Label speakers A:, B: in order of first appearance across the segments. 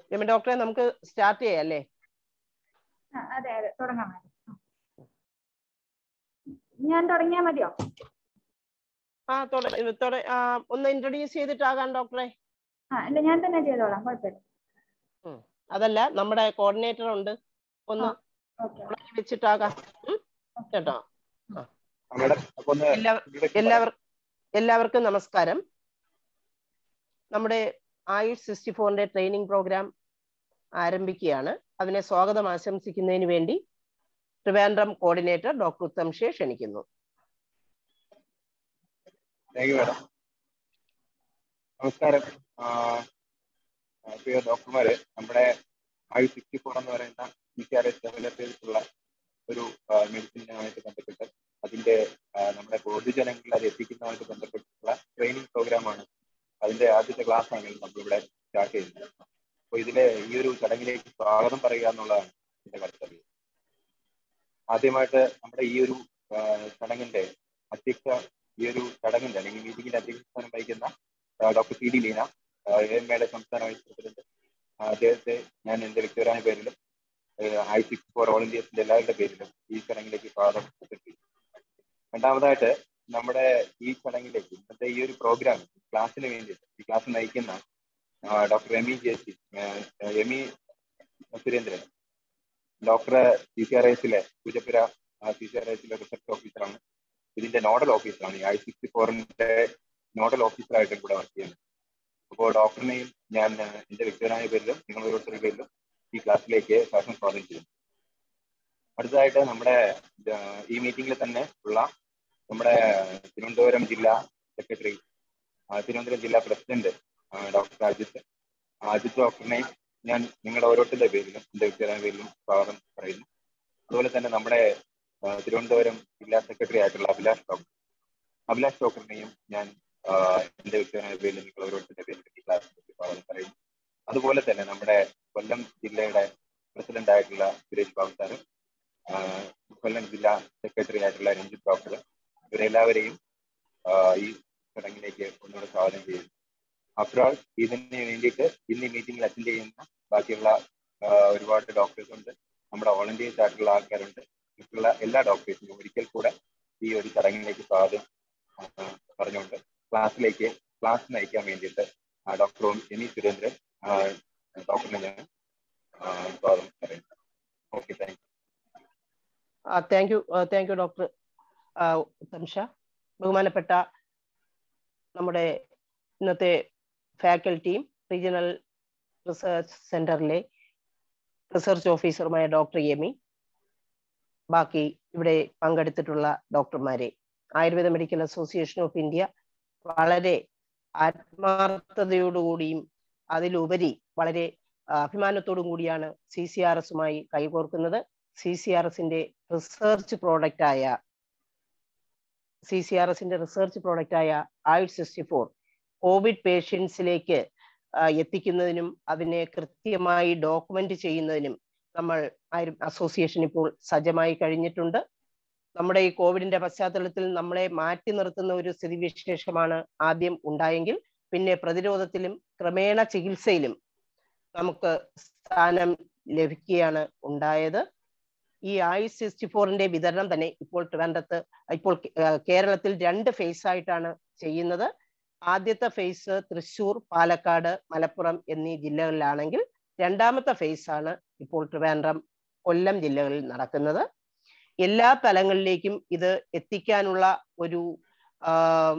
A: രമ ഡോക്ടറെ നമുക്ക് സ്റ്റാർട്ട് ചെയ്യാം അല്ലേ
B: ആ, അതെ അതെ തുടങ്ങാം madam. ആ. ഞാൻ തുടങ്ങിയാ മതിയോ
A: ആ തുട തുട ആ, ഒന്ന് ഇൻട്രൊഡ്യൂസ് ചെയ്തിട്ടാകാം ഡോക്ടറെ
B: ആ ഇല്ല ഞാൻ തന്നെ ചെയ്തോളാം കുഴപ്പമില്ല
A: അതല്ല നമ്മുടെ കോർഡിനേറ്റർ ഉണ്ട് ഒന്ന്
B: ഓക്കെ
A: തുടങ്ങി വെച്ചിട്ടാകാം ഉം? കേട്ടോ
C: മേഡം അപ്പൊ ഒന്ന്
A: എല്ലാ എല്ലാവർ എല്ലാവർക്കും നമസ്കാരം നമ്മുടെ ആയുഷ് സിക്സ്റ്റി ഫോറിന്റെ ട്രെയിനിങ് പ്രോഗ്രാം ആരംഭിക്കുകയാണ് അതിനെ സ്വാഗതം ആശംസിക്കുന്നതിന് വേണ്ടി ട്രിവാൻഡ്രം കോർഡിനേറ്റർ ഡോക്ടർ ഉത്തം ഷേ ക്ഷണിക്കുന്നു
C: താങ്ക് യു മേഡം നമസ്കാരം ആ, ആ, പ്രിയ ഡോക്ടർമാര് നമ്മുടെ ഐ സിക്സ്റ്റി ഫോർ എന്ന് പറയുന്ന E C R S develop ചെയ്തിട്ടുള്ള ഒരു മെഡിസിനുമായിട്ട് ബന്ധപ്പെട്ട് അതിന്റെ ആ, നമ്മുടെ പൊതുജനങ്ങളിൽ അത് എത്തിക്കുന്നതുമായിട്ട് ബന്ധപ്പെട്ടിട്ടുള്ള ട്രെയിനിങ് പ്രോഗ്രാമാണ് അതിന്റെ ആദ്യത്തെ ക്ലാസ് ആണ് നമ്മളിവിടെ സ്റ്റാർട്ട് ചെയ്യുന്നത് അപ്പോൾ ഇതിലെ ഈ ഒരു ചടങ്ങിലേക്ക് സ്വാഗതം പറയുക എന്നുള്ളതാണ് എന്റെ കർത്തവ്യം ആദ്യമായിട്ട് നമ്മുടെ ഈ ഒരു ആ, ചടങ്ങിന്റെ അധ്യക്ഷ ഈ ഒരു ചടങ്ങിന്റെ അല്ലെങ്കിൽ മീറ്റിംഗിന്റെ അധ്യക്ഷസ്ഥാനം വഹിക്കുന്ന ആ, doctor C D Leena M എയുടെ സംസ്ഥാന വൈസ് പ്രസിഡന്റ് ആ, അദ്ദേഹത്തെ ഞാൻ എന്റെ വ്യക്തിപരമായ പേരിലും ഐ സിക്സ് ഫോർ ഓൾ ഇന്ത്യസിന്റെ എല്ലാവരുടെ പേരിലും ഈ ചടങ്ങിലേക്ക് സ്വാഗതം ചെയ്തു രണ്ടാമതായിട്ട് നമ്മുടെ ഈ ചടങ്ങിലേക്ക് ഇന്നത്തെ ഈ ഒരു പ്രോഗ്രാം ക്ലാസ്സിന് വേണ്ടിയിട്ട് ഈ ക്ലാസ് നയിക്കുന്ന ആ, doctor Emy J C Emy Surendran doctor C C R എസിലെ പൂജപ്പുര സി സി ആർ എസിലെ റിസർച്ച് ഓഫീസറാണ് ഇതിന്റെ നോഡൽ ഓഫീസറാണ് ഈ ഐ സിക്സ്റ്റി ഫോറിന്റെ നോഡൽ ഓഫീസറായിട്ട് ഇവിടെ വർക്ക് ചെയ്യുന്നത് അപ്പോൾ ഡോക്ടറിനെയും ഞാൻ ആ, എന്റെ വ്യക്തിപരമായ പേരിലും നിങ്ങൾ ഓരോരുത്തരുടെ പേരിലും ഈ ക്ലാസ്സിലേക്ക് ശാസനം സ്വാഗതം ചെയ്യുന്നു അടുത്തതായിട്ട് നമ്മുടെ ആ, ഈ മീറ്റിംഗിൽ തന്നെ ഉള്ള നമ്മുടെ തിരുവനന്തപുരം ജില്ലാ സെക്രട്ടറി ആ, തിരുവനന്തപുരം ജില്ലാ പ്രസിഡന്റ് ആ, ഡോക്ടർ അജിത്ത് ആ, അജിത്ത് ഡോക്ടറിനെയും ഞാൻ നിങ്ങളുടെ ഓരോരുത്തരുടെ പേരിലും എന്റെ വ്യക്തിപരമായ പേരിലും സ്വാഗതം പറയുന്നു അതുപോലെ തന്നെ നമ്മുടെ ആ, തിരുവനന്തപുരം ജില്ലാ സെക്രട്ടറി ആയിട്ടുള്ള അഭിലാഷ് ഡോക്ടർ അഭിലാഷ് ഡോക്ടറിനെയും ഞാൻ ആ, എന്റെ വ്യക്തിപരമായ പേരിൽ നിങ്ങൾ ഓരോരുത്തരുടെ പേരിൽ ഈ ക്ലാസ്സിലേക്ക് സ്വാഗതം പറയുന്നു അതുപോലെ തന്നെ നമ്മുടെ കൊല്ലം ജില്ലയുടെ പ്രസിഡന്റ് ആയിട്ടുള്ള സുരേഷ് ബാബു സാറ് ആ, കൊല്ലം ജില്ലാ സെക്രട്ടറി ആയിട്ടുള്ള രഞ്ജിത്ത് ഡോക്ടർ ഇവരെല്ലാവരെയും ആ, ഈ ചടങ്ങിലേക്ക് ഒന്നുകൂടെ സ്വാഗതം ചെയ്യുന്നു അഫ്റ്റർ ഇതിന് വേണ്ടിയിട്ട് ഇന്ന് ഈ മീറ്റിംഗിൽ അറ്റൻഡ് ചെയ്യുന്ന ബാക്കിയുള്ള ആ, ഒരുപാട് ഡോക്ടേഴ്സ് ഉണ്ട് നമ്മുടെ വോളണ്ടിയേഴ്സ് ആയിട്ടുള്ള ആൾക്കാരുണ്ട് മറ്റുള്ള എല്ലാ ഡോക്ടേഴ്സിനും ഒരിക്കൽ കൂടെ ഈ ഒരു ചടങ്ങിലേക്ക് സ്വാഗതം ആ, പറഞ്ഞുകൊണ്ട് ക്ലാസ്സിലേക്ക് ക്ലാസ് നയിക്കാൻ വേണ്ടിയിട്ട് ആ, ഡോക്ടർ എമി സുരേന്ദ്രൻ ആ, ഡോക്ടറിനെ ഞാൻ ആ, സ്വാഗതം പറയുന്നു okay thank
A: thank you thank you doctor Uttam Shah ബഹുമാനപ്പെട്ട നമ്മുടെ ഇന്നത്തെ ഫാക്കൽറ്റിയും റീജിയണൽ റിസർച്ച് സെന്ററിലെ റിസർച്ച് ഓഫീസറുമായ ഡോക്ടർ യമി ബാക്കി ഇവിടെ പങ്കെടുത്തിട്ടുള്ള ഡോക്ടർമാരെ Ayurveda medical association of India വളരെ ആത്മാർത്ഥതയോടുകൂടിയും അതിലുപരി വളരെ ആ, അഭിമാനത്തോടും കൂടിയാണ് സി സി ആർ എസുമായി കൈകോർക്കുന്നത് സി സി ആർ എസിന്റെ റിസർച്ച് പ്രോഡക്റ്റ് ആയ സി സി ആർ എസിന്റെ റിസർച്ച് പ്രോഡക്റ്റ് ആയ ആയുഷ് സിക്സ്റ്റി ഫോർ കോവിഡ് പേഷ്യൻസിലേക്ക് എത്തിക്കുന്നതിനും അതിനെ കൃത്യമായി ഡോക്യുമെന്റ് ചെയ്യുന്നതിനും നമ്മൾ ആയിരം അസോസിയേഷൻ ഇപ്പോൾ സജ്ജമായി കഴിഞ്ഞിട്ടുണ്ട് നമ്മുടെ ഈ കോവിഡിന്റെ പശ്ചാത്തലത്തിൽ നമ്മളെ മാറ്റി നിർത്തുന്ന ഒരു സ്ഥിതിവിശേഷമാണ് ആദ്യം ഉണ്ടായെങ്കിൽ പിന്നെ പ്രതിരോധത്തിലും ക്രമേണ ചികിത്സയിലും നമുക്ക് സ്ഥാനം ലഭിക്കുകയാണ് ഉണ്ടായത് ഈ ആയുഷ് സിക്സ്റ്റി ഫോറിന്റെ വിതരണം തന്നെ ഇപ്പോൾ ട്രിവാൻഡ്രത്ത് ഇപ്പോൾ കേ- കേരളത്തിൽ രണ്ട് ഫേസ് ആയിട്ടാണ് ചെയ്യുന്നത് ആദ്യത്തെ ഫേസ് തൃശൂർ പാലക്കാട് മലപ്പുറം എന്നീ ജില്ലകളിലാണെങ്കിൽ രണ്ടാമത്തെ ഫേസ് ആണ് ഇപ്പോൾ ട്രിവാൻഡ്രം കൊല്ലം ജില്ലകളിൽ നടക്കുന്നത് എല്ലാ തലങ്ങളിലേക്കും ഇത് എത്തിക്കാനുള്ള ഒരു ആം,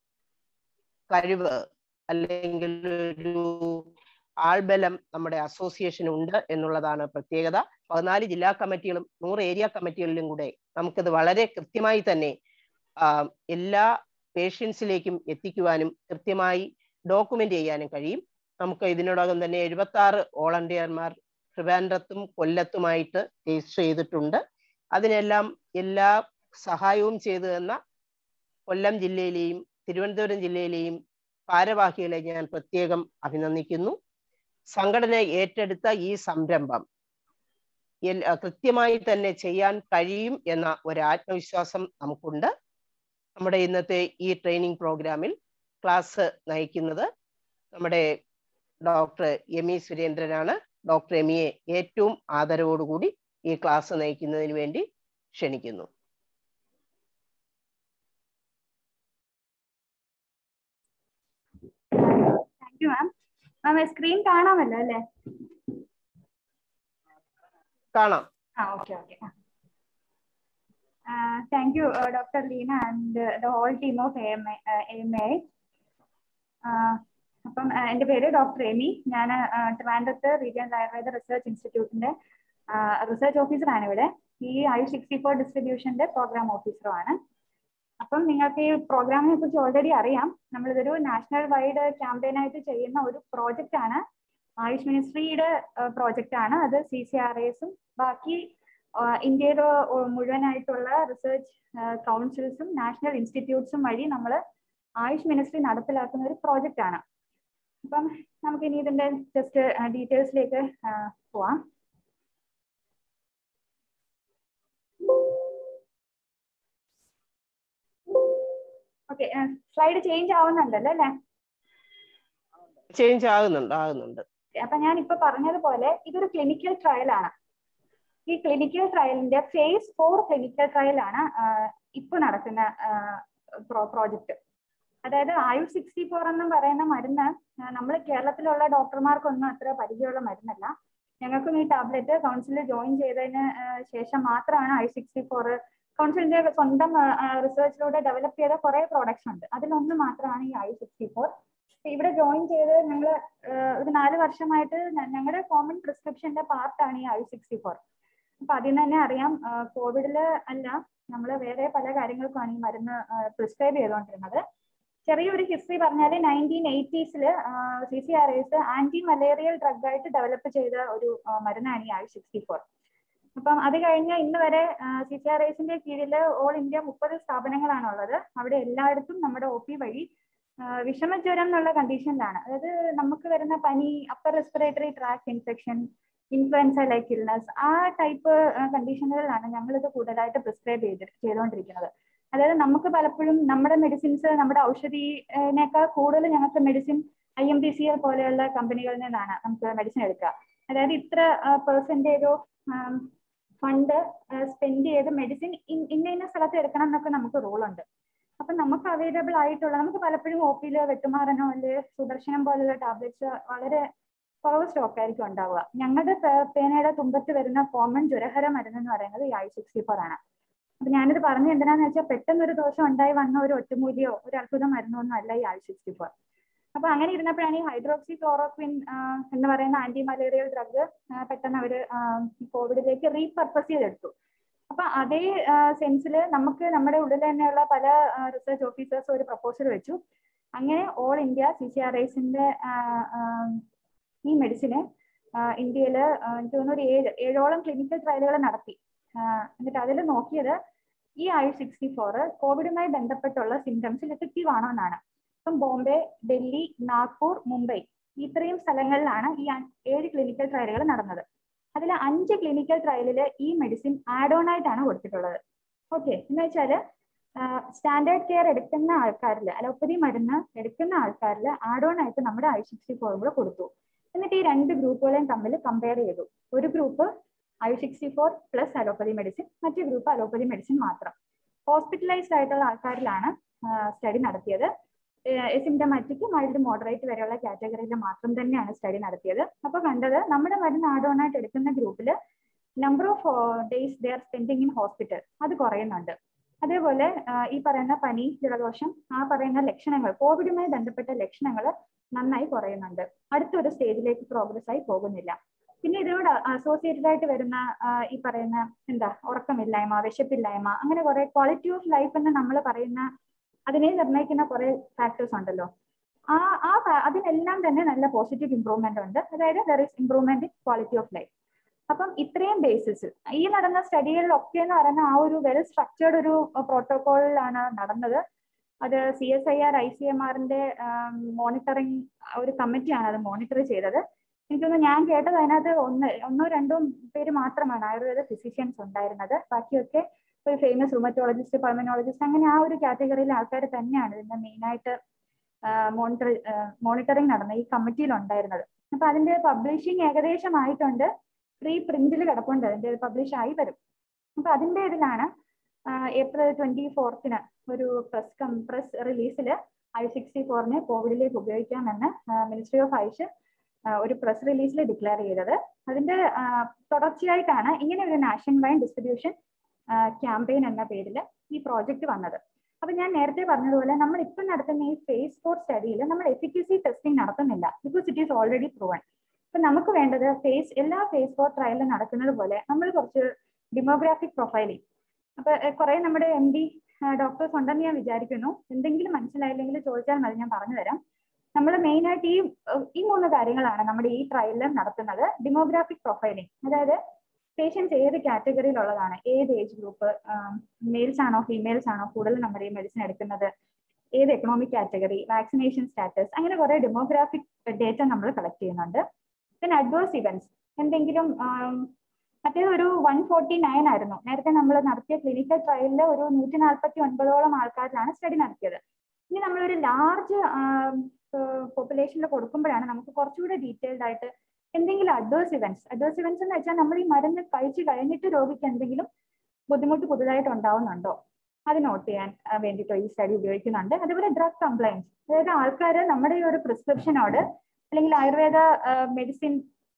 A: കഴിവ് അല്ലെങ്കിൽ ഒരു ആൾബലം നമ്മുടെ അസോസിയേഷൻ ഉണ്ട് എന്നുള്ളതാണ് പ്രത്യേകത പതിനാല് ജില്ലാ കമ്മിറ്റികളും നൂറ് ഏരിയ കമ്മിറ്റികളിലും കൂടെ നമുക്കിത് വളരെ കൃത്യമായി തന്നെ ആം, എല്ലാ പേഷ്യൻസിലേക്കും എത്തിക്കുവാനും കൃത്യമായി ഡോക്യുമെന്റ് ചെയ്യാനും കഴിയും നമുക്ക് ഇതിനോടകം തന്നെ എഴുപത്തി ആറ് വോളണ്ടിയർമാർ ട്രിവാൻഡ്രത്തും കൊല്ലത്തുമായിട്ട് രജിസ്റ്റർ ചെയ്തിട്ടുണ്ട് അതിനെല്ലാം എല്ലാ സഹായവും ചെയ്തു തന്ന കൊല്ലം ജില്ലയിലെയും തിരുവനന്തപുരം ജില്ലയിലെയും ഭാരവാഹികളെ ഞാൻ പ്രത്യേകം അഭിനന്ദിക്കുന്നു സംഘടന ഏറ്റെടുത്ത ഈ സംരംഭം എൽ- കൃത്യമായി തന്നെ ചെയ്യാൻ കഴിയും എന്ന ഒരു ആത്മവിശ്വാസം നമുക്കുണ്ട് നമ്മുടെ ഇന്നത്തെ ഈ ട്രെയിനിങ് പ്രോഗ്രാമിൽ ക്ലാസ് നയിക്കുന്നത് നമ്മുടെ ഡോക്ടർ എമി സുരേന്ദ്രനാണ് ഡോക്ടർ എമിയെ ഏറ്റവും ആദരവോടുകൂടി ഈ ക്ലാസ് നയിക്കുന്നതിന് വേണ്ടി ക്ഷണിക്കുന്നു
B: thank you ma'am ma'am screen കാണാമല്ലോ അല്ലേ
A: കാണാം
B: ആ okay okay thank you doctor Leena and the whole team of M M A അപ്പം ആ, എൻ്റെ പേര് ഡോക്ടർ എമി ഞാൻ ട്രിവാൻഡ്രത്ത് റീജിയണൽ ആയുർവേദ റിസർച്ച് ഇൻസ്റ്റിറ്റ്യൂട്ടിന്റെ റിസർച്ച് ഓഫീസറാണ് ഇവിടെ ഈ ആയുഷ് സിക്സ്റ്റി ഫോർ ഡിസ്ട്രിബ്യൂഷന്റെ പ്രോഗ്രാം ഓഫീസറുമാണ് അപ്പം നിങ്ങൾക്ക് ഈ പ്രോഗ്രാമിനെ കുറിച്ച് ഓൾറെഡി അറിയാം നമ്മളിതൊരു നാഷണൽ വൈഡ് ക്യാമ്പയിനായിട്ട് ചെയ്യുന്ന ഒരു പ്രോജക്റ്റ് ആണ് ആയുഷ് മിനിസ്ട്രിയുടെ പ്രോജക്റ്റ് ആണ് അത് സി സി ആർ എസും ബാക്കി ആ, ഇന്ത്യയിലെ ഒ- മുഴുവനായിട്ടുള്ള റിസർച്ച് കൗൺസിൽസും നാഷണൽ ഇൻസ്റ്റിറ്റ്യൂട്ട്സും വഴി നമ്മൾ ആയുഷ് മിനിസ്ട്രി നടപ്പിലാക്കുന്ന ഒരു പ്രോജക്റ്റ് ആണ് അപ്പം നമുക്ക് ഇനി ഇതിന്റെ ജസ്റ്റ് ഡീറ്റെയിൽസിലേക്ക് പോവാം ഓക്കെ സ്ലൈഡ് ചേഞ്ച് ആവുന്നുണ്ടല്ലോ അല്ലേ
A: ചേഞ്ച് ആകുന്നുണ്ട് ആകുന്നുണ്ട്
B: അപ്പൊ ഞാൻ ഇപ്പൊ പറഞ്ഞതുപോലെ ഇതൊരു ക്ലിനിക്കൽ ട്രയൽ ആണ് ഈ ക്ലിനിക്കൽ ട്രയലിന്റെ ഫേസ് ഫോർ ക്ലിനിക്കൽ ട്രയൽ ആണ് ഇപ്പൊ നടക്കുന്ന പ്രോജക്റ്റ് അതായത് ആയുഷ് സിക്സ്റ്റി ഫോർ എന്ന് പറയുന്ന മരുന്ന് നമ്മൾ കേരളത്തിലുള്ള ഡോക്ടർമാർക്കൊന്നും അത്ര പരിചയമുള്ള മരുന്നല്ല ഞങ്ങൾക്കും ഈ ടാബ്ലറ്റ് കൗൺസിലിൽ ജോയിൻ ചെയ്തതിന് ആ, ശേഷം മാത്രമാണ് ആയുഷ് സിക്സ്റ്റി ഫോർ കൗൺസിലിന്റെ സ്വന്തം റിസർച്ചിലൂടെ ഡെവലപ്പ് ചെയ്ത കുറെ പ്രോഡക്ട്സ് ഉണ്ട് അതിലൊന്ന് മാത്രമാണ് ഈ ആയുഷ് സിക്സ്റ്റി ഫോർ ഇവിടെ ജോയിൻ ചെയ്ത് ഞങ്ങൾ ഒരു നാല് വർഷമായിട്ട് ഞങ്ങളുടെ കോമൺ പ്രിസ്ക്രിപ്ഷന്റെ പാർട്ടാണ് ഈ ആയുഷ് സിക്സ്റ്റി ഫോർ അപ്പൊ അതിൽ നിന്ന് തന്നെ അറിയാം കോവിഡില് അല്ല നമ്മൾ വേറെ പല കാര്യങ്ങൾക്കാണ് ഈ മരുന്ന് പ്രിസ്ക്രൈബ് ചെയ്തുകൊണ്ടിരുന്നത് ചെറിയൊരു ഹിസ്റ്ററി പറഞ്ഞാൽ നയൻറ്റീൻ എയ്റ്റീസിൽ C C R S anti malarial drug ആയിട്ട് ഡെവലപ്പ് ചെയ്ത ഒരു ആ, മരുന്നാണ് ഈ ആയുഷ് സിക്സ്റ്റി ഫോർ അപ്പം അത് കഴിഞ്ഞ് ഇന്ന് വരെ സി സി ആർ എസിന്റെ കീഴിൽ ഓൾ ഇന്ത്യ മുപ്പത് സ്ഥാപനങ്ങളാണ് ഉള്ളത് അവിടെ എല്ലായിടത്തും നമ്മുടെ ഒ പി വഴി ആ, വിഷമജ്വരം എന്നുള്ള കണ്ടീഷനിലാണ് അതായത് നമുക്ക് വരുന്ന പനി upper respiratory tract infection influenza like illness ആ ടൈപ്പ് കണ്ടീഷനുകളിലാണ് ഞങ്ങൾ ഇത് കൂടുതലായിട്ട് പ്രിസ്ക്രൈബ് ചെയ്ത് ചെയ്തുകൊണ്ടിരിക്കുന്നത് അതായത് നമുക്ക് പലപ്പോഴും നമ്മുടെ മെഡിസിൻസ് നമ്മുടെ ഔഷധിനേക്കാൾ കൂടുതൽ ഞങ്ങൾക്ക് medicine I M P C L പോലെയുള്ള കമ്പനികളിൽ നിന്നാണ് നമുക്ക് മെഡിസിൻ എടുക്കുക അതായത് ഇത്ര പെർസെൻറ്റേജോ ഫണ്ട് സ്പെൻഡ് ചെയ്ത് മെഡിസിൻ ഇന്ന ഇന്ന സ്ഥലത്ത് എടുക്കണം എന്നൊക്കെ നമുക്ക് റൂൾ ഉണ്ട് അപ്പൊ നമുക്ക് അവൈലബിൾ ആയിട്ടുള്ള നമുക്ക് പലപ്പോഴും ഒ പിയില് വെട്ടുമാറനോ അല്ലെങ്കിൽ സുദർശനം പോലുള്ള ടാബ്ലറ്റ്സ് വളരെ കുറവ് സ്റ്റോക്ക് ആയിരിക്കും ഉണ്ടാവുക ഞങ്ങളുടെ പേ- പേനയുടെ തുമ്പത്ത് വരുന്ന കോമൺ ജ്വരഹര മരുന്ന് എന്ന് പറയുന്നത് ഈ ഐ സിക്സ്റ്റി ഫോർ ആണ് അപ്പൊ ഞാനിത് പറഞ്ഞ എന്തിനാന്ന് വെച്ചാൽ പെട്ടെന്ന് ഒരു ദോഷം ഉണ്ടായി വന്ന ഒരു ഒറ്റമൂലിയോ ഒരു അത്ഭുത മരുന്നോ ഒന്നും അല്ല ഈ ഐ സിക്സ്റ്റി ഫോർ അപ്പൊ അങ്ങനെ ഇരുന്നപ്പോഴാണ് ഈ ഹൈഡ്രോക്സി ക്ലോറോക്വിൻ എന്ന് പറയുന്ന ആന്റി മലേറിയൽ ഡ്രഗ് പെട്ടെന്ന് അവര് കോവിഡിലേക്ക് റീപർപ്പസ് ചെയ്തെടുത്തു അപ്പൊ അതേ സെൻസിൽ നമുക്ക് നമ്മുടെ ഉള്ളിൽ തന്നെയുള്ള പല റിസർച്ച് ഓഫീസേഴ്സ് ഒരു പ്രപ്പോസൽ വെച്ചു അങ്ങനെ all India C C R ഐസിന്റെ ഈ മെഡിസിന് ഇന്ത്യയിൽ എനിക്ക് തോന്നുന്നു ഒരു ഏഴ് ഏഴോളം ക്ലിനിക്കൽ ട്രയലുകൾ നടത്തി ആ, എന്നിട്ട് അതിൽ നോക്കിയത് ഈ ആയുഷ് സിക്സ്റ്റി ഫോർ കോവിഡുമായി ബന്ധപ്പെട്ടുള്ള സിംറ്റംസിൽ എഫക്റ്റീവ് ആണോ എന്നാണ് ഇപ്പം ബോംബെ ഡൽഹി നാഗ്പൂർ മുംബൈ ഇത്രയും സ്ഥലങ്ങളിലാണ് ഈ അ- ഏഴ് ക്ലിനിക്കൽ ട്രയലുകൾ നടന്നത് അതിൽ അഞ്ച് ക്ലിനിക്കൽ ട്രയലിൽ ഈ മെഡിസിൻ ആഡ് ഓൺ ആയിട്ടാണ് കൊടുത്തിട്ടുള്ളത് ഓക്കെ എന്ന് വെച്ചാൽ സ്റ്റാൻഡേർഡ് കെയർ എടുക്കുന്ന ആൾക്കാരിൽ അലോപ്പതി മരുന്ന് എടുക്കുന്ന ആൾക്കാരിൽ ആഡ് ഓൺ ആയിട്ട് നമ്മുടെ ഐ സിക്സ്റ്റി ഫോർ കൂടെ കൊടുത്തു എന്നിട്ട് ഈ രണ്ട് ഗ്രൂപ്പുകളെയും തമ്മിൽ കമ്പയർ ചെയ്തു ഒരു group I sixty four plus allopathy medicine മറ്റു ഗ്രൂപ്പ് അലോപ്പതി മെഡിസിൻ മാത്രം ഹോസ്പിറ്റലൈസ്ഡ് ആയിട്ടുള്ള ആൾക്കാരിലാണ് സ്റ്റഡി നടത്തിയത് സിംറ്റമാറ്റിക് മൈൽഡ് മോഡറേറ്റ് വരെയുള്ള കാറ്റഗറിയിൽ മാത്രം തന്നെയാണ് സ്റ്റഡി നടത്തിയത് അപ്പോൾ കണ്ടത് നമ്മുടെ മരുന്ന് ആഡ് ഓൺ ആയിട്ട് എടുക്കുന്ന ഗ്രൂപ്പിൽ number of days they are spending in hospital അത് കുറയുന്നുണ്ട് അതേപോലെ ആ, ഈ പറയുന്ന പനി ജലദോഷം ആ പറയുന്ന ലക്ഷണങ്ങൾ കോവിഡുമായി ബന്ധപ്പെട്ട ലക്ഷണങ്ങൾ നന്നായി കുറയുന്നുണ്ട് അടുത്തൊരു സ്റ്റേജിലേക്ക് പ്രോഗ്രസ് ആയി പോകുന്നില്ല പിന്നെ ഇതിനോട് അസോസിയേറ്റഡ് ആയിട്ട് വരുന്ന ആ, ഈ പറയുന്ന എന്താ ഉറക്കമില്ലായ്മ വിശപ്പില്ലായ്മ അങ്ങനെ കുറെ ക്വാളിറ്റി ഓഫ് ലൈഫ് എന്ന് നമ്മൾ പറയുന്ന അതിനെ നിർണ്ണയിക്കുന്ന കുറെ ഫാക്ടേഴ്സ് ഉണ്ടല്ലോ ആ ആ ഫാ- അതിനെല്ലാം തന്നെ നല്ല പോസിറ്റീവ് ഇമ്പ്രൂവ്മെന്റ് ഉണ്ട് അതായത് there is improvement in quality of life അപ്പം ഇത്രയും ബേസിസ് ഈ നടന്ന സ്റ്റഡികളിലൊക്കെ എന്ന് പറയുന്ന ആ ഒരു വെൽ സ്ട്രക്ചേർഡ് ഒരു പ്രോട്ടോകോളിലാണ് നടന്നത് അത് C S I R I C M ആറിന്റെ മോണിറ്ററിംഗ് ഒരു കമ്മിറ്റിയാണ് അത് മോണിറ്റർ ചെയ്തത് എനിക്കൊന്ന് ഞാൻ കേട്ടത് അതിനകത്ത് ഒന്ന് ഒന്നോ രണ്ടോ പേര് മാത്രമാണ് ആയുർവേദ ഫിസിഷ്യൻസ് ഉണ്ടായിരുന്നത് ബാക്കിയൊക്കെ ഒരു ഫേമസ് റുമറ്റോളജിസ്റ്റ് പൾമനോളജിസ്റ്റ് അങ്ങനെ ആ ഒരു കാറ്റഗറിയിലെ ആൾക്കാർ തന്നെയാണ് ഇതിന്റെ മെയിൻ ആയിട്ട് മോണിറ്റർ മോണിറ്ററിംഗ് നടന്ന ഈ കമ്മിറ്റിയിൽ ഉണ്ടായിരുന്നത് അപ്പൊ അതിന്റെ പബ്ലിഷിംഗ് ഏകദേശം ആയിട്ടുണ്ട് പ്രീ പ്രിന്റിൽ കിടപ്പുണ്ട് അതിന്റെ പബ്ലിഷ് ആയി വരും അപ്പൊ അതിന്റെ ഇതിലാണ് ഏപ്രിൽ ട്വന്റി ഫോർത്തിന് ഒരു പ്രസ് കം പ്രസ് റിലീസിൽ ഐ സിക്സ്റ്റി ഫോറിനെ കോവിഡിലേക്ക് ഉപയോഗിക്കാമെന്ന് മിനിസ്ട്രി ഓഫ് ആയുഷ് ഒരു പ്രസ് റിലീസിൽ ഡിക്ലെയർ ചെയ്തത് അതിന്റെ തുടർച്ചയായിട്ടാണ് ഇങ്ങനെ ഒരു നാഷൻ വൈഡ് ഡിസ്ട്രിബ്യൂഷൻ ക്യാമ്പയിൻ എന്ന പേരിൽ ഈ പ്രോജക്റ്റ് വന്നത് അപ്പൊ ഞാൻ നേരത്തെ പറഞ്ഞതുപോലെ നമ്മൾ ഇപ്പം നടത്തുന്ന ഈ ഫേസ് ഫോർ സ്റ്റഡിയിൽ നമ്മൾ എഫിക്കസി ടെസ്റ്റിംഗ് നടത്തുന്നില്ല because it is already proven അപ്പൊ നമുക്ക് വേണ്ടത് ഫേസ് എല്ലാ ഫേസ് ഫോർ ട്രയലിലും നടക്കുന്നത് പോലെ നമ്മൾ കുറച്ച് ഡെമോഗ്രാഫിക് പ്രൊഫൈലിംഗ് അപ്പൊ കുറെ നമ്മുടെ എം ഡി ഡോക്ടേഴ്സ് ഉണ്ടെന്ന് ഞാൻ വിചാരിക്കുന്നു എന്തെങ്കിലും മനസ്സിലായില്ലെങ്കിൽ ചോദിച്ചാൽ മതി ഞാൻ പറഞ്ഞു തരാം നമ്മൾ മെയിൻ ആയിട്ട് ഈ ഈ മൂന്ന് കാര്യങ്ങളാണ് നമ്മുടെ ഈ ട്രയലിൽ നടത്തുന്നത് ഡെമോഗ്രാഫിക് പ്രൊഫൈലിംഗ് അതായത് പേഷ്യൻസ് ഏത് കാറ്റഗറിയിലുള്ളതാണ് ഏത് ഏജ് ഗ്രൂപ്പ് മെയിൽസ് ആണോ ഫീമെയിൽസ് ആണോ കൂടുതൽ നമ്മുടെ ഈ മെഡിസിൻ എടുക്കുന്നത് ഏത് എക്കണോമിക് കാറ്റഗറി വാക്സിനേഷൻ സ്റ്റാറ്റസ് അങ്ങനെ കുറെ ഡെമോഗ്രാഫിക് ഡേറ്റ നമ്മൾ കളക്ട് ചെയ്യുന്നുണ്ട് പിന്നെ അഡ്വേഴ്സ് ഇവന്റ്സ് എന്തെങ്കിലും മറ്റേത് ഒരു വൺ ഫോർട്ടി നയൻ ആയിരുന്നു നേരത്തെ നമ്മൾ നടത്തിയ ക്ലിനിക്കൽ ട്രയലിൽ ഒരു നൂറ്റി നാൽപ്പത്തി ഒൻപതോളം ആൾക്കാരിലാണ് സ്റ്റഡി നടത്തിയത് ഇനി നമ്മളൊരു ലാർജ് പോപ്പുലേഷനിൽ കൊടുക്കുമ്പോഴാണ് നമുക്ക് കുറച്ചുകൂടെ ഡീറ്റെയിൽഡ് ആയിട്ട് എന്തെങ്കിലും അഡ്വേഴ്സ് ഇവന്റ്സ് അഡ്വേഴ്സ് ഇവന്റ്സ് എന്ന് വെച്ചാൽ നമ്മൾ ഈ മരുന്ന് കഴിച്ചു കഴിഞ്ഞിട്ട് രോഗിക്ക് എന്തെങ്കിലും ബുദ്ധിമുട്ട് പുതുതായിട്ട് ഉണ്ടാവുന്നുണ്ടോ അത് നോട്ട് ചെയ്യാൻ വേണ്ടിയിട്ട് ഈ സ്റ്റഡി ഉപയോഗിക്കുന്നുണ്ട് അതുപോലെ ഡ്രഗ് കംപ്ലൈൻസ് അതായത് ആൾക്കാർ നമ്മുടെ ഈ ഒരു പ്രിസ്ക്രിപ്ഷനോട് അല്ലെങ്കിൽ ആയുർവേദ മെഡിസിൻ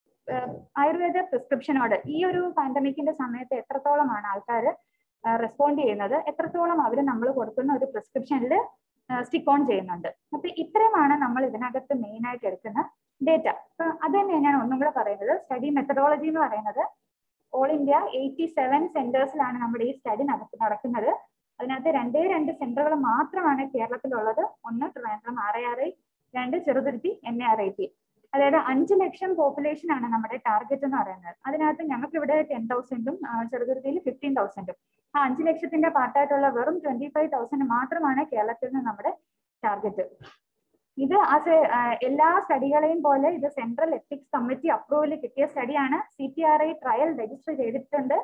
B: ആയുർവേദ പ്രിസ്ക്രിപ്ഷനോട് ഈ ഒരു പാൻഡമിക്കിന്റെ സമയത്ത് എത്രത്തോളമാണ് ആൾക്കാർ റെസ്പോണ്ട് ചെയ്യുന്നത് എത്രത്തോളം അവർ നമ്മൾ കൊടുക്കുന്ന ഒരു പ്രിസ്ക്രിപ്ഷനിൽ സ്റ്റിക്ക് ഓൺ ചെയ്യുന്നുണ്ട് അപ്പൊ ഇത്രയുമാണ് നമ്മൾ ഇതിനകത്ത് മെയിൻ ആയിട്ട് എടുക്കുന്ന ഡേറ്റ അപ്പൊ അത് തന്നെയാണ് ഞാൻ ഒന്നും കൂടെ പറയുന്നത് സ്റ്റഡി മെത്തഡോളജി എന്ന് പറയുന്നത് ഓൾ ഇന്ത്യ എയ്റ്റി സെവൻ സെന്റേഴ്സിലാണ് നമ്മുടെ ഈ സ്റ്റഡി നടക്കുന്നത് അതിനകത്ത് രണ്ടേ രണ്ട് സെന്ററുകൾ മാത്രമാണ് കേരളത്തിലുള്ളത് ഒന്ന് Trivandrum R I R I രണ്ട് Cheruthuruthy N R I T അതായത് അഞ്ച് ലക്ഷം പോപ്പുലേഷൻ ആണ് നമ്മുടെ ടാർഗറ്റ് എന്ന് പറയുന്നത് അതിനകത്ത് ഞങ്ങൾക്ക് ഇവിടെ ടെൻ തൗസൻഡും ചെറുതുരുത്തിയിൽ ഫിഫ്റ്റീൻ തൗസൻഡും ആ അഞ്ച് ലക്ഷത്തിന്റെ പാർട്ടായിട്ടുള്ള വെറും ട്വന്റി ഫൈവ് തൗസൻഡ് മാത്രമാണ് കേരളത്തിൽ നിന്ന് നമ്മുടെ ടാർഗറ്റ് ഇത് ആസ് എല്ലാ സ്റ്റഡികളെയും പോലെ ഇത് സെൻട്രൽ എത്തിക്സ് കമ്മിറ്റി അപ്രൂവൽ കിട്ടിയ സ്റ്റഡിയാണ് C T R I trial register ചെയ്തിട്ടുണ്ട്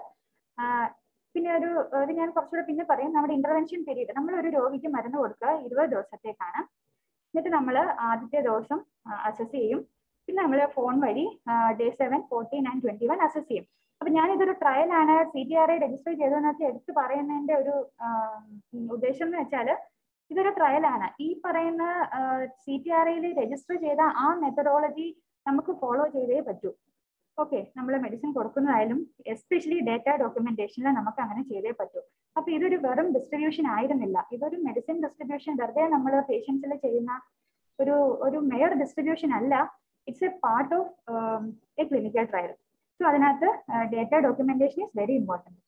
B: പിന്നെ ഒരു ഇത് ഞാൻ കുറച്ചുകൂടെ പിന്നെ പറയും നമ്മുടെ ഇന്റർവെൻഷൻ പീരീഡ് നമ്മൾ ഒരു രോഗിക്ക് മരുന്ന് കൊടുക്കുക ഇരുപത് ദിവസത്തേക്കാണ് എന്നിട്ട് നമ്മൾ ആദ്യത്തെ ദിവസം അസസ് ചെയ്യും പിന്നെ നമ്മൾ ഫോൺ വഴി day seven fourteen and twenty one assess ചെയ്യും അപ്പൊ ഞാൻ ഇതൊരു ട്രയൽ ആണ് C T R I register ചെയ്തതെന്ന് വെച്ചാൽ എടുത്ത് പറയുന്നതിന്റെ ഒരു ഉദ്ദേശം എന്ന് വെച്ചാൽ ഇതൊരു ട്രയൽ ആണ് ഈ പറയുന്ന സി ടി ആർ ഐയിൽ രജിസ്റ്റർ ചെയ്ത ആ മെത്തഡോളജി നമുക്ക് ഫോളോ ചെയ്തേ പറ്റൂ ഓക്കെ നമ്മൾ മെഡിസിൻ കൊടുക്കുന്നതായാലും എസ്പെഷ്യലി ഡേറ്റ ഡോക്യുമെന്റേഷനിൽ നമുക്ക് അങ്ങനെ ചെയ്തേ പറ്റൂ അപ്പൊ ഇതൊരു വെറും ഡിസ്ട്രിബ്യൂഷൻ ആയിരുന്നില്ല ഇതൊരു മെഡിസിൻ ഡിസ്ട്രിബ്യൂഷൻ വെറുതെ നമ്മൾ പേഷ്യൻസിൽ ചെയ്യുന്ന ഒരു ഒരു മെയർ ഡിസ്ട്രിബ്യൂഷൻ അല്ല it's a part of a clinical trial so അതിനകത്ത് data documentation is very important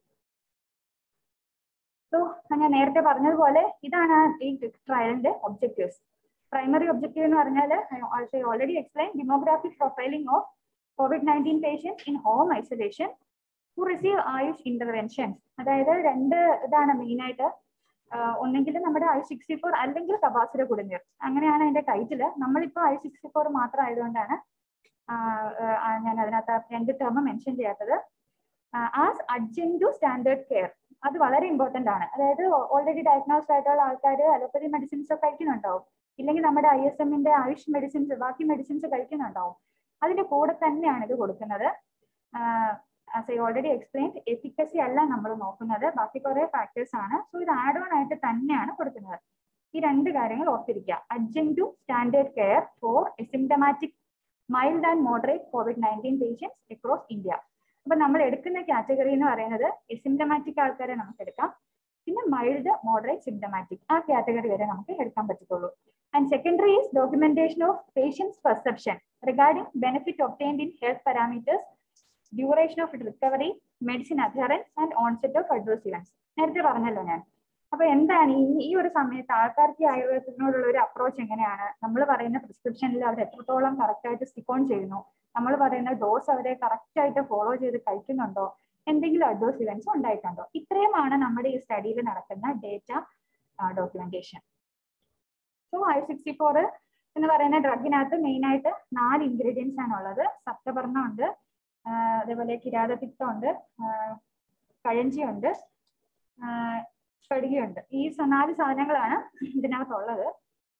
B: so ഞാൻ നേരത്തെ പറഞ്ഞതുപോലെ ഇതാണ് ഈ ട്രയലിന്റെ ഒബ്ജക്റ്റീവ്സ് പ്രൈമറി ഒബ്ജക്റ്റീവ് എന്ന് പറഞ്ഞാൽ I already explain demographic profiling of covid nineteen patients in home isolation who receive Ayush interventions അതായത് രണ്ട് ഇതാണ് മെയിൻ ആയിട്ട് ഒന്നെങ്കിൽ നമ്മുടെ ഐ സിക്സ്റ്റി ഫോർ അല്ലെങ്കിൽ കപാസിര കുടുങ്ങിയർ അങ്ങനെയാണ് അതിന്റെ ടൈറ്റില് നമ്മളിപ്പോൾ ഐ സിക്സ്റ്റി ഫോർ മാത്രം ആയതുകൊണ്ടാണ് ഞാൻ അതിനകത്ത് രണ്ട് ടേം മെൻഷൻ ചെയ്യാത്തത് as adjunct to standard care അത് വളരെ ഇമ്പോർട്ടന്റ് ആണ് അതായത് ഓൾറെഡി ഡയഗ്നോസ്ഡ് ആയിട്ടുള്ള ആൾക്കാർ അലോപ്പതി മെഡിസിൻസ് ഒക്കെ കഴിക്കുന്നുണ്ടാവും ഇല്ലെങ്കിൽ നമ്മുടെ ഐ എസ് എമ്മിന്റെ ആയുഷ് മെഡിസിൻസ് ബാക്കി മെഡിസിൻസ് കഴിക്കുന്നുണ്ടാവും അതിന്റെ കൂടെ തന്നെയാണ് ഇത് കൊടുക്കുന്നത് as I already explain efficacy അല്ല നമ്മൾ നോക്കുന്നത് ബാക്കി കുറെ ഫാക്ടേഴ്സ് ആണ് സോ ഇത് ആഡ് ഓൺ ആയിട്ട് തന്നെയാണ് കൊടുക്കുന്നത് ഈ രണ്ട് കാര്യങ്ങൾ ഓർത്തിരിക്കുക adjunct to standard care for asymptomatic mild and moderate covid nineteen patients across India അപ്പൊ നമ്മൾ എടുക്കുന്ന കാറ്റഗറി എന്ന് പറയുന്നത് എസിംറ്റമാറ്റിക് ആൾക്കാരെ നമുക്ക് എടുക്കാം പിന്നെ മൈൽഡ് മോഡറേറ്റ് സിംറ്റമാറ്റിക് ആ കാറ്റഗറി വരെ നമുക്ക് എടുക്കാൻ പറ്റത്തുള്ളൂ and secondary is documentation of patients perception regarding benefit obtained in health parameters duration of recovery medicine adherence and onset of adverse events നേരത്തെ പറഞ്ഞല്ലോ ഞാൻ അപ്പൊ എന്താണ് ഈ ഈ ഒരു സമയത്ത് ആൾക്കാർക്ക് ഈ ആയുർവേദത്തിനോടുള്ള ഒരു അപ്രോച്ച് എങ്ങനെയാണ് നമ്മൾ പറയുന്ന പ്രിസ്ക്രിപ്ഷനിൽ അവർ എത്രത്തോളം കറക്റ്റ് ആയിട്ട് സ്റ്റിക്ക് ഓൺ ചെയ്യുന്നു നമ്മൾ പറയുന്ന ഡോസ് അവരെ കറക്റ്റ് ആയിട്ട് ഫോളോ ചെയ്ത് കഴിക്കുന്നുണ്ടോ എന്തെങ്കിലും അഡ്വേഴ്സ് ഇവന്റ്സ് ഉണ്ടായിട്ടുണ്ടോ ഇത്രയുമാണ് നമ്മുടെ ഈ സ്റ്റഡിയിൽ നടക്കുന്ന data documentation so I sixty four എന്ന് പറയുന്ന ഡ്രഗിനകത്ത് മെയിൻ ആയിട്ട് നാല് ഇൻഗ്രീഡിയൻസ് ആണ് ഉള്ളത് സപ്തപർണം ഉണ്ട് അതേപോലെ കിരാതപിത്തം ഉണ്ട് കഴഞ്ചിയുണ്ട് കടുകയുണ്ട് ഈ നാല് സാധനങ്ങളാണ് ഇതിനകത്തുള്ളത്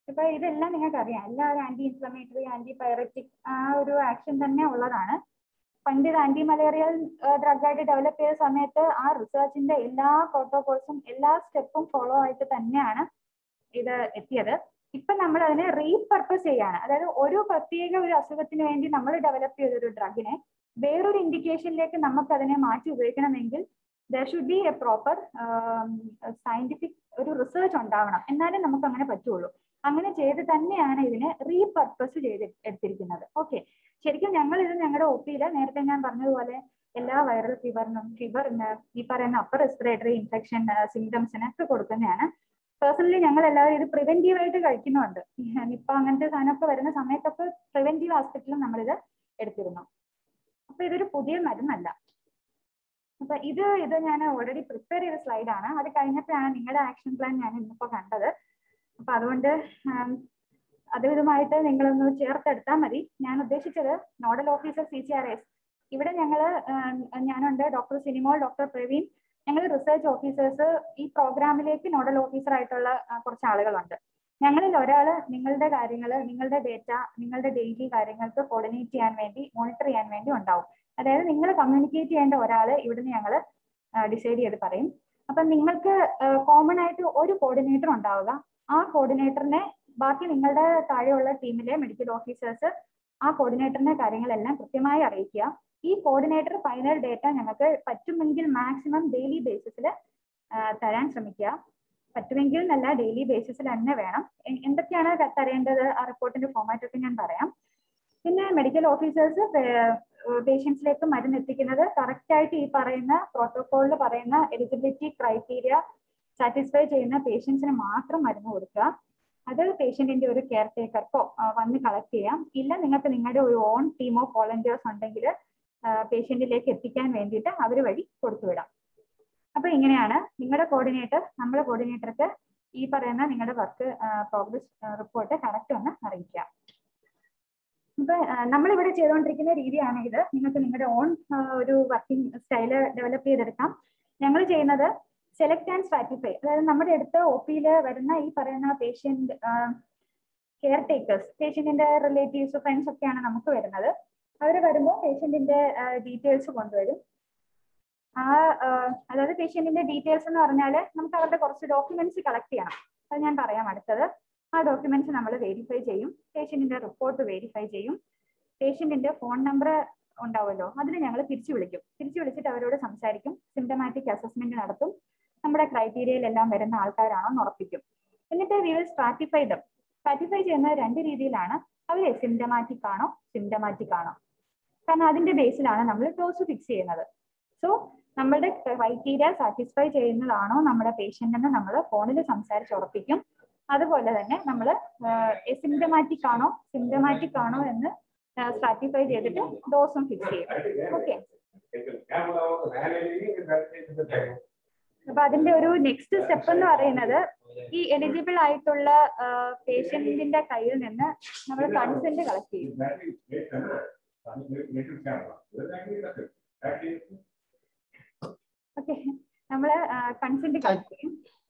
B: ഇപ്പൊ ഇതെല്ലാം നിങ്ങൾക്ക് അറിയാം എല്ലാ ആന്റി ഇൻഫ്ലമേറ്ററി ആന്റി പൈററ്റിക് ആ ഒരു ആക്ഷൻ തന്നെ ഉള്ളതാണ് പണ്ട് ഇത് ആന്റി മലേറിയൽ ഡ്രഗ് ആയിട്ട് ഡെവലപ്പ് ചെയ്ത സമയത്ത് ആ റിസർച്ചിന്റെ എല്ലാ പ്രോട്ടോകോൾസും എല്ലാ സ്റ്റെപ്പും ഫോളോ ആയിട്ട് തന്നെയാണ് ഇത് എത്തിയത് ഇപ്പൊ നമ്മൾ അതിനെ റീപർപ്പസ് ചെയ്യാണ് അതായത് ഒരു പ്രത്യേക ഒരു അസുഖത്തിന് വേണ്ടി നമ്മൾ ഡെവലപ്പ് ചെയ്ത ഒരു ഡ്രഗിനെ വേറൊരു ഇൻഡിക്കേഷനിലേക്ക് നമുക്ക് അതിനെ മാറ്റി ഉപയോഗിക്കണമെങ്കിൽ there should be a proper scientific ഒരു റിസർച്ച് ഉണ്ടാവണം എന്നാലേ നമുക്ക് അങ്ങനെ പറ്റുള്ളൂ അങ്ങനെ ചെയ്ത് തന്നെയാണ് ഇതിനെ റീപർപ്പസ് ചെയ്ത് എടുത്തിരിക്കുന്നത് ഓക്കെ ശരിക്കും ഞങ്ങൾ ഇത് ഞങ്ങളുടെ ഒ പിയിൽ നേരത്തെ ഞാൻ പറഞ്ഞതുപോലെ എല്ലാ വൈറൽ ഫീവറിനും ഫീവറിന് ഈ പറയുന്ന അപ്പർ റെസ്പിറേറ്ററി ഇൻഫെക്ഷൻ സിംറ്റംസിന് ഒക്കെ കൊടുക്കുന്നതാണ് പേഴ്സണലി ഞങ്ങൾ എല്ലാവരും ഇത് പ്രിവെന്റീവ് ആയിട്ട് കഴിക്കുന്നുണ്ട് നിപ്പ അങ്ങനത്തെ സാധനമൊക്കെ വരുന്ന സമയത്തൊക്കെ പ്രിവെന്റീവ് ആസ്പെക്റ്റിലും നമ്മളിത് എടുത്തിരുന്നു അപ്പൊ ഇതൊരു പുതിയ മരുന്നല്ല അപ്പൊ ഇത് ഇത് ഞാൻ ഓൾറെഡി പ്രിപ്പയർ ചെയ്ത സ്ലൈഡാണ് അത് കഴിഞ്ഞപ്പോഴാണ് നിങ്ങളുടെ ആക്ഷൻ പ്ലാൻ ഞാൻ ഇന്നിപ്പോ കണ്ടത് അപ്പൊ അതുകൊണ്ട് അത് ഇതുമായിട്ട് നിങ്ങളൊന്ന് ചേർത്തെടുത്താൽ മതി ഞാൻ ഉദ്ദേശിച്ചത് nodal officer C C R S ഇവിടെ ഞങ്ങൾ ഞാനുണ്ട് ഡോക്ടർ സിനിമോൾ ഡോക്ടർ പ്രവീൺ ഞങ്ങൾ റിസർച്ച് ഓഫീസേഴ്സ് ഈ പ്രോഗ്രാമിലേക്ക് നോഡൽ ഓഫീസർ ആയിട്ടുള്ള കുറച്ച് ആളുകളുണ്ട് ഞങ്ങളിൽ ഒരാൾ നിങ്ങളുടെ കാര്യങ്ങൾ നിങ്ങളുടെ ഡേറ്റ നിങ്ങളുടെ ഡെയിലി കാര്യങ്ങൾക്ക് കോർഡിനേറ്റ് ചെയ്യാൻ വേണ്ടി മോണിറ്റർ ചെയ്യാൻ വേണ്ടി ഉണ്ടാവും അതായത് നിങ്ങൾ കമ്മ്യൂണിക്കേറ്റ് ചെയ്യേണ്ട ഒരാൾ ഇവിടുന്ന് ഞങ്ങൾ ഡിസൈഡ് ചെയ്ത് പറയും അപ്പൊ നിങ്ങൾക്ക് കോമൺ ആയിട്ട് ഒരു കോർഡിനേറ്റർ ഉണ്ടാവുക ആ കോർഡിനേറ്ററിനെ ബാക്കി നിങ്ങളുടെ താഴെയുള്ള ടീമിലെ മെഡിക്കൽ ഓഫീസേഴ്സ് ആ കോർഡിനേറ്ററിന്റെ കാര്യങ്ങളെല്ലാം കൃത്യമായി അറിയിക്കുക ഈ കോർഡിനേറ്റർ ഫൈനൽ ഡേറ്റ ഞങ്ങൾക്ക് പറ്റുമെങ്കിൽ മാക്സിമം ഡെയിലി ബേസിസിൽ തരാൻ ശ്രമിക്കുക പറ്റുമെങ്കിൽ എന്നല്ല ഡെയിലി ബേസിസിൽ തന്നെ വേണം എന്തൊക്കെയാണ് തരേണ്ടത് ആ റിപ്പോർട്ടിന്റെ ഫോമാറ്റ് ഒക്കെ ഞാൻ പറയാം പിന്നെ മെഡിക്കൽ ഓഫീസേഴ്സ് പേഷ്യൻസിലേക്ക് മരുന്ന് എത്തിക്കുന്നത് കറക്റ്റ് ആയിട്ട് ഈ പറയുന്ന പ്രോട്ടോകോളിൽ പറയുന്ന എലിജിബിലിറ്റി ക്രൈറ്റീരിയ സാറ്റിസ്ഫൈ ചെയ്യുന്ന പേഷ്യൻസിന് മാത്രം മരുന്ന് കൊടുക്കുക അത് പേഷ്യന്റിന്റെ ഒരു കെയർ ടേക്കർക്കോ വന്ന് കളക്ട് ചെയ്യാം ഇല്ല നിങ്ങൾക്ക് നിങ്ങളുടെ ഒരു ഓൺ ടീം ഓഫ് വോളണ്ടിയേഴ്സ് ഉണ്ടെങ്കിൽ പേഷ്യന്റിലേക്ക് എത്തിക്കാൻ വേണ്ടിയിട്ട് അവർ വഴി കൊടുത്തുവിടാം അപ്പൊ ഇങ്ങനെയാണ് നിങ്ങളുടെ കോർഡിനേറ്റർ നമ്മുടെ കോർഡിനേറ്റർക്ക് ഈ പറയുന്ന നിങ്ങളുടെ വർക്ക് പ്രോഗ്രസ് റിപ്പോർട്ട് കറക്റ്റ് ഒന്ന് അറിയിക്കാം ഇപ്പൊ നമ്മളിവിടെ ചെയ്തുകൊണ്ടിരിക്കുന്ന രീതിയാണ് ഇത് നിങ്ങൾക്ക് നിങ്ങളുടെ ഓൺ ഒരു വർക്കിംഗ് സ്റ്റൈല് ഡെവലപ്പ് ചെയ്തെടുക്കാം ഞങ്ങൾ ചെയ്യുന്നത് സെലക്ട് ആൻഡ് സ്ട്രാറ്റിഫൈ അതായത് നമ്മുടെ അടുത്ത് ഒ പിയിൽ വരുന്ന ഈ പറയുന്ന പേഷ്യന്റ് കെയർ ടേക്കേഴ്സ് പേഷ്യന്റിന്റെ റിലേറ്റീവ്സ് ഫ്രണ്ട്സ് ഒക്കെയാണ് നമുക്ക് വരുന്നത് അവർ വരുമ്പോൾ പേഷ്യന്റിന്റെ ഡീറ്റെയിൽസ് കൊണ്ടുവരും ആ അതായത് പേഷ്യന്റിന്റെ ഡീറ്റെയിൽസ് എന്ന് പറഞ്ഞാൽ നമുക്ക് അവരുടെ കുറച്ച് ഡോക്യുമെന്റ്സ് കളക്ട് ചെയ്യണം അത് ഞാൻ പറയാം അടുത്തത് ആ ഡോക്യുമെന്റ്സ് നമ്മൾ വെരിഫൈ ചെയ്യും പേഷ്യന്റിന്റെ റിപ്പോർട്ട് വെരിഫൈ ചെയ്യും പേഷ്യന്റിന്റെ ഫോൺ നമ്പർ ഉണ്ടാവുമല്ലോ അതിന് ഞങ്ങൾ തിരിച്ചു വിളിക്കും തിരിച്ചു വിളിച്ചിട്ട് അവരോട് സംസാരിക്കും സിംറ്റമാറ്റിക് അസസ്മെന്റ് നടത്തും നമ്മുടെ ക്രൈറ്റീരിയയിലെല്ലാം വരുന്ന ആൾക്കാരാണോ എന്ന് ഉറപ്പിക്കും എന്നിട്ട് we will stratify them stratify ചെയ്യുന്നത് രണ്ട് രീതിയിലാണ് അവർ സിംറ്റമാറ്റിക് ആണോ സിംറ്റമാറ്റിക് ആണോ കാരണം അതിന്റെ ബേസിലാണ് നമ്മൾ ഡോസ് ഫിക്സ് ചെയ്യുന്നത് സോ നമ്മളുടെ ക്രൈറ്റീരിയ സാറ്റിസ്ഫൈ ചെയ്യുന്നതാണോ നമ്മുടെ പേഷ്യന്റ് എന്ന് നമ്മൾ ഫോണിൽ സംസാരിച്ച് ഉറപ്പിക്കും അതുപോലെ തന്നെ നമ്മൾ സിംറ്റമാറ്റിക് ആണോ സിംറ്റമാറ്റിക് ആണോ എന്ന് സ്ട്രാറ്റിഫൈ ചെയ്തിട്ട് ഡോസും ഫിക്സ് ചെയ്യും ഓക്കെ അപ്പൊ അതിന്റെ ഒരു നെക്സ്റ്റ് സ്റ്റെപ്പ് എന്ന് പറയുന്നത് ഈ എലിജിബിൾ ആയിട്ടുള്ള പേഷ്യന്റിന്റെ കയ്യിൽ നിന്ന് നമ്മൾ കൺസെന്റ് കളക്ട് ചെയ്യും ഓക്കെ നമ്മള് കൺസെന്റ് കളക്ട് ചെയ്യും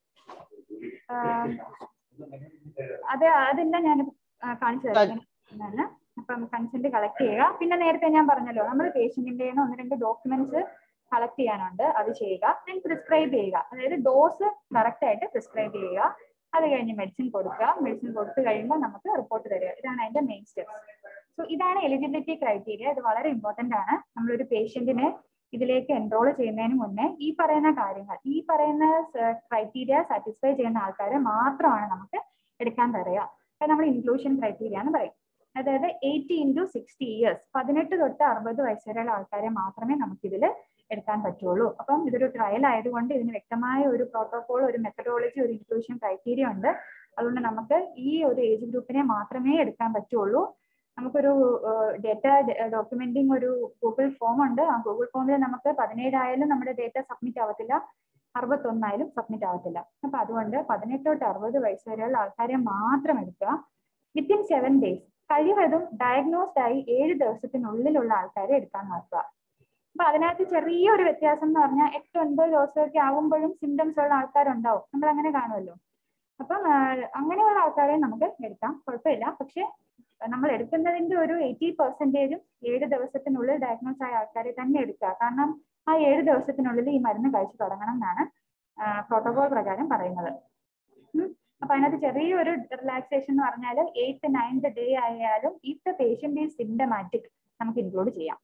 B: അത് അതെല്ലാം ഞാൻ കാണിച്ചു തരാം അപ്പം കൺസെന്റ് കളക്ട് ചെയ്യുക പിന്നെ നേരത്തെ ഞാൻ പറഞ്ഞല്ലോ നമ്മൾ പേഷ്യന്റിന്റെ ഒന്ന് രണ്ട് ഡോക്യുമെന്റ്സ് കളക്ട് ചെയ്യാനുണ്ട് അത് ചെയ്യുക ദെൻ പ്രിസ്ക്രൈബ് ചെയ്യുക അതായത് ഡോസ് കറക്റ്റ് ആയിട്ട് പ്രിസ്ക്രൈബ് ചെയ്യുക അത് കഴിഞ്ഞ് മെഡിസിൻ കൊടുക്കുക മെഡിസിൻ കൊടുത്തു കഴിയുമ്പോൾ നമുക്ക് റിപ്പോർട്ട് തരിക ഇതാണ് അതിന്റെ മെയിൻ സ്റ്റെപ്സ് സോ ഇതാണ് എലിജിബിലിറ്റി ക്രൈറ്റീരിയ ഇത് വളരെ ഇമ്പോർട്ടന്റ് ആണ് നമ്മളൊരു പേഷ്യന്റിനെ ഇതിലേക്ക് എൻറോൾ ചെയ്യുന്നതിന് മുന്നേ ഈ പറയുന്ന കാര്യങ്ങൾ ഈ പറയുന്ന ക്രൈറ്റീരിയ സാറ്റിസ്ഫൈ ചെയ്യുന്ന ആൾക്കാരെ മാത്രമാണ് നമുക്ക് എടുക്കാൻ തരിക അത് നമ്മൾ ഇൻക്ലൂഷൻ ക്രൈറ്റീരിയ എന്ന് പറയും അതായത് എയ്റ്റി ഇൻറ്റു സിക്സ്റ്റി ഇയേഴ്സ് പതിനെട്ട് തൊട്ട് അറുപത് വയസ്സ് വരെയുള്ള ആൾക്കാരെ മാത്രമേ നമുക്കിതിൽ എടുക്കാൻ പറ്റുള്ളൂ അപ്പം ഇതൊരു ട്രയൽ ആയതുകൊണ്ട് ഇതിന് വ്യക്തമായ ഒരു പ്രോട്ടോകോൾ ഒരു മെത്തഡോളജി ഒരു ഇൻക്ലൂഷൻ ക്രൈറ്റീരിയ ഉണ്ട് അതുകൊണ്ട് നമുക്ക് ഈ ഒരു ഏജ് ഗ്രൂപ്പിനെ മാത്രമേ എടുക്കാൻ പറ്റുള്ളൂ നമുക്കൊരു ഡേറ്റ ഡോക്യുമെന്റിങ് ഒരു ഗൂഗിൾ ഫോം ഉണ്ട് ആ ഗൂഗിൾ ഫോമിൽ നമുക്ക് പതിനേഴായാലും നമ്മുടെ ഡേറ്റ സബ്മിറ്റ് ആവത്തില്ല അറുപത്തൊന്നായാലും സബ്മിറ്റ് ആവത്തില്ല അപ്പൊ അതുകൊണ്ട് പതിനെട്ട് തൊട്ട് അറുപത് വയസ്സ് വരെയുള്ള ആൾക്കാരെ മാത്രം എടുക്കുക വിത്തിൻ സെവൻ ഡേയ്സ് കഴിവതും ഡയഗ്നോസ്ഡ് ആയി ഏഴ് ദിവസത്തിനുള്ളിലുള്ള ആൾക്കാരെ എടുക്കാൻ നോക്കുക അപ്പൊ അതിനകത്ത് ചെറിയൊരു വ്യത്യാസം എന്ന് പറഞ്ഞാൽ എട്ട് ഒൻപത് ദിവസമൊക്കെ ആകുമ്പോഴും സിംറ്റംസ് ഉള്ള ആൾക്കാരുണ്ടാവും നമ്മൾ അങ്ങനെ കാണുമല്ലോ അപ്പം ആ, അങ്ങനെയുള്ള ആൾക്കാരെ നമുക്ക് എടുക്കാം കുഴപ്പമില്ല പക്ഷെ നമ്മൾ എടുക്കുന്നതിന്റെ ഒരു എയ്റ്റി പെർസെന്റേജും ഏഴ് ദിവസത്തിനുള്ളിൽ ഡയഗ്നോസ് ആയ ആൾക്കാരെ തന്നെ എടുക്കുക കാരണം ആ ഏഴ് ദിവസത്തിനുള്ളിൽ ഈ മരുന്ന് കഴിച്ചു തുടങ്ങണം എന്നാണ് പ്രോട്ടോകോൾ പ്രകാരം പറയുന്നത് ഉം. അപ്പൊ അതിനകത്ത് ചെറിയൊരു റിലാക്സേഷൻ എന്ന് പറഞ്ഞാൽ എയ്ത്ത് നയൻത് ഡേ ആയാലും if the patient is symptomatic നമുക്ക് ഇൻക്ലൂഡ് ചെയ്യാം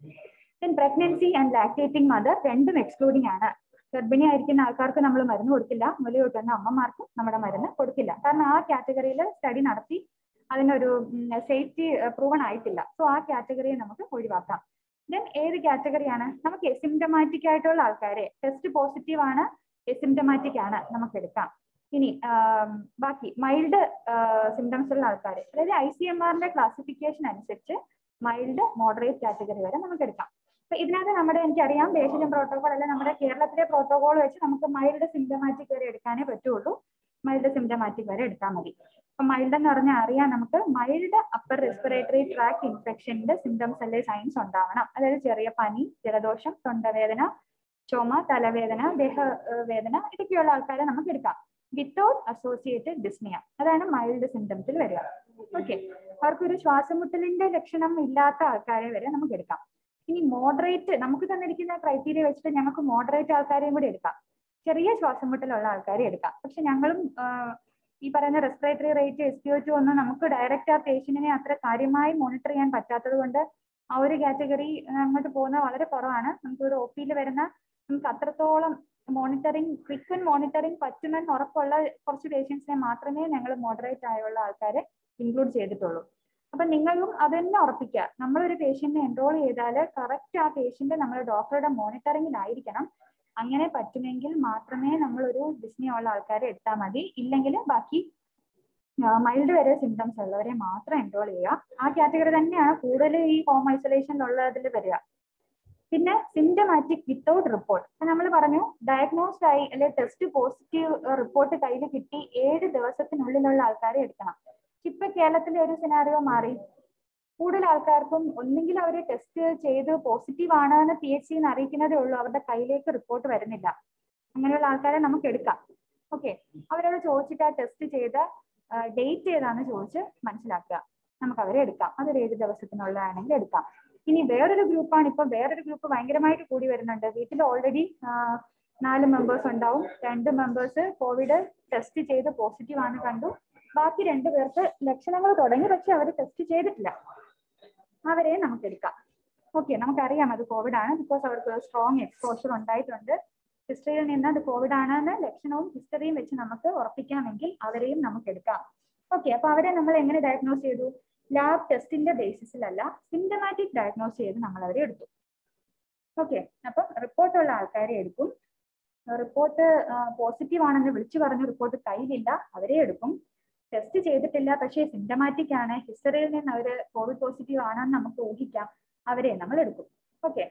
B: then pregnancy and lactating mother രണ്ടും എക്സ്ക്ലൂഡിംഗ് ആണ് ഗർഭിണി ആയിരിക്കുന്ന ആൾക്കാർക്ക് നമ്മൾ മരുന്ന് കൊടുക്കില്ല മുല കൂട്ടുന്ന അമ്മമാർക്കും നമ്മുടെ മരുന്ന് കൊടുക്കില്ല കാരണം ആ കാറ്റഗറിയിൽ സ്റ്റഡി നടത്തി അതിനൊരു സേഫ്റ്റി പ്രൂവൺ ആയിട്ടില്ല സോ ആ കാറ്റഗറിയെ നമുക്ക് ഒഴിവാക്കാം ദെൻ ഏത് കാറ്റഗറിയാണ് നമുക്ക് എസിംറ്റമാറ്റിക് ആയിട്ടുള്ള ആൾക്കാരെ ടെസ്റ്റ് പോസിറ്റീവ് ആണ് എസിംറ്റമാറ്റിക് ആണ് നമുക്ക് എടുക്കാം ഇനി ആം, ബാക്കി മൈൽഡ് സിംറ്റംസ് ഉള്ള ആൾക്കാർ അതായത് ഐ സി എം ആറിന്റെ ക്ലാസിഫിക്കേഷൻ അനുസരിച്ച് മൈൽഡ് മോഡറേറ്റ് കാറ്റഗറി വരെ നമുക്ക് എടുക്കാം അപ്പൊ ഇതിനകത്ത് നമ്മുടെ എനിക്കറിയാം ദേശീയ പ്രോട്ടോകോൾ അല്ല നമ്മുടെ കേരളത്തിലെ പ്രോട്ടോകോൾ വെച്ച് നമുക്ക് മൈൽഡ് സിംറ്റമാറ്റിക് വരെ എടുക്കാനേ പറ്റുള്ളൂ മൈൽഡ് സിംറ്റമാറ്റിക് വരെ എടുത്താൽ മതി അപ്പൊ മൈൽഡ് എന്ന് പറഞ്ഞാൽ അറിയാം നമുക്ക് മൈൽഡ് അപ്പർ റെസ്പിറേറ്ററി ട്രാക്ക് ഇൻഫെക്ഷന്റെ സിംറ്റംസ് അല്ലെ സൈൻസ് ഉണ്ടാവണം അതായത് ചെറിയ പനി ജലദോഷം തൊണ്ടവേദന ചുമ തലവേദന ദേഹ ഏഹ് വേദന ഇതൊക്കെയുള്ള ആൾക്കാരെ നമുക്ക് എടുക്കാം വിത്തൗട്ട് അസോസിയേറ്റഡ് ഡിസ്നിയ അതാണ് മൈൽഡ് സിംറ്റംസിൽ വരിക ഓക്കെ അവർക്കൊരു ശ്വാസമുട്ടലിന്റെ ലക്ഷണം ഇല്ലാത്ത ആൾക്കാരെ വരെ നമുക്ക് എടുക്കാം ഇനി മോഡറേറ്റ് നമുക്ക് തന്നിരിക്കുന്ന ക്രൈറ്റീരിയ വെച്ചിട്ട് ഞങ്ങൾക്ക് മോഡറേറ്റ് ആൾക്കാരെയും കൂടി എടുക്കാം ചെറിയ ശ്വാസമുട്ടലുള്ള ആൾക്കാരെ എടുക്കാം പക്ഷെ ഞങ്ങളും ആഹ്, ഈ പറയുന്ന respiratory rate S P O two ഒന്നും നമുക്ക് ഡയറക്റ്റ് ആ പേഷ്യന്റിനെ അത്ര കാര്യമായി മോണിറ്റർ ചെയ്യാൻ പറ്റാത്തത് കൊണ്ട് ആ ഒരു കാറ്റഗറി അങ്ങോട്ട് പോകുന്നത് വളരെ കുറവാണ് നമുക്ക് ഒരു ഒ പിയിൽ വരുന്ന നമുക്ക് അത്രത്തോളം മോണിറ്ററിങ് ഫ്രീക്വന്റ് മോണിറ്ററിങ് പറ്റുമെന്ന് ഉറപ്പുള്ള കുറച്ച് പേഷ്യൻസിനെ മാത്രമേ ഞങ്ങൾ മോഡറേറ്റ് ആയുള്ള ആൾക്കാരെ ഇൻക്ലൂഡ് ചെയ്തിട്ടുള്ളൂ അപ്പൊ നിങ്ങളും അത് തന്നെ ഉറപ്പിക്കുക നമ്മളൊരു പേഷ്യന്റിനെ എൻറോൾ ചെയ്താൽ കറക്റ്റ് ആ പേഷ്യന്റ് നമ്മുടെ ഡോക്ടറുടെ മോണിറ്ററിംഗിലായിരിക്കണം അങ്ങനെ പറ്റുമെങ്കിൽ മാത്രമേ നമ്മളൊരു ഡിസ്നി ഉള്ള ആൾക്കാരെ എടുത്താൽ മതി ഇല്ലെങ്കിൽ ബാക്കി മൈൽഡ് വരെ സിംറ്റംസ് ഉള്ളവരെ മാത്രം എൻറോൾ ചെയ്യുക ആ കാറ്റഗറി തന്നെയാണ് കൂടുതൽ ഈ ഹോം ഐസൊലേഷനിലുള്ളതിൽ വരിക പിന്നെ സിംറ്റമാറ്റിക് വിത്തൗട്ട് റിപ്പോർട്ട് നമ്മൾ പറഞ്ഞു ഡയഗ്നോസ്ഡ് ആയി അല്ലെ ടെസ്റ്റ് പോസിറ്റീവ് റിപ്പോർട്ട് കയ്യിൽ കിട്ടി ഏഴ് ദിവസത്തിനുള്ളിലുള്ള ആൾക്കാരെ എടുക്കണം ഇപ്പൊ കേരളത്തിലെ ഒരു സിനാറിയോ മാറി കൂടുതൽ ആൾക്കാർക്കും ഒന്നെങ്കിൽ അവർ ടെസ്റ്റ് ചെയ്ത് പോസിറ്റീവ് ആണ് എന്ന് പി എച്ച് സിന്ന് അറിയിക്കുന്നതേ ഉള്ളൂ അവരുടെ കയ്യിലേക്ക് റിപ്പോർട്ട് വരുന്നില്ല അങ്ങനെയുള്ള ആൾക്കാരെ നമുക്ക് എടുക്കാം ഓക്കെ അവരോട് ചോദിച്ചിട്ട് ആ ടെസ്റ്റ് ചെയ്ത ഡേറ്റ് ഏതാന്ന് ചോദിച്ച് മനസ്സിലാക്കുക നമുക്ക് അവരെ എടുക്കാം അതൊരു ഏഴ് ദിവസത്തിനുള്ളതാണെങ്കിൽ എടുക്കാം ഇനി വേറൊരു ഗ്രൂപ്പാണ് ഇപ്പൊ വേറൊരു ഗ്രൂപ്പ് ഭയങ്കരമായിട്ട് കൂടി വരുന്നുണ്ട് വീട്ടിൽ ഓൾറെഡി നാല് മെമ്പേഴ്സ് ഉണ്ടാവും രണ്ട് മെമ്പേഴ്സ് കോവിഡ് ടെസ്റ്റ് ചെയ്ത് പോസിറ്റീവ് ആണെന്ന് കണ്ടു ബാക്കി രണ്ടു പേർക്ക് ലക്ഷണങ്ങൾ തുടങ്ങി പക്ഷെ അവർ ടെസ്റ്റ് ചെയ്തിട്ടില്ല അവരെ നമുക്ക് എടുക്കാം ഓക്കെ നമുക്കറിയാം അത് കോവിഡ് ആണ് ബിക്കോസ് അവർക്ക് സ്ട്രോങ് എക്സ്പോഷർ ഉണ്ടായിട്ടുണ്ട് ഹിസ്റ്ററിയിൽ നിന്ന് അത് കോവിഡ് ആണെന്ന് ലക്ഷണവും ഹിസ്റ്ററിയും വെച്ച് നമുക്ക് ഉറപ്പിക്കാമെങ്കിൽ അവരെയും നമുക്ക് എടുക്കാം ഓക്കെ അപ്പൊ അവരെ നമ്മൾ എങ്ങനെ ഡയഗ്നോസ് ചെയ്തു ലാബ് ടെസ്റ്റിന്റെ ബേസിസിലല്ല സിംറ്റമാറ്റിക് ഡയഗ്നോസ് ചെയ്ത് നമ്മൾ അവരെ എടുത്തു ഓക്കെ അപ്പം റിപ്പോർട്ടുള്ള ആൾക്കാരെ എടുക്കും റിപ്പോർട്ട് പോസിറ്റീവ് ആണെന്ന് വിളിച്ചു പറഞ്ഞ റിപ്പോർട്ട് കയ്യിലില്ല അവരെ എടുക്കും ടെസ്റ്റ് ചെയ്തിട്ടില്ല പക്ഷേ സിംറ്റമാറ്റിക് ആണ് ഹിസ്റ്ററിയിൽ നിന്ന് അവര് കോവിഡ് പോസിറ്റീവ് ആണെന്ന് നമുക്ക് ഊഹിക്കാം അവരെ നമ്മൾ എടുക്കും ഓക്കെ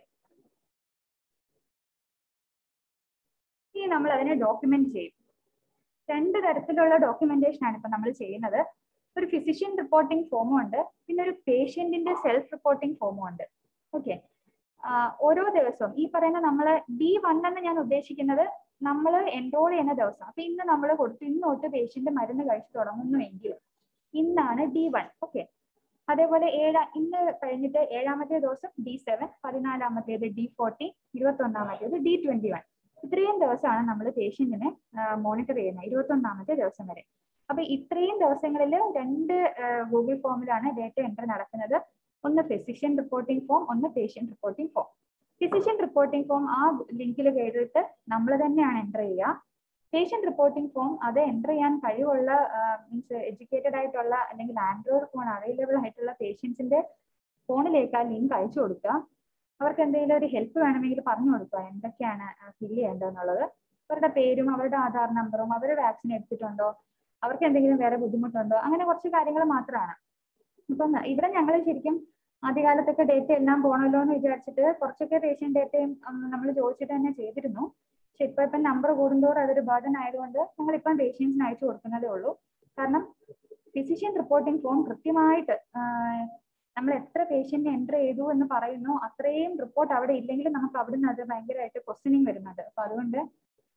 B: ഇനി നമ്മൾ അതിനെ ഡോക്യുമെന്റ് ചെയ്യും രണ്ട് തരത്തിലുള്ള ഡോക്യുമെന്റേഷൻ ആണ് ഇപ്പൊ നമ്മൾ ചെയ്യുന്നത് ഒരു ഫിസിഷ്യൻ റിപ്പോർട്ടിംഗ് ഫോമും ഉണ്ട് പിന്നെ ഒരു പേഷ്യന്റിന്റെ സെൽഫ് റിപ്പോർട്ടിംഗ് ഫോമും ഉണ്ട് ഓക്കെ ഓരോ ദിവസവും ഈ പറയുന്ന നമ്മൾ ഡി വൺ എന്ന് ഞാൻ ഉദ്ദേശിക്കുന്നത് നമ്മൾ എൻറോൾ ചെയ്യുന്ന ദിവസം അപ്പൊ ഇന്ന് നമ്മൾ കൊടുത്തു ഇന്ന് തൊട്ട് പേഷ്യന്റ് മരുന്ന് കഴിച്ചു തുടങ്ങുന്നു എങ്കിൽ ഇന്നാണ് ഡി വൺ ഓക്കെ അതേപോലെ ഏഴാ ഇന്ന് കഴിഞ്ഞിട്ട് ഏഴാമത്തെ ദിവസം ഡി സെവൻ പതിനാലാമത്തേത് ഡി ഫോർട്ടി ഇരുപത്തി ഒന്നാമത്തേത് ഡി ട്വന്റി വൺ ഇത്രയും ദിവസമാണ് നമ്മൾ പേഷ്യന്റിനെ മോണിറ്റർ ചെയ്യുന്നത് ഇരുപത്തി ഒന്നാമത്തെ ദിവസം വരെ അപ്പൊ ഇത്രയും ദിവസങ്ങളിൽ രണ്ട് ഗൂഗിൾ ഫോമിലാണ് ഡേറ്റ എൻട്രി നടക്കുന്നത് ഒന്ന് ഫിസിഷ്യൻ റിപ്പോർട്ടിംഗ് ഫോം ഒന്ന് patient reporting form physician reporting form ആ ലിങ്കിൽ കയറിയിട്ട് നമ്മൾ തന്നെയാണ് എൻ്റർ ചെയ്യുക പേഷ്യന്റ് റിപ്പോർട്ടിംഗ് ഫോം അത് എൻ്റർ ചെയ്യാൻ കഴിവുള്ള മീൻസ് എഡ്യൂക്കേറ്റഡ് ആയിട്ടുള്ള അല്ലെങ്കിൽ ആൻഡ്രോയിഡ് ഫോൺ അവൈലബിൾ ആയിട്ടുള്ള പേഷ്യൻസിന്റെ ഫോണിലേക്ക് ആ ലിങ്ക് അയച്ചു കൊടുക്കുക അവർക്ക് എന്തെങ്കിലും ഒരു ഹെൽപ്പ് വേണമെങ്കിൽ പറഞ്ഞു കൊടുക്കുക എന്തൊക്കെയാണ് ഫില്ല് ചെയ്യേണ്ടതെന്നുള്ളത് അവരുടെ പേരും അവരുടെ ആധാർ നമ്പറും അവർ വാക്സിൻ എടുത്തിട്ടുണ്ടോ അവർക്ക് എന്തെങ്കിലും വേറെ ബുദ്ധിമുട്ടുണ്ടോ അങ്ങനെ കുറച്ച് കാര്യങ്ങൾ മാത്രമാണ് ഇപ്പം ഇവിടെ ഞങ്ങൾ ശരിക്കും ആദ്യകാലത്തൊക്കെ ഡേറ്റ എല്ലാം പോകണമല്ലോ എന്ന് വിചാരിച്ചിട്ട് കുറച്ചൊക്കെ പേഷ്യന്റ് ഡേറ്റയും നമ്മൾ ചോദിച്ചിട്ട് തന്നെ ചെയ്തിരുന്നു പക്ഷെ ഇപ്പൊ ഇപ്പം നമ്പർ കൂടുന്തോറും അതൊരു ബർഡൻ ആയതുകൊണ്ട് ഞങ്ങൾ ഇപ്പം പേഷ്യൻസിന് അയച്ചു കൊടുക്കുന്നതേ ഉള്ളൂ കാരണം ഫിസിഷ്യൻ റിപ്പോർട്ടിംഗ് ഫോം കൃത്യമായിട്ട് നമ്മൾ എത്ര പേഷ്യന്റ് എൻറ്റർ ചെയ്തു എന്ന് പറയുന്നു അത്രയും റിപ്പോർട്ട് അവിടെ ഇല്ലെങ്കിൽ നമുക്ക് അവിടുന്ന് അത് ഭയങ്കരമായിട്ട് ക്വസ്റ്റ്യനിങ് വരുന്നുണ്ട് അപ്പൊ അതുകൊണ്ട്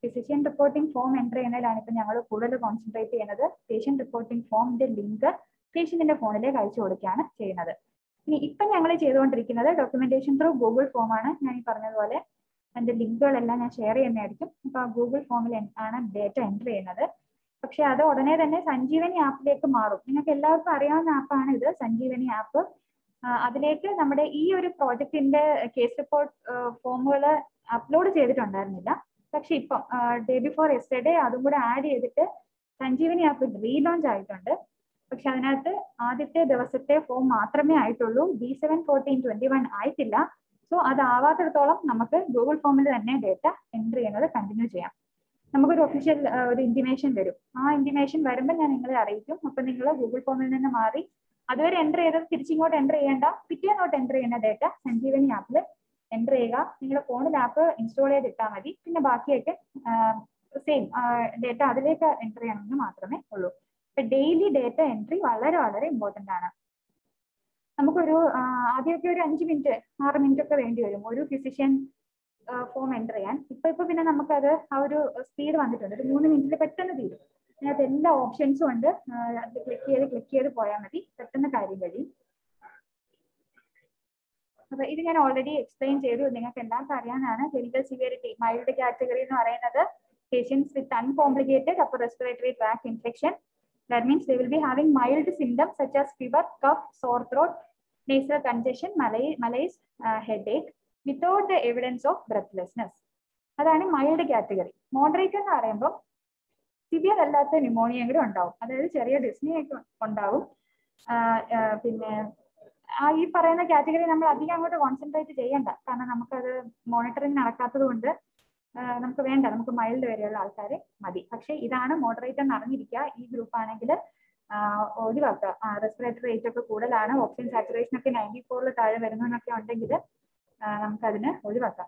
B: ഫിസിഷ്യൻ റിപ്പോർട്ടിംഗ് ഫോം എൻ്റർ ചെയ്യുന്നതിലാണ് ഇപ്പൊ ഞങ്ങൾ കൂടുതൽ കോൺസെൻട്രേറ്റ് ചെയ്യുന്നത് പേഷ്യന്റ് റിപ്പോർട്ടിംഗ് ഫോമിന്റെ ലിങ്ക് പേഷ്യന്റിന്റെ ഫോണിലേക്ക് അയച്ചു കൊടുക്കുകയാണ് ചെയ്യുന്നത് ഇനി ഇപ്പൊ ഞങ്ങൾ ചെയ്തുകൊണ്ടിരിക്കുന്നത് ഡോക്യുമെന്റേഷൻ ത്രൂ ഗൂഗിൾ ഫോം ആണ് ഞാൻ ഈ പറഞ്ഞതുപോലെ അതിന്റെ ലിങ്കുകളെല്ലാം ഞാൻ ഷെയർ ചെയ്യുന്നതായിരിക്കും അപ്പൊ ആ ഗൂഗിൾ ഫോമിൽ ആണ് ഡേറ്റ എൻ്റർ ചെയ്യുന്നത് പക്ഷെ അത് ഉടനെ തന്നെ സഞ്ജീവനി ആപ്പിലേക്ക് മാറും നിങ്ങൾക്ക് എല്ലാവർക്കും അറിയാവുന്ന ആപ്പാണ് ഇത് സഞ്ജീവനി ആപ്പ് അതിലേക്ക് നമ്മുടെ ഈ ഒരു പ്രോജക്റ്റിന്റെ കേസ് റിപ്പോർട്ട് ഫോമുകൾ അപ്ലോഡ് ചെയ്തിട്ടുണ്ടായിരുന്നില്ല പക്ഷെ ഇപ്പം ഡേ ബിഫോർ എസ്റ്റർഡേ അതും കൂടെ ആഡ് ചെയ്തിട്ട് സഞ്ജീവനി ആപ്പ് റീലോഞ്ച് ആയിട്ടുണ്ട് പക്ഷെ അതിനകത്ത് ആദ്യത്തെ ദിവസത്തെ ഫോം മാത്രമേ ആയിട്ടുള്ളൂ B seven fourteen twenty one ആയിട്ടില്ല സോ അതാവാത്തിടത്തോളം നമുക്ക് ഗൂഗിൾ ഫോമിൽ തന്നെ ഡേറ്റ എൻ്റർ ചെയ്യുന്നത് കണ്ടിന്യൂ ചെയ്യാം നമുക്കൊരു ഒഫീഷ്യൽ ഒരു ഇന്റിമേഷൻ വരും ആ ഇന്റിമേഷൻ വരുമ്പോൾ ഞാൻ നിങ്ങളെ അറിയിക്കും അപ്പൊ നിങ്ങൾ ഗൂഗിൾ ഫോമിൽ നിന്ന് മാറി അതുവരെ എൻ്റർ ചെയ്തത് തിരിച്ചിങ്ങോട്ട് എൻ്റർ ചെയ്യേണ്ട പിറ്റേന്നോട്ട് എൻ്റർ ചെയ്യുന്ന ഡേറ്റ സഞ്ജീവനി ആപ്പിൽ എൻ്റർ ചെയ്യുക നിങ്ങളുടെ ഫോണിൽ ആപ്പ് ഇൻസ്റ്റാൾ ചെയ്തിട്ടാൽ മതി പിന്നെ ബാക്കിയൊക്കെ സെയിം ഡേറ്റ അതിലേക്ക് എൻ്റർ ചെയ്യണമെന്ന് മാത്രമേ ഉള്ളൂ ഇപ്പൊ ഡെയിലി ഡേറ്റ എൻട്രി വളരെ വളരെ ഇമ്പോർട്ടന്റ് ആണ് നമുക്കൊരു ആദ്യമൊക്കെ ഒരു അഞ്ച് മിനിറ്റ് ആറ് മിനിറ്റ് ഒക്കെ വേണ്ടി വരും ഒരു ഫിസിഷ്യൻ ഫോം എൻ്റർ ചെയ്യാൻ ഇപ്പൊ ഇപ്പൊ പിന്നെ നമുക്കത് ആ ഒരു സ്പീഡ് വന്നിട്ടുണ്ട് ഒരു മൂന്ന് മിനിറ്റിൽ പെട്ടെന്ന് തീരും അതിനകത്ത് എല്ലാ ഓപ്ഷൻസും ഉണ്ട് അത് ക്ലിക്ക് ചെയ്ത് ക്ലിക്ക് ചെയ്ത് പോയാൽ മതി പെട്ടെന്ന് കാര്യം കഴിയും അപ്പൊ ഇത് ഞാൻ ഓൾറെഡി എക്സ്പ്ലെയിൻ ചെയ്തു നിങ്ങൾക്ക് എല്ലാവർക്കും അറിയാനാണ് ക്ലിനിക്കൽ സിവിയറിറ്റി മൈൽഡ് കാറ്റഗറി എന്ന് പറയുന്നത് patients with uncomplicated upper respiratory tract infection That means they will be having mild symptoms such as fever, cough, sore throat, nasal congestion, malaise, malaise uh, headache without the evidence of breathlessness. അതാണ് mild category moderate എന്ന് പറയുമ്പോൾ severe അല്ലാത്ത pneumonia കൂടെ ഉണ്ടാവും അതായത് ചെറിയ ഡിസ്നിയൊക്കെ ഉണ്ടാവും പിന്നെ ആ ഈ പറയുന്ന കാറ്റഗറി നമ്മൾ അധികം അങ്ങോട്ട് കോൺസെൻട്രേറ്റ് ചെയ്യണ്ട കാരണം നമുക്കത് മോണിറ്ററിങ് നടക്കാത്തത് കൊണ്ട് നമുക്ക് വേണ്ട നമുക്ക് മൈൽഡ് വരെയുള്ള ആൾക്കാരെ മതി പക്ഷെ ഇതാണ് മോഡറേറ്റ് എന്ന് അറിഞ്ഞിരിക്കുക ഈ ഗ്രൂപ്പ് ആണെങ്കിൽ ഒഴിവാക്കുക റെസ്പിറേറ്ററി റേറ്റ് ഒക്കെ കൂടുതലാണ് ഓക്സിജൻ സാച്ചുറേഷൻ ഒക്കെ നയൻറ്റി ഫോറിൽ താഴെ വരുന്നു എന്നൊക്കെ ഉണ്ടെങ്കിൽ നമുക്ക് അതിന് ഒഴിവാക്കാം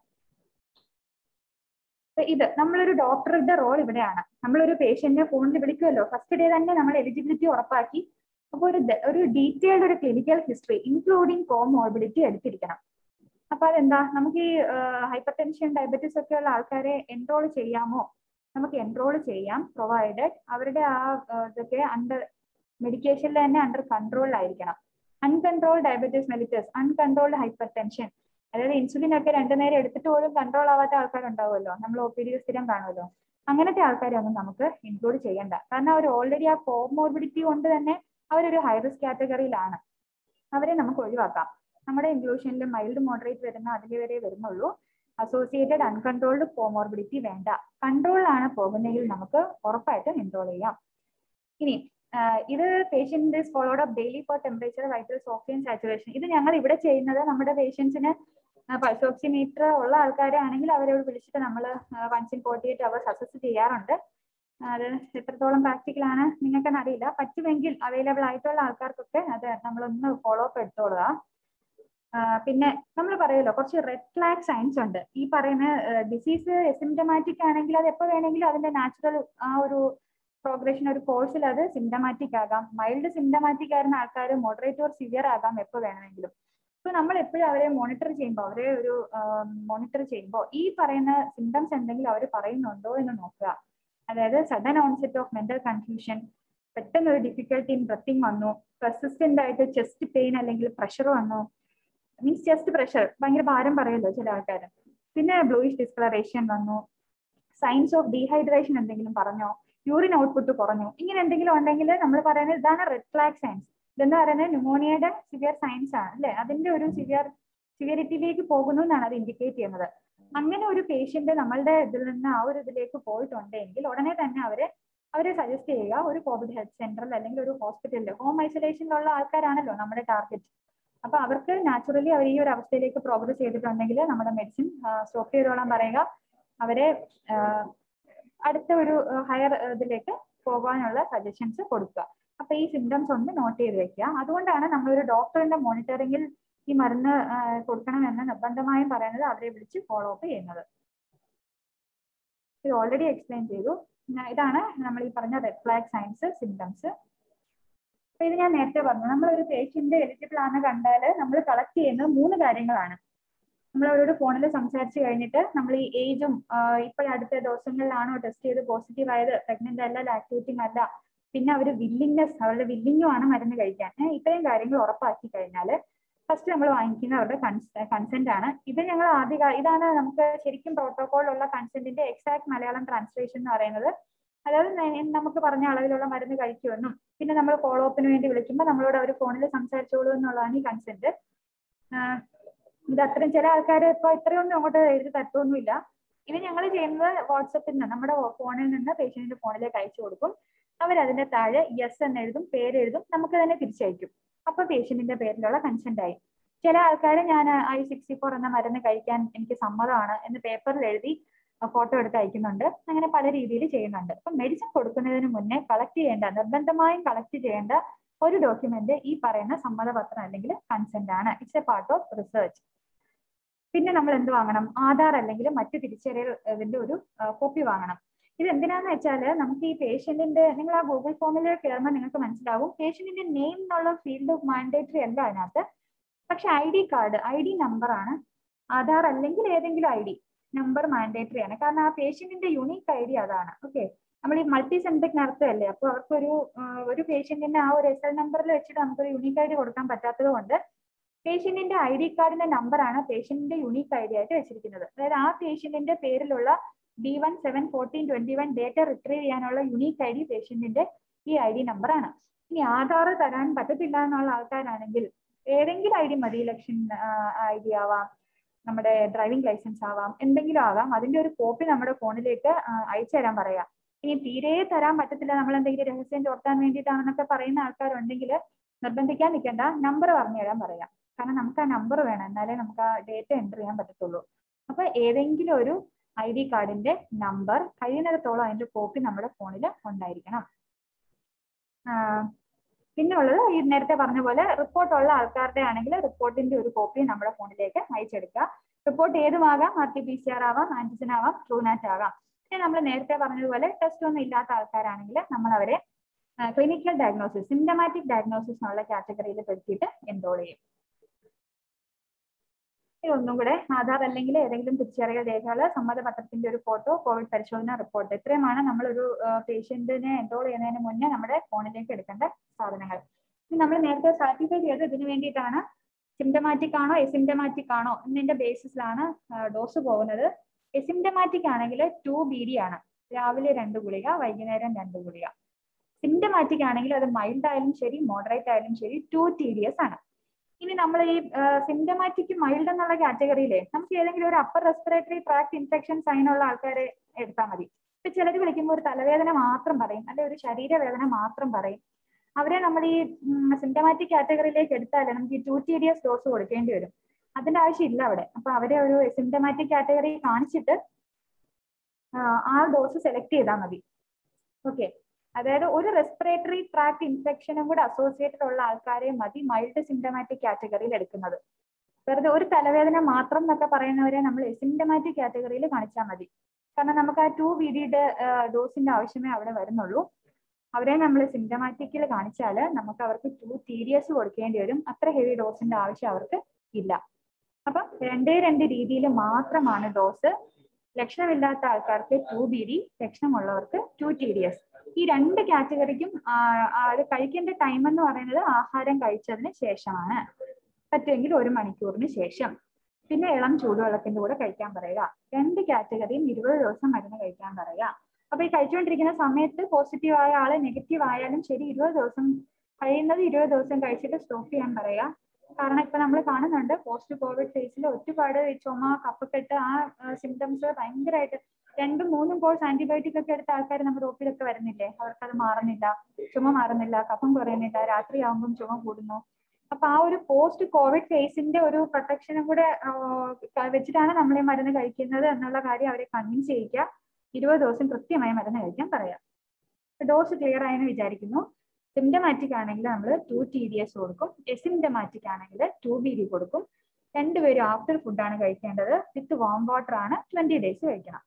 B: ഇത് നമ്മളൊരു ഡോക്ടറുടെ റോൾ ഇവിടെയാണ് നമ്മളൊരു പേഷ്യന്റിനെ ഫോണിൽ വിളിക്കുമല്ലോ ഫസ്റ്റ് ഡേ തന്നെ നമ്മൾ എലിജിബിലിറ്റി ഉറപ്പാക്കി അപ്പോൾ ഒരു ഒരു ഡീറ്റെയിൽഡ് ഒരു ക്ലിനിക്കൽ ഹിസ്റ്ററി ഇൻക്ലൂഡിങ് കോമോർബിലിറ്റി എടുത്തിരിക്കണം അപ്പൊ അതെന്താ നമുക്ക് ഈ ഹൈപ്പർ ടെൻഷൻ ഡയബറ്റീസ് ഒക്കെ ഉള്ള ആൾക്കാരെ എൻറോൾ ചെയ്യാമോ നമുക്ക് എൻറോൾ ചെയ്യാം പ്രൊവൈഡഡ് അവരുടെ ആ ഇതൊക്കെ അണ്ടർ മെഡിക്കേഷനിൽ തന്നെ അണ്ടർ കൺട്രോളിലായിരിക്കണം uncontrol diabetes mellitus uncontrolled hypertension അതായത് ഇൻസുലിൻ ഒക്കെ രണ്ടു നേരം എടുത്തിട്ട് പോലും കൺട്രോൾ ആവാത്ത ആൾക്കാരുണ്ടാവുമല്ലോ നമ്മൾ ഒ പി ഡി സ്ഥിരം കാണുമല്ലോ അങ്ങനത്തെ ആൾക്കാരെ ഒന്നും നമുക്ക് ഇൻക്ലൂഡ് ചെയ്യണ്ട കാരണം അവർ ഓൾറെഡി ആ കോമോർബിഡിറ്റി കൊണ്ട് തന്നെ അവരൊരു ഹൈ റിസ്ക് കാറ്റഗറിയിലാണ് അവരെ നമുക്ക് ഒഴിവാക്കാം നമ്മുടെ ഇൻക്ലൂഷനിൽ മൈൽഡ് മോഡറേറ്റ് വരുന്ന അതിൽ വരെ വരുന്നുള്ളൂ അസോസിയേറ്റഡ് അൺകൺട്രോൾഡ് കോമോർബിഡിറ്റി വേണ്ട കൺട്രോളിലാണ് പോകുന്നതെങ്കിൽ നമുക്ക് ഉറപ്പായിട്ടും എൻറോൾ ചെയ്യാം ഇനി ഇത് patient is followed up daily for temperature vitals oxygen saturation ഇത് ഞങ്ങൾ ഇവിടെ ചെയ്യുന്നത് നമ്മുടെ പേഷ്യൻസിന് പൾസ് ഓക്സിമീറ്റർ ഉള്ള ആൾക്കാരെ ആണെങ്കിൽ അവരോട് വിളിച്ചിട്ട് നമ്മൾ once in forty eight hours assess ചെയ്യാറുണ്ട് അത് എത്രത്തോളം പ്രാക്ടിക്കൽ ആണ് നിങ്ങൾക്കെന്ന് അറിയില്ല പറ്റുമെങ്കിൽ അവൈലബിൾ ആയിട്ടുള്ള ആൾക്കാർക്കൊക്കെ അത് നമ്മളൊന്ന് ഫോളോ അപ്പ് എടുത്തോളുക പിന്നെ നമ്മൾ പറയുമല്ലോ കുറച്ച് റെഡ് ഫ്ലാഗ് സൈൻസ് ഉണ്ട് ഈ പറയുന്ന ഡിസീസ് എസിംറ്റമാറ്റിക് ആണെങ്കിൽ അത് എപ്പോൾ വേണമെങ്കിലും അതിന്റെ നാച്ചുറൽ ആ ഒരു പ്രോഗ്രഷൻ ഒരു കോഴ്സിൽ അത് സിംറ്റമാറ്റിക് ആകാം മൈൽഡ് സിംറ്റമാറ്റിക് ആയിരുന്ന ആൾക്കാർ മോഡറേറ്റ് ഓർ സിവിയർ ആകാം എപ്പോൾ വേണമെങ്കിലും സോ നമ്മൾ എപ്പോഴും അവരെ മോണിറ്റർ ചെയ്യുമ്പോൾ അവരെ ഒരു മോണിറ്റർ ചെയ്യുമ്പോൾ ഈ പറയുന്ന സിംറ്റംസ് എന്തെങ്കിലും അവർ പറയുന്നുണ്ടോ എന്ന് നോക്കുക അതായത് sudden onset of mental confusion പെട്ടെന്ന് ഒരു ഡിഫിക്കൽട്ടി ഇൻ ബ്രത്തിങ് വന്നു പെർസിസ്റ്റന്റ് ആയിട്ട് ചെസ്റ്റ് പെയിൻ അല്ലെങ്കിൽ പ്രഷർ വന്നു മീൻസ് ചെസ്റ്റ് പ്രഷർ ഭയങ്കര ഭാരം പറയുമല്ലോ ചില ആൾക്കാർ പിന്നെ ബ്ലൂയിഷ് ഡിസ്കളറേഷൻ വന്നു സൈൻസ് ഓഫ് ഡീഹൈഡ്രേഷൻ എന്തെങ്കിലും പറഞ്ഞോ യൂറിൻ ഔട്ട്പുട്ട് കുറഞ്ഞു ഇങ്ങനെ എന്തെങ്കിലും ഉണ്ടെങ്കിൽ നമ്മൾ പറയുന്നത് ഇതാണ് റെഡ് ഫ്ലാഗ് സൈൻസ് ഇതെന്ന് പറയുന്നത് ന്യൂമോണിയയുടെ സിവിയർ സൈൻസ് ആണ് അല്ലെ അതിന്റെ ഒരു സിവിയർ സിവിയറിറ്റിയിലേക്ക് പോകുന്നു എന്നാണ് അത് ഇൻഡിക്കേറ്റ് ചെയ്യുന്നത് അങ്ങനെ ഒരു പേഷ്യന്റ് നമ്മളുടെ ഇതിൽ നിന്ന് ആ ഒരു ഇതിലേക്ക് പോയിട്ടുണ്ടെങ്കിൽ ഉടനെ തന്നെ അവരെ അവരെ സജസ്റ്റ് ചെയ്യുക ഒരു കോവിഡ് ഹെൽത്ത് സെന്ററിൽ അല്ലെങ്കിൽ ഒരു ഹോസ്പിറ്റലിൽ ഹോം ഐസൊലേഷനിലുള്ള ആൾക്കാരാണല്ലോ നമ്മുടെ ടാർഗറ്റ് അപ്പൊ അവർക്ക് നാച്ചുറലി അവർ ഈ ഒരു അവസ്ഥയിലേക്ക് പ്രോഗ്രസ് ചെയ്തിട്ടുണ്ടെങ്കിൽ നമ്മുടെ മെഡിസിൻ സ്റ്റോപ്പ് ചെയ്തോളാൻ പറയുക അവരെ അടുത്ത ഒരു ഹയർ ഇതിലേക്ക് പോകാനുള്ള സജഷൻസ് കൊടുക്കുക അപ്പൊ ഈ സിംറ്റംസ് ഒന്ന് നോട്ട് ചെയ്ത് വെക്കുക അതുകൊണ്ടാണ് നമ്മളൊരു ഡോക്ടറിന്റെ മോണിറ്ററിംഗിൽ ഈ മരുന്ന് കൊടുക്കണമെന്ന് നിർബന്ധമായും പറയുന്നത് അവരെ വിളിച്ച് ഫോളോ അപ്പ് ചെയ്യുന്നത് ഇത് ഓൾറെഡി എക്സ്പ്ലെയിൻ ചെയ്തു ഇതാണ് നമ്മൾ ഈ പറഞ്ഞ റെഡ് ഫ്ലാഗ് സയൻസ് സിംറ്റംസ് അപ്പൊ ഇത് ഞാൻ നേരത്തെ പറഞ്ഞു നമ്മൾ ഒരു പേഷ്യന്റ് എലിജിബിൾ ആണെന്ന് കണ്ടാൽ നമ്മൾ കളക്ട് ചെയ്യുന്നത് മൂന്ന് കാര്യങ്ങളാണ് നമ്മൾ അവരോട് ഫോണിൽ സംസാരിച്ച് കഴിഞ്ഞിട്ട് നമ്മൾ ഈ ഏജും ഇപ്പോൾ അടുത്ത ദിവസങ്ങളിലാണോ ടെസ്റ്റ് ചെയ്ത് പോസിറ്റീവ് ആയത് പ്രഗ്നന്റ് അല്ല ലാക്ടേറ്റിംഗ് അല്ല പിന്നെ അവർ വില്ലിങ്നെസ് അവരുടെ വില്ലിങ്ങും ആണ് മരുന്ന് കഴിക്കാൻ ഏഹ് ഇത്രയും കാര്യങ്ങൾ ഉറപ്പാക്കി കഴിഞ്ഞാൽ ഫസ്റ്റ് നമ്മൾ വാങ്ങിക്കുന്ന അവരുടെ കൺസെന്റ് ആണ് ഇത് ഞങ്ങൾ ആദ്യ കാ- ഇതാണ് നമുക്ക് ശരിക്കും പ്രോട്ടോകോൾ ഉള്ള കൺസെന്റിന്റെ എക്സാക്ട് മലയാളം ട്രാൻസ്ലേഷൻ എന്ന് പറയുന്നത് അതായത് നെ- നമുക്ക് പറഞ്ഞ അളവിലുള്ള മരുന്ന് കഴിക്കുമെന്നും പിന്നെ നമ്മൾ ഫോളോ അപ്പിന് വേണ്ടി വിളിക്കുമ്പോൾ നമ്മളോട് അവർ ഫോണിൽ സംസാരിച്ചോളൂ എന്നുള്ളതാണ് ഈ കൺസെന്റ് ഇത് അത്രയും ചില ആൾക്കാർ ഇപ്പൊ ഇത്രയൊന്നും അങ്ങോട്ട് എഴുതി തരത്തൊന്നുമില്ല ഇത് ഞങ്ങൾ ചെയ്യുന്നത് വാട്സപ്പിൽ നിന്ന് നമ്മുടെ ഫോണിൽ നിന്ന് പേഷ്യന്റിന്റെ ഫോണിലേക്ക് അയച്ചു കൊടുക്കും അവരതിന്റെ താഴെ യെസ് എന്ന് എഴുതും പേരെഴുതും നമുക്ക് തന്നെ തിരിച്ചയക്കും അപ്പൊ പേഷ്യന്റിന്റെ പേരിലുള്ള കൺസെന്റ് ആയി ചില ആൾക്കാർ ഞാൻ ഐ സിക്സ്റ്റി ഫോർ എന്ന മരുന്ന് കഴിക്കാൻ എനിക്ക് സമ്മതമാണ് എന്ന് പേപ്പറിൽ എഴുതി ഫോട്ടോ എടുത്ത് അയക്കുന്നുണ്ട് അങ്ങനെ പല രീതിയിൽ ചെയ്യുന്നുണ്ട് അപ്പൊ മെഡിസിൻ കൊടുക്കുന്നതിന് മുന്നേ കളക്ട് ചെയ്യേണ്ട നിർബന്ധമായും കളക്ട് ചെയ്യേണ്ട ഒരു ഡോക്യുമെന്റ് ഈ പറയുന്ന സമ്മതപത്രം അല്ലെങ്കിൽ കൺസെന്റ് ആണ് it's a part of research പിന്നെ നമ്മൾ എന്ത് വാങ്ങണം ആധാർ അല്ലെങ്കിൽ മറ്റു തിരിച്ചറിയൽ ഇതിന്റെ ഒരു കോപ്പി വാങ്ങണം ഇത് എന്തിനാന്ന് വെച്ചാല് നമുക്ക് ഈ പേഷ്യന്റിന്റെ നിങ്ങൾ ആ ഗൂഗിൾ ഫോമിൽ കയറുമ്പോൾ നിങ്ങൾക്ക് മനസ്സിലാവും പേഷ്യന്റിന്റെ നെയിം എന്നുള്ള ഫീൽഡ് മാൻഡേറ്ററി അല്ല അതിനകത്ത് പക്ഷെ I D card I D number ആണ് ആധാർ അല്ലെങ്കിൽ ഏതെങ്കിലും ഐ ഡി നമ്പർ മാൻഡേറ്ററി ആണ് കാരണം ആ പേഷ്യന്റിന്റെ യുണീക്ക് ഐ ഡി അതാണ് ഓക്കെ നമ്മൾ ഈ മൾട്ടി സെൻട്രിക് നടത്തുകയല്ലേ അപ്പൊ അവർക്കൊരു ഒരു പേഷ്യന്റിന്റെ ആ ഒരു എസ് എൽ നമ്പറിൽ വെച്ചിട്ട് നമുക്കൊരു യുണീക്ക് ഐ ഡി കൊടുക്കാൻ പറ്റാത്തത് കൊണ്ട് പേഷ്യന്റിന്റെ ഐ ഡി കാർഡിന്റെ നമ്പറാണ് പേഷ്യന്റിന്റെ യുണീക്ക് ഐ ഡി ആയിട്ട് വെച്ചിരിക്കുന്നത് അതായത് ആ പേഷ്യന്റിന്റെ പേരിലുള്ള D one seven fourteen twenty one data retrieve ചെയ്യാനുള്ള യുണീക്ക് ഐ ഡി പേഷ്യന്റിന്റെ ഈ ഐ ഡി നമ്പറാണ് ഇനി ആധാർ തരാൻ പറ്റത്തില്ല എന്നുള്ള ആൾക്കാരാണെങ്കിൽ ഏതെങ്കിലും ഐ ഡി മതി ഇലക്ഷൻ ഐ ഡി ആവാം നമ്മുടെ ഡ്രൈവിംഗ് ലൈസൻസ് ആവാം എന്തെങ്കിലും ആവാം അതിന്റെ ഒരു കോപ്പി നമ്മുടെ ഫോണിലേക്ക് അയച്ചു തരാൻ പറയാം ഇനി തീരെ തരാൻ പറ്റത്തില്ല നമ്മൾ എന്തെങ്കിലും രഹസ്യം ചോർത്താൻ വേണ്ടിയിട്ടാണെന്നൊക്കെ പറയുന്ന ആൾക്കാരുണ്ടെങ്കിൽ നിർബന്ധിക്കാൻ നിൽക്കേണ്ട നമ്പർ പറഞ്ഞു തരാൻ പറയാം കാരണം നമുക്ക് ആ നമ്പർ വേണം എന്നാലേ നമുക്ക് ആ ഡേറ്റ എൻ്റർ ചെയ്യാൻ പറ്റത്തുള്ളൂ അപ്പൊ ഏതെങ്കിലും ഒരു ഐ ഡി കാർഡിന്റെ നമ്പർ കഴിയുന്നിടത്തോളം അതിന്റെ കോപ്പി നമ്മുടെ ഫോണിൽ ഉണ്ടായിരിക്കണം പിന്നെ ഉള്ളത് ഈ നേരത്തെ പറഞ്ഞ പോലെ റിപ്പോർട്ട് ഉള്ള ആൾക്കാരുടെ ആണെങ്കിൽ റിപ്പോർട്ടിന്റെ ഒരു കോപ്പി നമ്മുടെ ഫോണിലേക്ക് അയച്ചെടുക്കുക റിപ്പോർട്ട് ഏതുമാകാം R T P C R ആവാം ആന്റിജൻ ആവാം ട്രൂനാറ്റ് ആകാം പിന്നെ നമ്മൾ നേരത്തെ പറഞ്ഞതുപോലെ ടെസ്റ്റ് ഒന്നും ഇല്ലാത്ത ആൾക്കാരാണെങ്കിൽ നമ്മൾ അവരെ ക്ലിനിക്കൽ ഡയഗ്നോസിസ് സിംറ്റമാറ്റിക് ഡയഗ്നോസിസ് എന്നുള്ള കാറ്റഗറിയിൽ പെടുത്തിയിട്ട് എൻറോൾ ചെയ്യും ഇതൊന്നും കൂടെ ആധാർ അല്ലെങ്കിൽ ഏതെങ്കിലും തിരിച്ചറിയൽ രേഖകൾ സമ്മതപത്രത്തിന്റെ ഒരു ഫോട്ടോ കോവിഡ് പരിശോധന റിപ്പോർട്ട് ഇത്രയുമാണ് നമ്മൾ ഒരു പേഷ്യന്റിനെ എൻറോൾ ചെയ്യുന്നതിന് മുന്നേ നമ്മുടെ ഫോണിലേക്ക് എടുക്കേണ്ട സാധനങ്ങൾ ഇനി നമ്മൾ നേരത്തെ സർട്ടിഫൈ ചെയ്ത് ഇതിന് വേണ്ടിയിട്ടാണ് സിംറ്റമാറ്റിക് ആണോ എസിംറ്റമാറ്റിക് ആണോ എന്നതിന്റെ ബേസിസിലാണ് ഡോസ് പോകുന്നത് എസിംറ്റമാറ്റിക് ആണെങ്കിൽ ടു ബി ഡി ആണ് രാവിലെ രണ്ട് ഗുളിക വൈകുന്നേരം രണ്ട് ഗുളിക സിംറ്റമാറ്റിക് ആണെങ്കിൽ അത് മൈൽഡ് ആയാലും ശരി മോഡറേറ്റ് ആയാലും ശരി ടു ടി ഡി എസ് ആണ് ഇനി നമ്മൾ ഈ സിംറ്റമാറ്റിക് മൈൽഡ് എന്നുള്ള കാറ്റഗറിയിലെ നമുക്ക് ഏതെങ്കിലും ഒരു upper respiratory tract infection sign ഉള്ള ആൾക്കാരെ എടുത്താൽ മതി ഇപ്പൊ ചിലർ വിളിക്കുമ്പോൾ ഒരു തലവേദന മാത്രം പറയും അല്ലെ ഒരു ശരീരവേദന മാത്രം പറയും അവരെ നമ്മൾ ഈ സിംറ്റമാറ്റിക് കാറ്റഗറിയിലേക്ക് എടുത്താൽ നമുക്ക് ഈ two T D S dose കൊടുക്കേണ്ടി വരും അതിന്റെ ആവശ്യമില്ല അവിടെ അപ്പൊ അവരെ ഒരു സിംറ്റമാറ്റിക് കാറ്റഗറി കാണിച്ചിട്ട് ആ ഡോസ് സെലക്ട് ചെയ്താൽ മതി ഓക്കെ അതായത് ഒരു റെസ്പിറേറ്ററി ട്രാക്ട് ഇൻഫെക്ഷനും കൂടെ അസോസിയേറ്റഡ് ഉള്ള ആൾക്കാരെ മതി മൈൽഡ് സിംറ്റമാറ്റിക് കാറ്റഗറിയിൽ എടുക്കുന്നത് വെറുതെ ഒരു തലവേദന മാത്രം എന്നൊക്കെ പറയുന്നവരെ നമ്മൾ എസിംറ്റമാറ്റിക് കാറ്റഗറിയിൽ കാണിച്ചാൽ മതി കാരണം നമുക്ക് ആ ടു ബി ഡിയുടെ ഡോസിന്റെ ആവശ്യമേ അവിടെ വരുന്നുള്ളൂ അവരെ നമ്മൾ സിംറ്റമാറ്റിക്കിൽ കാണിച്ചാൽ നമുക്ക് അവർക്ക് ടു ടി ഡി എസ് കൊടുക്കേണ്ടി വരും അത്ര ഹെവി ഡോസിന്റെ ആവശ്യം അവർക്ക് ഇല്ല അപ്പൊ രണ്ടേ രണ്ട് രീതിയിൽ മാത്രമാണ് ഡോസ് ലക്ഷണമില്ലാത്ത ആൾക്കാർക്ക് ടു ബി ഡി ലക്ഷണമുള്ളവർക്ക് ടു ടി ഡി എസ് ഈ രണ്ട് കാറ്റഗറിക്കും അത് കഴിക്കേണ്ട ടൈം എന്ന് പറയുന്നത് ആഹാരം കഴിച്ചതിന് ശേഷമാണ് പറ്റുമെങ്കിൽ ഒരു മണിക്കൂറിന് ശേഷം പിന്നെ ഇളം ചൂടുവെള്ളത്തിന്റെ കൂടെ കഴിക്കാൻ പറയുക രണ്ട് കാറ്റഗറിയും ഇരുപത് ദിവസം മരുന്ന് കഴിക്കാൻ പറയുക അപ്പൊ ഈ കഴിച്ചുകൊണ്ടിരിക്കുന്ന സമയത്ത് പോസിറ്റീവ് ആയ ആള് നെഗറ്റീവ് ആയാലും ശരി ഇരുപത് ദിവസം കഴിയുന്നത് ഇരുപത് ദിവസം കഴിച്ചിട്ട് സ്റ്റോപ്പ് ചെയ്യാൻ പറയുക കാരണം ഇപ്പൊ നമ്മൾ കാണുന്നുണ്ട് പോസ്റ്റ് കോവിഡ് ഫേസിൽ ഒരുപാട് ചുമ കഫക്കെട്ട് ആ സിംറ്റംസ് ഭയങ്കരമായിട്ട് രണ്ടും മൂന്നും കോഴ്സ് ആന്റിബയോട്ടിക് ഒക്കെ എടുത്ത ആൾക്കാർ നമ്മുടെ ഒപ്പിലൊക്കെ വരുന്നില്ലേ അവർക്കത് മാറുന്നില്ല ചുമ മാറുന്നില്ല കഫം കുറയുന്നില്ല രാത്രി ആകുമ്പം ചുമ കൂടുന്നു അപ്പൊ ആ ഒരു പോസ്റ്റ് കോവിഡ് ഫേസിന്റെ ഒരു പ്രൊട്ടക്ഷനും കൂടെ വെച്ചിട്ടാണ് നമ്മൾ ഈ മരുന്ന് കഴിക്കുന്നത് എന്നുള്ള കാര്യം അവരെ കൺവിൻസ് ചെയ്യിക്കുക ഇരുപത് ദിവസം കൃത്യമായി മരുന്ന് കഴിക്കാൻ പറയാം ഡോസ് ക്ലിയർ ആയെന്ന് വിചാരിക്കുന്നു സിംറ്റമാറ്റിക് ആണെങ്കിൽ നമ്മൾ ടു ടി ഡി എസ് കൊടുക്കും എസിംറ്റമാറ്റിക് ആണെങ്കിൽ ടു ബി ഡി കൊടുക്കും രണ്ടുപേരും ആഫ്റ്റർ ഫുഡാണ് കഴിക്കേണ്ടത് വിത്ത് വാം വാട്ടർ ആണ് ട്വന്റി ഡേയ്സ് കഴിക്കണം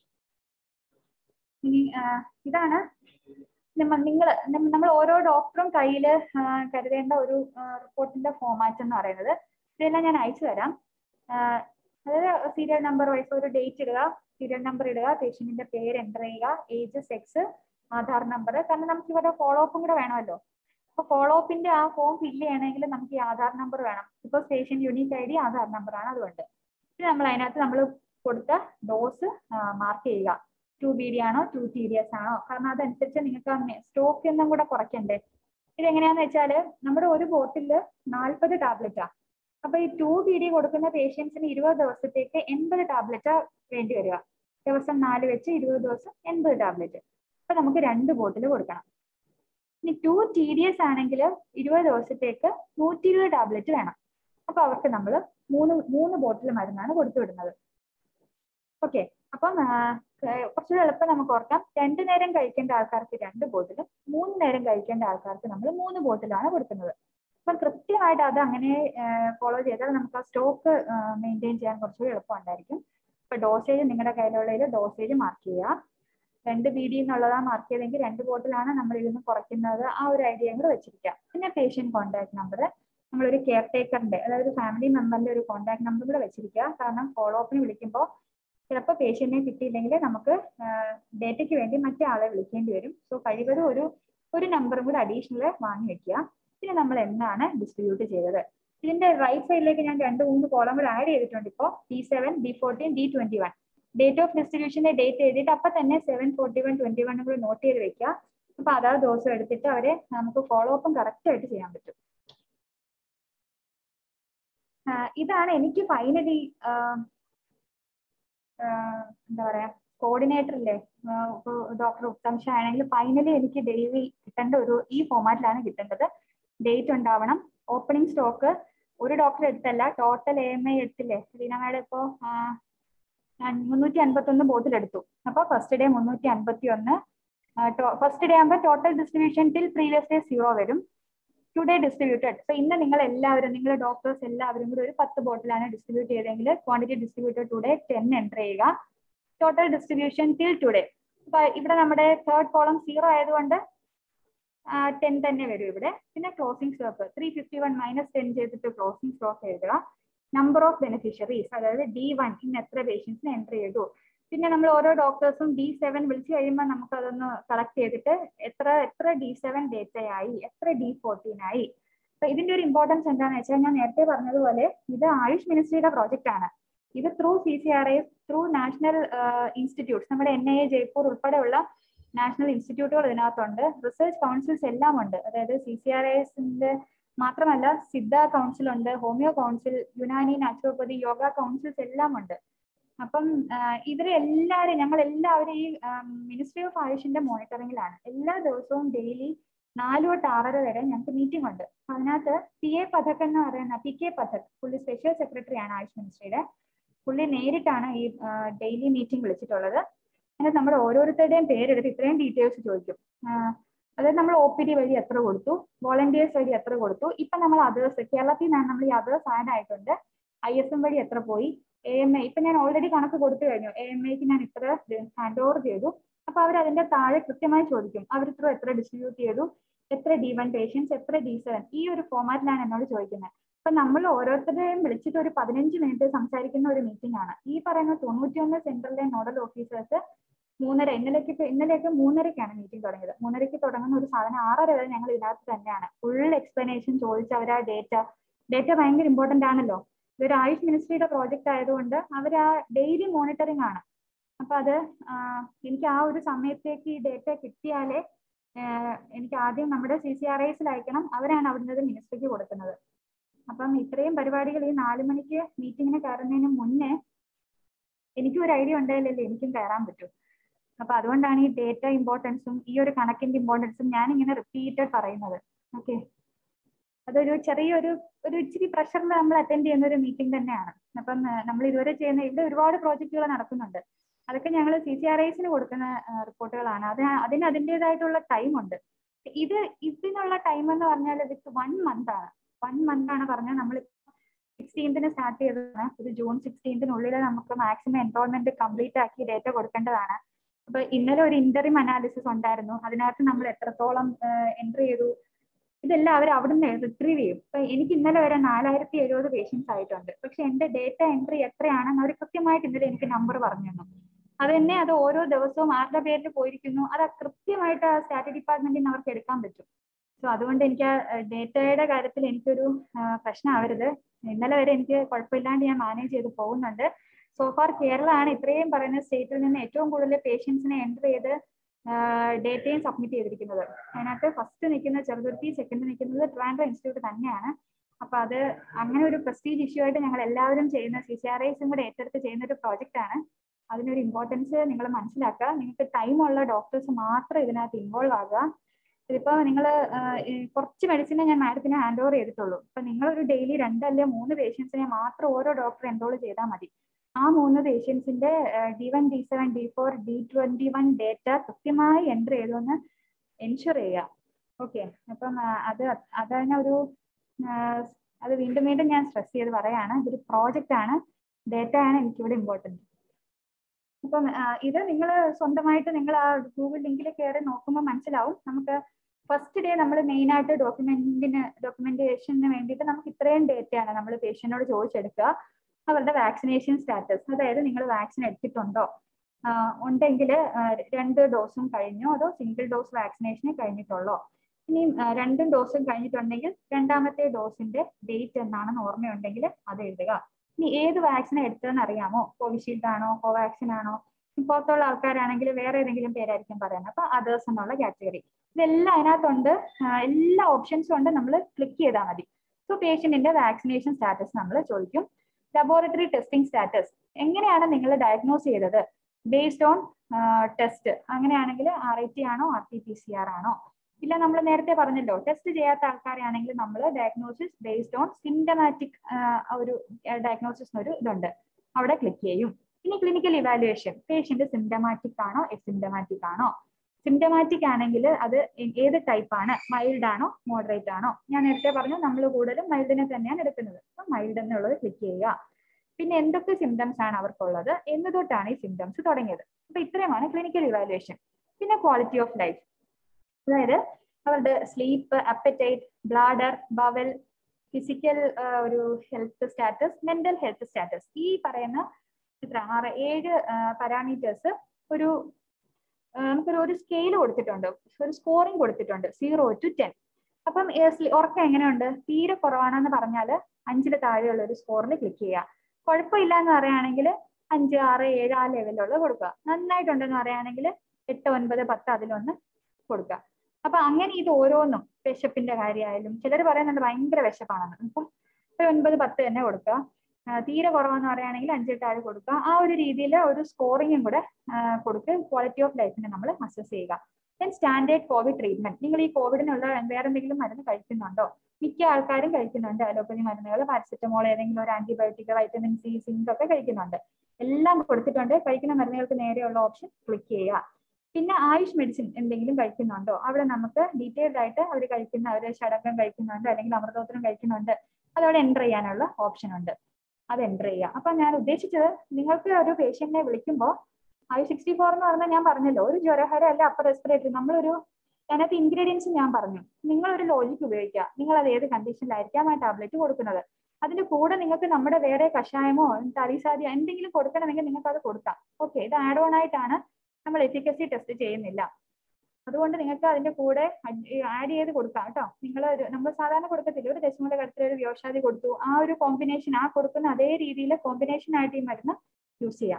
B: ഇനി ഇതാണ് നിങ്ങൾ നമ്മൾ ഓരോ ഡോക്ടറും കയ്യിൽ കരുതേണ്ട ഒരു റിപ്പോർട്ടിന്റെ ഫോമാറ്റ് എന്ന് പറയുന്നത് ഇതെല്ലാം ഞാൻ അയച്ചു തരാം അതായത് സീരിയൽ നമ്പർ വൈസ് ഒരു ഡേറ്റ് ഇടുക സീരിയൽ നമ്പർ ഇടുക പേഷ്യന്റിന്റെ പേര് എൻ്റർ ചെയ്യുക ഏജ് സെക്സ് ആധാർ നമ്പർ കാരണം നമുക്ക് ഇവിടെ ഫോളോ അപ്പും കൂടെ വേണമല്ലോ അപ്പൊ ഫോളോ അപ്പിന്റെ ആ ഫോം ഫില്ല് ചെയ്യണമെങ്കിൽ നമുക്ക് ഈ ആധാർ നമ്പർ വേണം ഇപ്പൊ station unique I D Aadhaar number ആണ് അതുകൊണ്ട് പിന്നെ നമ്മൾ അതിനകത്ത് നമ്മൾ കൊടുത്ത ഡോസ് മാർക്ക് ചെയ്യുക ടു ബി ഡി ആണോ ടു ടി ഡി എസ് ആണോ കാരണം അതനുസരിച്ച് നിങ്ങൾക്ക് സ്റ്റോക്ക് എന്നും കൂടെ കുറയ്ക്കണ്ടേ ഇതെങ്ങനെയാന്ന് വെച്ചാല് നമ്മുടെ ഒരു ബോട്ടില് നാൽപ്പത് ടാബ്ലറ്റാ അപ്പൊ ഈ ടു ബി ഡി കൊടുക്കുന്ന പേഷ്യൻസിന് ഇരുപത് ദിവസത്തേക്ക് എൺപത് ടാബ്ലറ്റാ വേണ്ടി വരിക ദിവസം നാല് വെച്ച് ഇരുപത് ദിവസം എൺപത് ടാബ്ലറ്റ് അപ്പൊ നമുക്ക് രണ്ട് ബോട്ടിൽ കൊടുക്കണം ഇനി ടു ടി ഡി എസ് ആണെങ്കിൽ ഇരുപത് ദിവസത്തേക്ക് നൂറ്റി ഇരുപത് ടാബ്ലറ്റ് വേണം അപ്പൊ അവർക്ക് നമ്മൾ മൂന്ന് മൂന്ന് ബോട്ടിൽ മരുന്നാണ് കൊടുത്തു വിടുന്നത് ഓക്കെ അപ്പം കുറച്ചുകൂടെ എളുപ്പം നമുക്ക് ഓർക്കാം രണ്ടു നേരം കഴിക്കേണ്ട ആൾക്കാർക്ക് രണ്ട് ബോട്ടിലും മൂന്ന് നേരം കഴിക്കേണ്ട ആൾക്കാർക്ക് നമ്മൾ മൂന്ന് ബോട്ടിലാണ് കൊടുക്കുന്നത് അപ്പം കൃത്യമായിട്ട് അത് അങ്ങനെ ഫോളോ ചെയ്താൽ നമുക്ക് ആ സ്റ്റോക്ക് മെയിൻറ്റെയിൻ ചെയ്യാൻ കുറച്ചുകൂടി എളുപ്പമുണ്ടായിരിക്കും ഇപ്പൊ ഡോസേജ് നിങ്ങളുടെ കയ്യിലുള്ളതിൽ ഡോസേജ് മാർക്ക് ചെയ്യുക രണ്ട് ബി ഡി എന്നുള്ളതാണ് മാർക്ക് ചെയ്തെങ്കിൽ രണ്ട് ബോട്ടിലാണ് നമ്മൾ ഇതിന് കുറയ്ക്കുന്നത് ആ ഒരു ഐഡിയ കൂടെ വെച്ചിരിക്കാം പിന്നെ പേഷ്യന്റ് കോൺടാക്ട് നമ്പർ നമ്മളൊരു കെയർ ടേക്കറിന്റെ അതായത് ഫാമിലി മെമ്പറിന്റെ ഒരു കോൺടാക്ട് നമ്പർ കൂടെ വെച്ചിരിക്കുക കാരണം ഫോളോ അപ്പിന് വിളിക്കുമ്പോൾ ചിലപ്പോൾ പേഷ്യന്റിനെ കിട്ടിയില്ലെങ്കിൽ നമുക്ക് ഡേറ്റയ്ക്ക് വേണ്ടി മറ്റേ ആളെ വിളിക്കേണ്ടി വരും സോ കഴിവതും ഒരു ഒരു നമ്പറും കൂടെ അഡീഷണൽ വാങ്ങി വെക്കുക പിന്നെ നമ്മൾ എന്നാണ് ഡിസ്ട്രിബ്യൂട്ട് ചെയ്തത് ഇതിന്റെ റൈറ്റ് സൈഡിലേക്ക് ഞാൻ രണ്ട് മൂന്ന് കോളം കൂടെ ആഡ് ചെയ്തിട്ടുണ്ട് ഇപ്പോൾ D seven D fourteen D twenty one date of ഡിസ്ട്രിബ്യൂഷന്റെ ഡേറ്റ് എഴുതിയിട്ട് അപ്പൊ തന്നെ seven forty one twenty one കൂടെ നോട്ട് ചെയ്ത് വെക്കുക അപ്പൊ അതാത് ദിവസം എടുത്തിട്ട് അവരെ നമുക്ക് ഫോളോ അപ്പും കറക്റ്റ് ആയിട്ട് ചെയ്യാൻ പറ്റും ഇതാണ് എനിക്ക് ഫൈനലി എന്താ പറയാ കോർഡിനേറ്റർ അല്ലേ ഡോക്ടർ ഉത്തംഷ ആണെങ്കിൽ ഫൈനലി എനിക്ക് ഡെയിലി കിട്ടേണ്ട ഒരു ഈ ഫോമാറ്റിലാണ് കിട്ടേണ്ടത് ഡേറ്റ് ഉണ്ടാവണം ഓപ്പണിംഗ് സ്റ്റോക്ക് ഒരു ഡോക്ടർ എടുത്തല്ല ടോട്ടൽ എ എം ഐ എടുത്തില്ലേ ലീന മാഡം ഇപ്പോ മുന്നൂറ്റി അൻപത്തി ഒന്ന് ബോട്ടിൽ എടുത്തു അപ്പൊ ഫസ്റ്റ് ഡേ മുന്നൂറ്റി അൻപത്തി ഒന്ന് ഫസ്റ്റ് ഡേ ആകുമ്പോൾ total distribution till previous day zero വരും ടുഡേ ഡിസ്ട്രിബ്യൂട്ടഡ് സോ ഇന്ന് നിങ്ങൾ എല്ലാവരും നിങ്ങളുടെ ഡോക്ടേഴ്സ് എല്ലാവരും കൂടി ഒരു പത്ത് ബോട്ടിലാണ് ഡിസ്ട്രിബ്യൂട്ട് ചെയ്തെങ്കിൽ quantity distributed today ten enter ചെയ്യുക ടോട്ടൽ ഡിസ്ട്രിബ്യൂഷൻ ടിൽ ടുഡേ അപ്പൊ ഇവിടെ നമ്മുടെ തേർഡ് കോളം സീറോ ആയതുകൊണ്ട് ടെൻ തന്നെ വരും ഇവിടെ പിന്നെ closing stock three fifty one minus ten ചെയ്തിട്ട് ക്ലോസിംഗ് സ്റ്റോക്ക് എഴുതുക നമ്പർ ഓഫ് ബെനിഫിഷ്യറീസ് അതായത് ഡി വൺ ഇന്ന് എത്ര പേഷ്യൻസിന് എൻ്റർ ചെയ്തു പിന്നെ നമ്മൾ ഓരോ ഡോക്ടേഴ്സും ഡി സെവൻ വിളിച്ചു കഴിയുമ്പോൾ നമുക്ക് അതൊന്ന് കളക്ട് ചെയ്തിട്ട് എത്ര എത്ര ഡി സെവൻ ഡേറ്റയായി എത്ര ഡി ഫോർട്ടീൻ ആയി അപ്പൊ ഇതിന്റെ ഒരു ഇമ്പോർട്ടൻസ് എന്താണെന്ന് വെച്ചാൽ ഞാൻ നേരത്തെ പറഞ്ഞതുപോലെ ഇത് ആയുഷ് മിനിസ്ട്രിയുടെ പ്രോജക്റ്റ് ആണ് ഇത് through C C R I through national institutes നമ്മുടെ എൻ ഐ എ ജയ്പൂർ ഉൾപ്പെടെയുള്ള നാഷണൽ ഇൻസ്റ്റിറ്റ്യൂട്ടുകൾ ഇതിനകത്തുണ്ട് റിസർച്ച് കൗൺസിൽസ് എല്ലാം ഉണ്ട് അതായത് സി സി ആർ ഐസിന്റെ മാത്രമല്ല സിദ്ധ കൗൺസിൽ ഉണ്ട് homeo council Unani naturopathy yoga councils എല്ലാം ഉണ്ട് അപ്പം ഇവരെ എല്ലാവരും ഞങ്ങൾ എല്ലാവരും ഈ മിനിസ്ട്രി ഓഫ് ആയുഷിന്റെ മോണിറ്ററിംഗിലാണ് എല്ലാ ദിവസവും ഡെയിലി നാല് തൊട്ട് ആറര വരെ ഞങ്ങൾക്ക് മീറ്റിംഗ് ഉണ്ട് അതിനകത്ത് പി എ പഥക് എന്ന് പറയുന്ന പി കെ പഥക് പുള്ളി സ്പെഷ്യൽ സെക്രട്ടറി ആണ് ആയുഷ് മിനിസ്ട്രിയുടെ പുള്ളി നേരിട്ടാണ് ഈ ഡെയിലി മീറ്റിംഗ് വിളിച്ചിട്ടുള്ളത് അതിനകത്ത് നമ്മൾ ഓരോരുത്തരുടെയും പേരെടുത്ത് ഇത്രയും ഡീറ്റെയിൽസ് ചോദിക്കും അതായത് നമ്മൾ ഒ പി ഡി വഴി എത്ര കൊടുത്തു വോളണ്ടിയേഴ്സ് വഴി എത്ര കൊടുത്തു ഇപ്പൊ നമ്മൾ അതേഴ്സ് കേരളത്തിൽ നിന്നാണ് നമ്മൾ ഈ അതേഴ്സ് ആഡ് ആയിട്ടുണ്ട് ഐ എസ് എം വഴി എത്ര പോയി എ എം ഐ ഇപ്പൊ ഞാൻ ഓൾറെഡി കണക്ക് കൊടുത്തു കഴിഞ്ഞു എ എം ഐക്ക് ഞാൻ ഇത്ര ഹാൻഡ് ഓവർ ചെയ്തു അപ്പൊ അവർ അതിന്റെ താഴെ കൃത്യമായി ചോദിക്കും അവർ ഇത്ര എത്ര ഡിസ്ട്രിബ്യൂട്ട് ചെയ്തു എത്ര ഡി വൺ പേഷ്യൻസ് എത്ര ഡി സെവൻ ഈ ഒരു ഫോമാറ്റിലാണ് എന്നോട് ചോദിക്കുന്നത് അപ്പൊ നമ്മൾ ഓരോരുത്തരെയും വിളിച്ചിട്ട് ഒരു പതിനഞ്ച് മിനിറ്റ് സംസാരിക്കുന്ന ഒരു മീറ്റിംഗ് ആണ് ഈ പറയുന്ന തൊണ്ണൂറ്റിയൊന്ന് സെന്ററിലെ നോഡൽ ഓഫീസേഴ്സ് മൂന്നര ഇന്നലേക്ക് ഇപ്പൊ ഇന്നലെയൊക്കെ മൂന്നരക്കാണ് മീറ്റിംഗ് തുടങ്ങിയത് മൂന്നരയ്ക്ക് തുടങ്ങുന്ന ഒരു സാധനം ആറര വരെ ഞങ്ങൾ ഇതിനകത്ത് തന്നെയാണ് ഫുൾ എക്സ്പ്ലനേഷൻ ചോദിച്ച് അവർ ആ ഡേറ്റ ഡേറ്റ ഭയങ്കര ഇമ്പോർട്ടന്റ് ആണല്ലോ ഇതൊരു ആയുഷ് മിനിസ്ട്രിയുടെ പ്രോജക്റ്റ് ആയതുകൊണ്ട് അവർ ആ ഡെയിലി മോണിറ്ററിംഗ് ആണ് അപ്പൊ അത് എനിക്ക് ആ ഒരു സമയത്തേക്ക് ഈ ഡേറ്റ കിട്ടിയാലേ എനിക്ക് ആദ്യം നമ്മുടെ സി സി ആർ ഐസിൽ അയക്കണം അവരാണ് അവിടുന്ന് മിനിസ്ട്രിക്ക് കൊടുക്കുന്നത് അപ്പം ഇത്രയും പരിപാടികൾ ഈ നാല് മണിക്ക് മീറ്റിങ്ങിന് കയറുന്നതിന് മുന്നേ എനിക്കും ഒരു ഐഡിയ ഉണ്ടായില്ലല്ലേ എനിക്കും കയറാൻ പറ്റും അപ്പൊ അതുകൊണ്ടാണ് ഈ ഡേറ്റ ഇമ്പോർട്ടൻസും ഈ ഒരു കണക്കിന്റെ ഇമ്പോർട്ടൻസും ഞാൻ ഇങ്ങനെ റിപ്പീറ്റഡ് പറയുന്നത് ഓക്കെ അതൊരു ചെറിയൊരു ഒരു ഇച്ചിരി പ്രഷറിൽ നമ്മൾ അറ്റൻഡ് ചെയ്യുന്ന ഒരു മീറ്റിംഗ് തന്നെയാണ് അപ്പം നമ്മൾ ഇതുവരെ ചെയ്യുന്ന ഇവിടെ ഒരുപാട് പ്രോജക്റ്റുകൾ നടക്കുന്നുണ്ട് അതൊക്കെ ഞങ്ങൾ സി സി ആർ ഐസിന് കൊടുക്കുന്ന റിപ്പോർട്ടുകളാണ് അത് അതിന് അതിൻ്റെതായിട്ടുള്ള ടൈം ഉണ്ട് ഇത് ഇതിനുള്ള ടൈം എന്ന് പറഞ്ഞാൽ വിത്ത് വൺ മന്ത് ആണ് വൺ മന്ത് ആണ് പറഞ്ഞാൽ നമ്മൾ സിക്സ്റ്റീൻത്തിന് സ്റ്റാർട്ട് ചെയ്തതാണ് ഒരു ജൂൺ സിക്സ്റ്റീൻത്തിനുള്ളിൽ നമുക്ക് മാക്സിമം എൻറോൾമെന്റ് കംപ്ലീറ്റ് ആക്കി ഡേറ്റ കൊടുക്കേണ്ടതാണ് അപ്പൊ ഇന്നലെ ഒരു ഇന്ററിം അനാലിസിസ് ഉണ്ടായിരുന്നു അതിനകത്ത് നമ്മൾ എത്രത്തോളം എൻട്രി ചെയ്തു ഇതെല്ലാം അവർ അവിടുന്ന് റിട്രീവ് ചെയ്യും ഇപ്പൊ എനിക്ക് ഇന്നലെ വരെ നാലായിരത്തി എഴുപത് പേഷ്യൻസ് ആയിട്ടുണ്ട് പക്ഷെ എന്റെ ഡേറ്റ എൻട്രി എത്രയാണെന്ന് അവർ കൃത്യമായിട്ട് ഇന്നലെ എനിക്ക് നമ്പർ പറഞ്ഞു തന്നു അത് തന്നെ അത് ഓരോ ദിവസവും ആരുടെ പേരിൽ പോയിരിക്കുന്നു അത് കൃത്യമായിട്ട് ആ സ്റ്റാറ്റി ഡിപ്പാർട്ട്മെന്റിൽ നിന്ന് അവർക്ക് എടുക്കാൻ പറ്റും സോ അതുകൊണ്ട് എനിക്ക് ഡേറ്റയുടെ കാര്യത്തിൽ എനിക്കൊരു പ്രശ്നമാവരുത് ഇന്നലെ വരെ എനിക്ക് കുഴപ്പമില്ലാണ്ട് ഞാൻ മാനേജ് ചെയ്ത് പോകുന്നുണ്ട് സോഫാർ കേരള ആണ് ഇത്രയും പറയുന്ന സ്റ്റേറ്റിൽ നിന്ന് ഏറ്റവും കൂടുതൽ പേഷ്യൻസിനെ എൻ്റർ ചെയ്ത് ഡേറ്റയും സബ്മിറ്റ് ചെയ്തിരിക്കുന്നത് അതിനകത്ത് ഫസ്റ്റ് നിൽക്കുന്ന ചെറുതുരുത്തി സെക്കൻഡ് നിൽക്കുന്നത് ട്രിവാൻഡ്രം ഇൻസ്റ്റിറ്റ്യൂട്ട് തന്നെയാണ് അപ്പൊ അത് അങ്ങനെ ഒരു പ്രസ്റ്റീജ് ഇഷ്യൂ ആയിട്ട് ഞങ്ങൾ എല്ലാവരും ചെയ്യുന്ന സി സി ആർ ഐസും കൂടെ ഏറ്റെടുത്ത് ചെയ്യുന്ന ഒരു പ്രോജക്റ്റ് ആണ് അതിനൊരു ഇമ്പോർട്ടൻസ് നിങ്ങൾ മനസ്സിലാക്കുക നിങ്ങൾക്ക് ടൈം ഉള്ള ഡോക്ടേഴ്സ് മാത്രം ഇതിനകത്ത് ഇൻവോൾവ് ആകുക ഇതിപ്പോ നിങ്ങൾ കുറച്ച് മെഡിസിനെ ഞാൻ മാഡത്തിന് ഹാൻഡ് ഓവർ ചെയ്തിട്ടുള്ളൂ ഇപ്പൊ നിങ്ങളൊരു ഡെയിലി രണ്ടല്ലേ മൂന്ന് പേഷ്യൻസിനെ മാത്രം ഓരോ ഡോക്ടർ എൻറോൾ ചെയ്താൽ മതി ആ മൂന്ന് പേഷ്യൻസിന്റെ D one D seven D four D twenty one data കൃത്യമായി എൻ്റർ ചെയ്തൊന്ന് എൻഷുർ ചെയ്യുക ഓക്കെ അപ്പം അത് അതന്നെ ഒരു അത് വീണ്ടും വീണ്ടും ഞാൻ സ്ട്രെസ് ചെയ്ത് പറയാണ് ഇതൊരു പ്രോജക്റ്റ് ആണ് ഡേറ്റ ആണ് എനിക്കിവിടെ ഇമ്പോർട്ടൻറ്റ് അപ്പം ഇത് നിങ്ങൾ സ്വന്തമായിട്ട് നിങ്ങൾ ആ ഗൂഗിൾ ലിങ്കിൽ കയറി നോക്കുമ്പോൾ മനസ്സിലാവും നമുക്ക് ഫസ്റ്റ് ഡേ നമ്മൾ മെയിൻ ആയിട്ട് ഡോക്യുമെന്റിന് ഡോക്യുമെന്റേഷന് വേണ്ടിയിട്ട് നമുക്ക് ഇത്രയും ഡേറ്റയാണ് നമ്മൾ പേഷ്യന്റിനോട് ചോദിച്ചെടുക്കുക അവരുടെ വാക്സിനേഷൻ സ്റ്റാറ്റസ് അതായത് നിങ്ങൾ വാക്സിൻ എടുത്തിട്ടുണ്ടോ ഉണ്ടെങ്കിൽ രണ്ട് ഡോസും കഴിഞ്ഞോ അതോ സിംഗിൾ ഡോസ് വാക്സിനേഷനെ കഴിഞ്ഞിട്ടുള്ളോ ഇനി രണ്ടും ഡോസും കഴിഞ്ഞിട്ടുണ്ടെങ്കിൽ രണ്ടാമത്തെ ഡോസിന്റെ ഡേറ്റ് എന്നാണെന്ന് ഓർമ്മയുണ്ടെങ്കിൽ അത് എഴുതുക ഇനി ഏത് വാക്സിൻ എടുത്തതെന്ന് അറിയാമോ കോവിഷീൽഡ് ആണോ കോവാക്സിൻ ആണോ പുറത്തുള്ള ആൾക്കാരാണെങ്കിൽ വേറെ ഏതെങ്കിലും പേരായിരിക്കും പറയുന്നത് അപ്പൊ അതേഴ്സ് എന്നുള്ള കാറ്റഗറി ഇതെല്ലാം അതിനകത്തുണ്ട് എല്ലാ ഓപ്ഷൻസും ഉണ്ട് നമ്മൾ ക്ലിക്ക് ചെയ്താൽ മതി സോ പേഷ്യന്റിന്റെ വാക്സിനേഷൻ സ്റ്റാറ്റസ് നമ്മൾ ചോദിക്കും ലബോറട്ടറി ടെസ്റ്റിംഗ് സ്റ്റാറ്റസ് എങ്ങനെയാണ് നിങ്ങൾ ഡയഗ്നോസ് ചെയ്തത് ബേസ്ഡ് ഓൺ ടെസ്റ്റ് അങ്ങനെയാണെങ്കിൽ ആർ ഐ ടി ആണോ R T P C R ആണോ ഇല്ല നമ്മൾ നേരത്തെ പറഞ്ഞല്ലോ ടെസ്റ്റ് ചെയ്യാത്ത ആൾക്കാരെയാണെങ്കിൽ നമ്മൾ ഡയഗ്നോസിസ് ബേസ്ഡ് ഓൺ സിംറ്റമാറ്റിക് ഒരു ഡയഗ്നോസിസ് ഒരു ഇതുണ്ട് അവിടെ ക്ലിക്ക് ചെയ്യും ഇനി ക്ലിനിക്കൽ ഇവാലുവേഷൻ പേഷ്യന്റ് സിംറ്റമാറ്റിക് ആണോ എസിംറ്റമാറ്റിക് ആണോ സിംറ്റമാറ്റിക് ആണെങ്കിൽ അത് ഏത് ടൈപ്പ് ആണ് മൈൽഡ് ആണോ മോഡറേറ്റ് ആണോ ഞാൻ നേരത്തെ പറഞ്ഞു നമ്മൾ കൂടുതലും മൈൽഡിനെ തന്നെയാണ് എടുക്കുന്നത് അപ്പൊ മൈൽഡ് എന്നുള്ളത് ക്ലിക്ക് ചെയ്യുക പിന്നെ എന്തൊക്കെ സിംറ്റംസ് ആണ് അവർക്കുള്ളത് എന്ന് തൊട്ടാണ് ഈ സിംറ്റംസ് തുടങ്ങിയത് അപ്പൊ ഇത്രയുമാണ് ക്ലിനിക്കൽ ഇവാലുവേഷൻ പിന്നെ ക്വാളിറ്റി ഓഫ് ലൈഫ് അതായത് അവരുടെ sleep appetite bladder bowel physical ഒരു health status mental health status ഈ പറയുന്ന ഇത്ര ആറ് ഏഴ് പാരാമീറ്റേഴ്സ് ഒരു നമുക്കൊരു ഒരു സ്കെയിൽ കൊടുത്തിട്ടുണ്ട് ഒരു സ്കോറിംഗ് കൊടുത്തിട്ടുണ്ട് സീറോ ടു ടെൻ അപ്പം ഉറക്കം എങ്ങനെയുണ്ട് തീരെ കുറവാണെന്ന് പറഞ്ഞാൽ അഞ്ചിൽ താഴെയുള്ള ഒരു സ്കോറിൽ ക്ലിക്ക് ചെയ്യുക കുഴപ്പമില്ല എന്ന് പറയുകയാണെങ്കിൽ അഞ്ച് ആറ് ഏഴ് ആ ലെവലിലുള്ള കൊടുക്കുക നന്നായിട്ടുണ്ടെന്ന് പറയുകയാണെങ്കിൽ എട്ട് ഒൻപത് പത്ത് അതിലൊന്ന് കൊടുക്കുക അപ്പൊ അങ്ങനെ ഇത് ഓരോന്നും വിശപ്പിന്റെ കാര്യമായാലും ചിലർ പറയുന്നുണ്ട് ഭയങ്കര വിശപ്പാണെന്ന് അപ്പം ഒരു ഒൻപത് പത്ത് തന്നെ കൊടുക്കുക തീരെ കുറവെന്ന് പറയുകയാണെങ്കിൽ അഞ്ച് താഴെ കൊടുക്കുക ആ ഒരു രീതിയിൽ ഒരു സ്കോറിങ്ങും കൂടെ കൊടുത്ത് ക്വാളിറ്റി ഓഫ് ലൈഫിനെ നമ്മൾ അസസ് ചെയ്യുക ദെൻ സ്റ്റാൻഡേർഡ് കോവിഡ് ട്രീറ്റ്മെന്റ് നിങ്ങൾ ഈ കോവിഡിനുള്ള വേറെ എന്തെങ്കിലും മരുന്ന് കഴിക്കുന്നുണ്ടോ മിക്ക ആൾക്കാരും കഴിക്കുന്നുണ്ട് അലോപ്പതി മരുന്നുകൾ പാരസെറ്റമോൾ ഏതെങ്കിലും ഒരു ആന്റിബയോട്ടിക് വൈറ്റമിൻ സി സിങ്ക് ഒക്കെ കഴിക്കുന്നുണ്ട് എല്ലാം കൊടുത്തിട്ടുണ്ട് കഴിക്കുന്ന മരുന്നുകൾക്ക് നേരെയുള്ള ഓപ്ഷൻ ക്ലിക്ക് ചെയ്യുക പിന്നെ ആയുഷ് മെഡിസിൻ എന്തെങ്കിലും കഴിക്കുന്നുണ്ടോ അവിടെ നമുക്ക് ഡീറ്റെയിൽഡ് ആയിട്ട് അവർ കഴിക്കുന്ന അവർ ഷടക്കം കഴിക്കുന്നുണ്ട് അല്ലെങ്കിൽ അമൃതോത്തരം കഴിക്കുന്നുണ്ട് അതവിടെ എൻ്റർ ചെയ്യാനുള്ള ഓപ്ഷൻ ഉണ്ട് അത് എൻ്റർ ചെയ്യുക അപ്പൊ ഞാൻ ഉദ്ദേശിച്ചത് നിങ്ങൾക്ക് ഒരു പേഷ്യന്റിനെ വിളിക്കുമ്പോൾ ആയുഷ് സിക്സ്റ്റി ഫോർ എന്ന് പറഞ്ഞാൽ ഞാൻ പറഞ്ഞല്ലോ ഒരു ജ്വരഹര അല്ല അപ്പർ റെസ്പിറേറ്ററി നമ്മളൊരു അതിനകത്ത് ഇൻഗ്രീഡിയൻസ് ഞാൻ പറഞ്ഞു നിങ്ങൾ ഒരു ലോജിക് ഉപയോഗിക്കുക നിങ്ങൾ അത് ഏത് കണ്ടീഷനിലായിരിക്കാം ആ ടാബ്ലറ്റ് കൊടുക്കുന്നത് അതിന്റെ കൂടെ നിങ്ങൾക്ക് നമ്മുടെ വേറെ കഷായമോ തലീസാദിയോ എന്തെങ്കിലും കൊടുക്കണമെങ്കിൽ നിങ്ങൾക്ക് അത് കൊടുക്കാം ഓക്കെ ഇത് ആഡ് ഓൺ ആയിട്ടാണ് നമ്മൾ എഫിക്കസി ടെസ്റ്റ് ചെയ്യുന്നില്ല അതുകൊണ്ട് നിങ്ങൾക്ക് അതിന്റെ കൂടെ ആഡ് ചെയ്ത് കൊടുക്കാം കേട്ടോ നിങ്ങൾ നമ്മൾ സാധാരണ കൊടുക്കത്തില്ല ഒരു ദശമൂല കടത്തിൽ ഒരു വ്യോഷാദി കൊടുത്തു ആ ഒരു കോമ്പിനേഷൻ ആ കൊടുക്കുന്ന അതേ രീതിയിൽ കോമ്പിനേഷൻ ആയിട്ട് ഈ മരുന്ന് യൂസ് ചെയ്യാം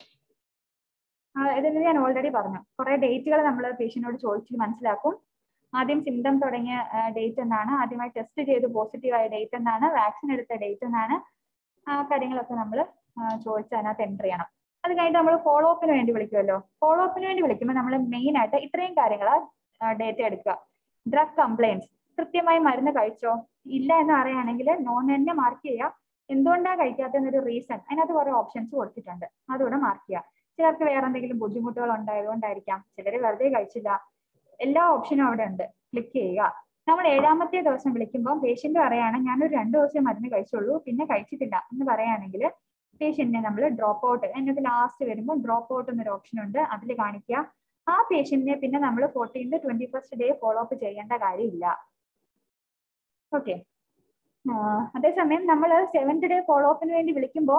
B: ഇതിന് ഞാൻ ഓൾറെഡി പറഞ്ഞു കുറെ ഡേറ്റുകൾ നമ്മൾ പേഷ്യന്റിനോട് ചോദിച്ച് മനസ്സിലാക്കും ആദ്യം സിംറ്റം തുടങ്ങിയ ഡേറ്റ് എന്നാണ് ആദ്യമായി ടെസ്റ്റ് ചെയ്ത് പോസിറ്റീവ് ആയ ഡേറ്റ് എന്നാണ് വാക്സിൻ എടുത്ത ഡേറ്റ് എന്നാണ് ആ കാര്യങ്ങളൊക്കെ നമ്മൾ ചോദിച്ച് അതിനകത്ത് എൻ്റർ ചെയ്യണം അത് കഴിഞ്ഞിട്ട് നമ്മൾ ഫോളോ അപ്പിന് വേണ്ടി വിളിക്കുമല്ലോ ഫോളോ അപ്പിന് വേണ്ടി വിളിക്കുമ്പോൾ നമ്മൾ മെയിൻ ആയിട്ട് ഇത്രയും കാര്യങ്ങൾ ഡേറ്റ എടുക്കുക ഡ്രഗ് കംപ്ലൈൻസ് കൃത്യമായി മരുന്ന് കഴിച്ചോ ഇല്ല എന്ന് പറയുകയാണെങ്കിൽ നോൺ തന്നെ മാർക്ക് ചെയ്യുക എന്തുകൊണ്ടാണ് കഴിക്കാത്തതെന്നൊരു റീസൺ അതിനകത്ത് കുറെ ഓപ്ഷൻസ് കൊടുത്തിട്ടുണ്ട് അതുകൂടെ മാർക്ക് ചെയ്യുക ചിലർക്ക് വേറെ എന്തെങ്കിലും ബുദ്ധിമുട്ടുകൾ ഉണ്ടായതുകൊണ്ടായിരിക്കാം ചിലർ വെറുതെ കഴിച്ചില്ല എല്ലാ ഓപ്ഷനും അവിടെ ഉണ്ട് ക്ലിക്ക് ചെയ്യുക നമ്മൾ ഏഴാമത്തെ ദിവസം വിളിക്കുമ്പോൾ പേഷ്യന്റ് പറയാണ് ഞാനൊരു രണ്ട് ദിവസം മരുന്ന് കഴിച്ചുള്ളൂ പിന്നെ കഴിച്ചിട്ടില്ല എന്ന് പറയുകയാണെങ്കിൽ പേഷ്യന്റിനെ നമ്മൾ ഡ്രോപ്പ് ഔട്ട് അതിനകത്ത് ലാസ്റ്റ് വരുമ്പോൾ ഡ്രോപ്പ് ഔട്ട് എന്നൊരു ഓപ്ഷൻ ഉണ്ട് അതിൽ കാണിക്കുക ആ പേഷ്യന്റിനെ പിന്നെ നമ്മൾ fourteenth twenty first day follow up ചെയ്യേണ്ട കാര്യമില്ല ഓക്കെ അതേസമയം നമ്മൾ സെവൻത് ഡേ ഫോളോ അപ്പിന് വേണ്ടി വിളിക്കുമ്പോൾ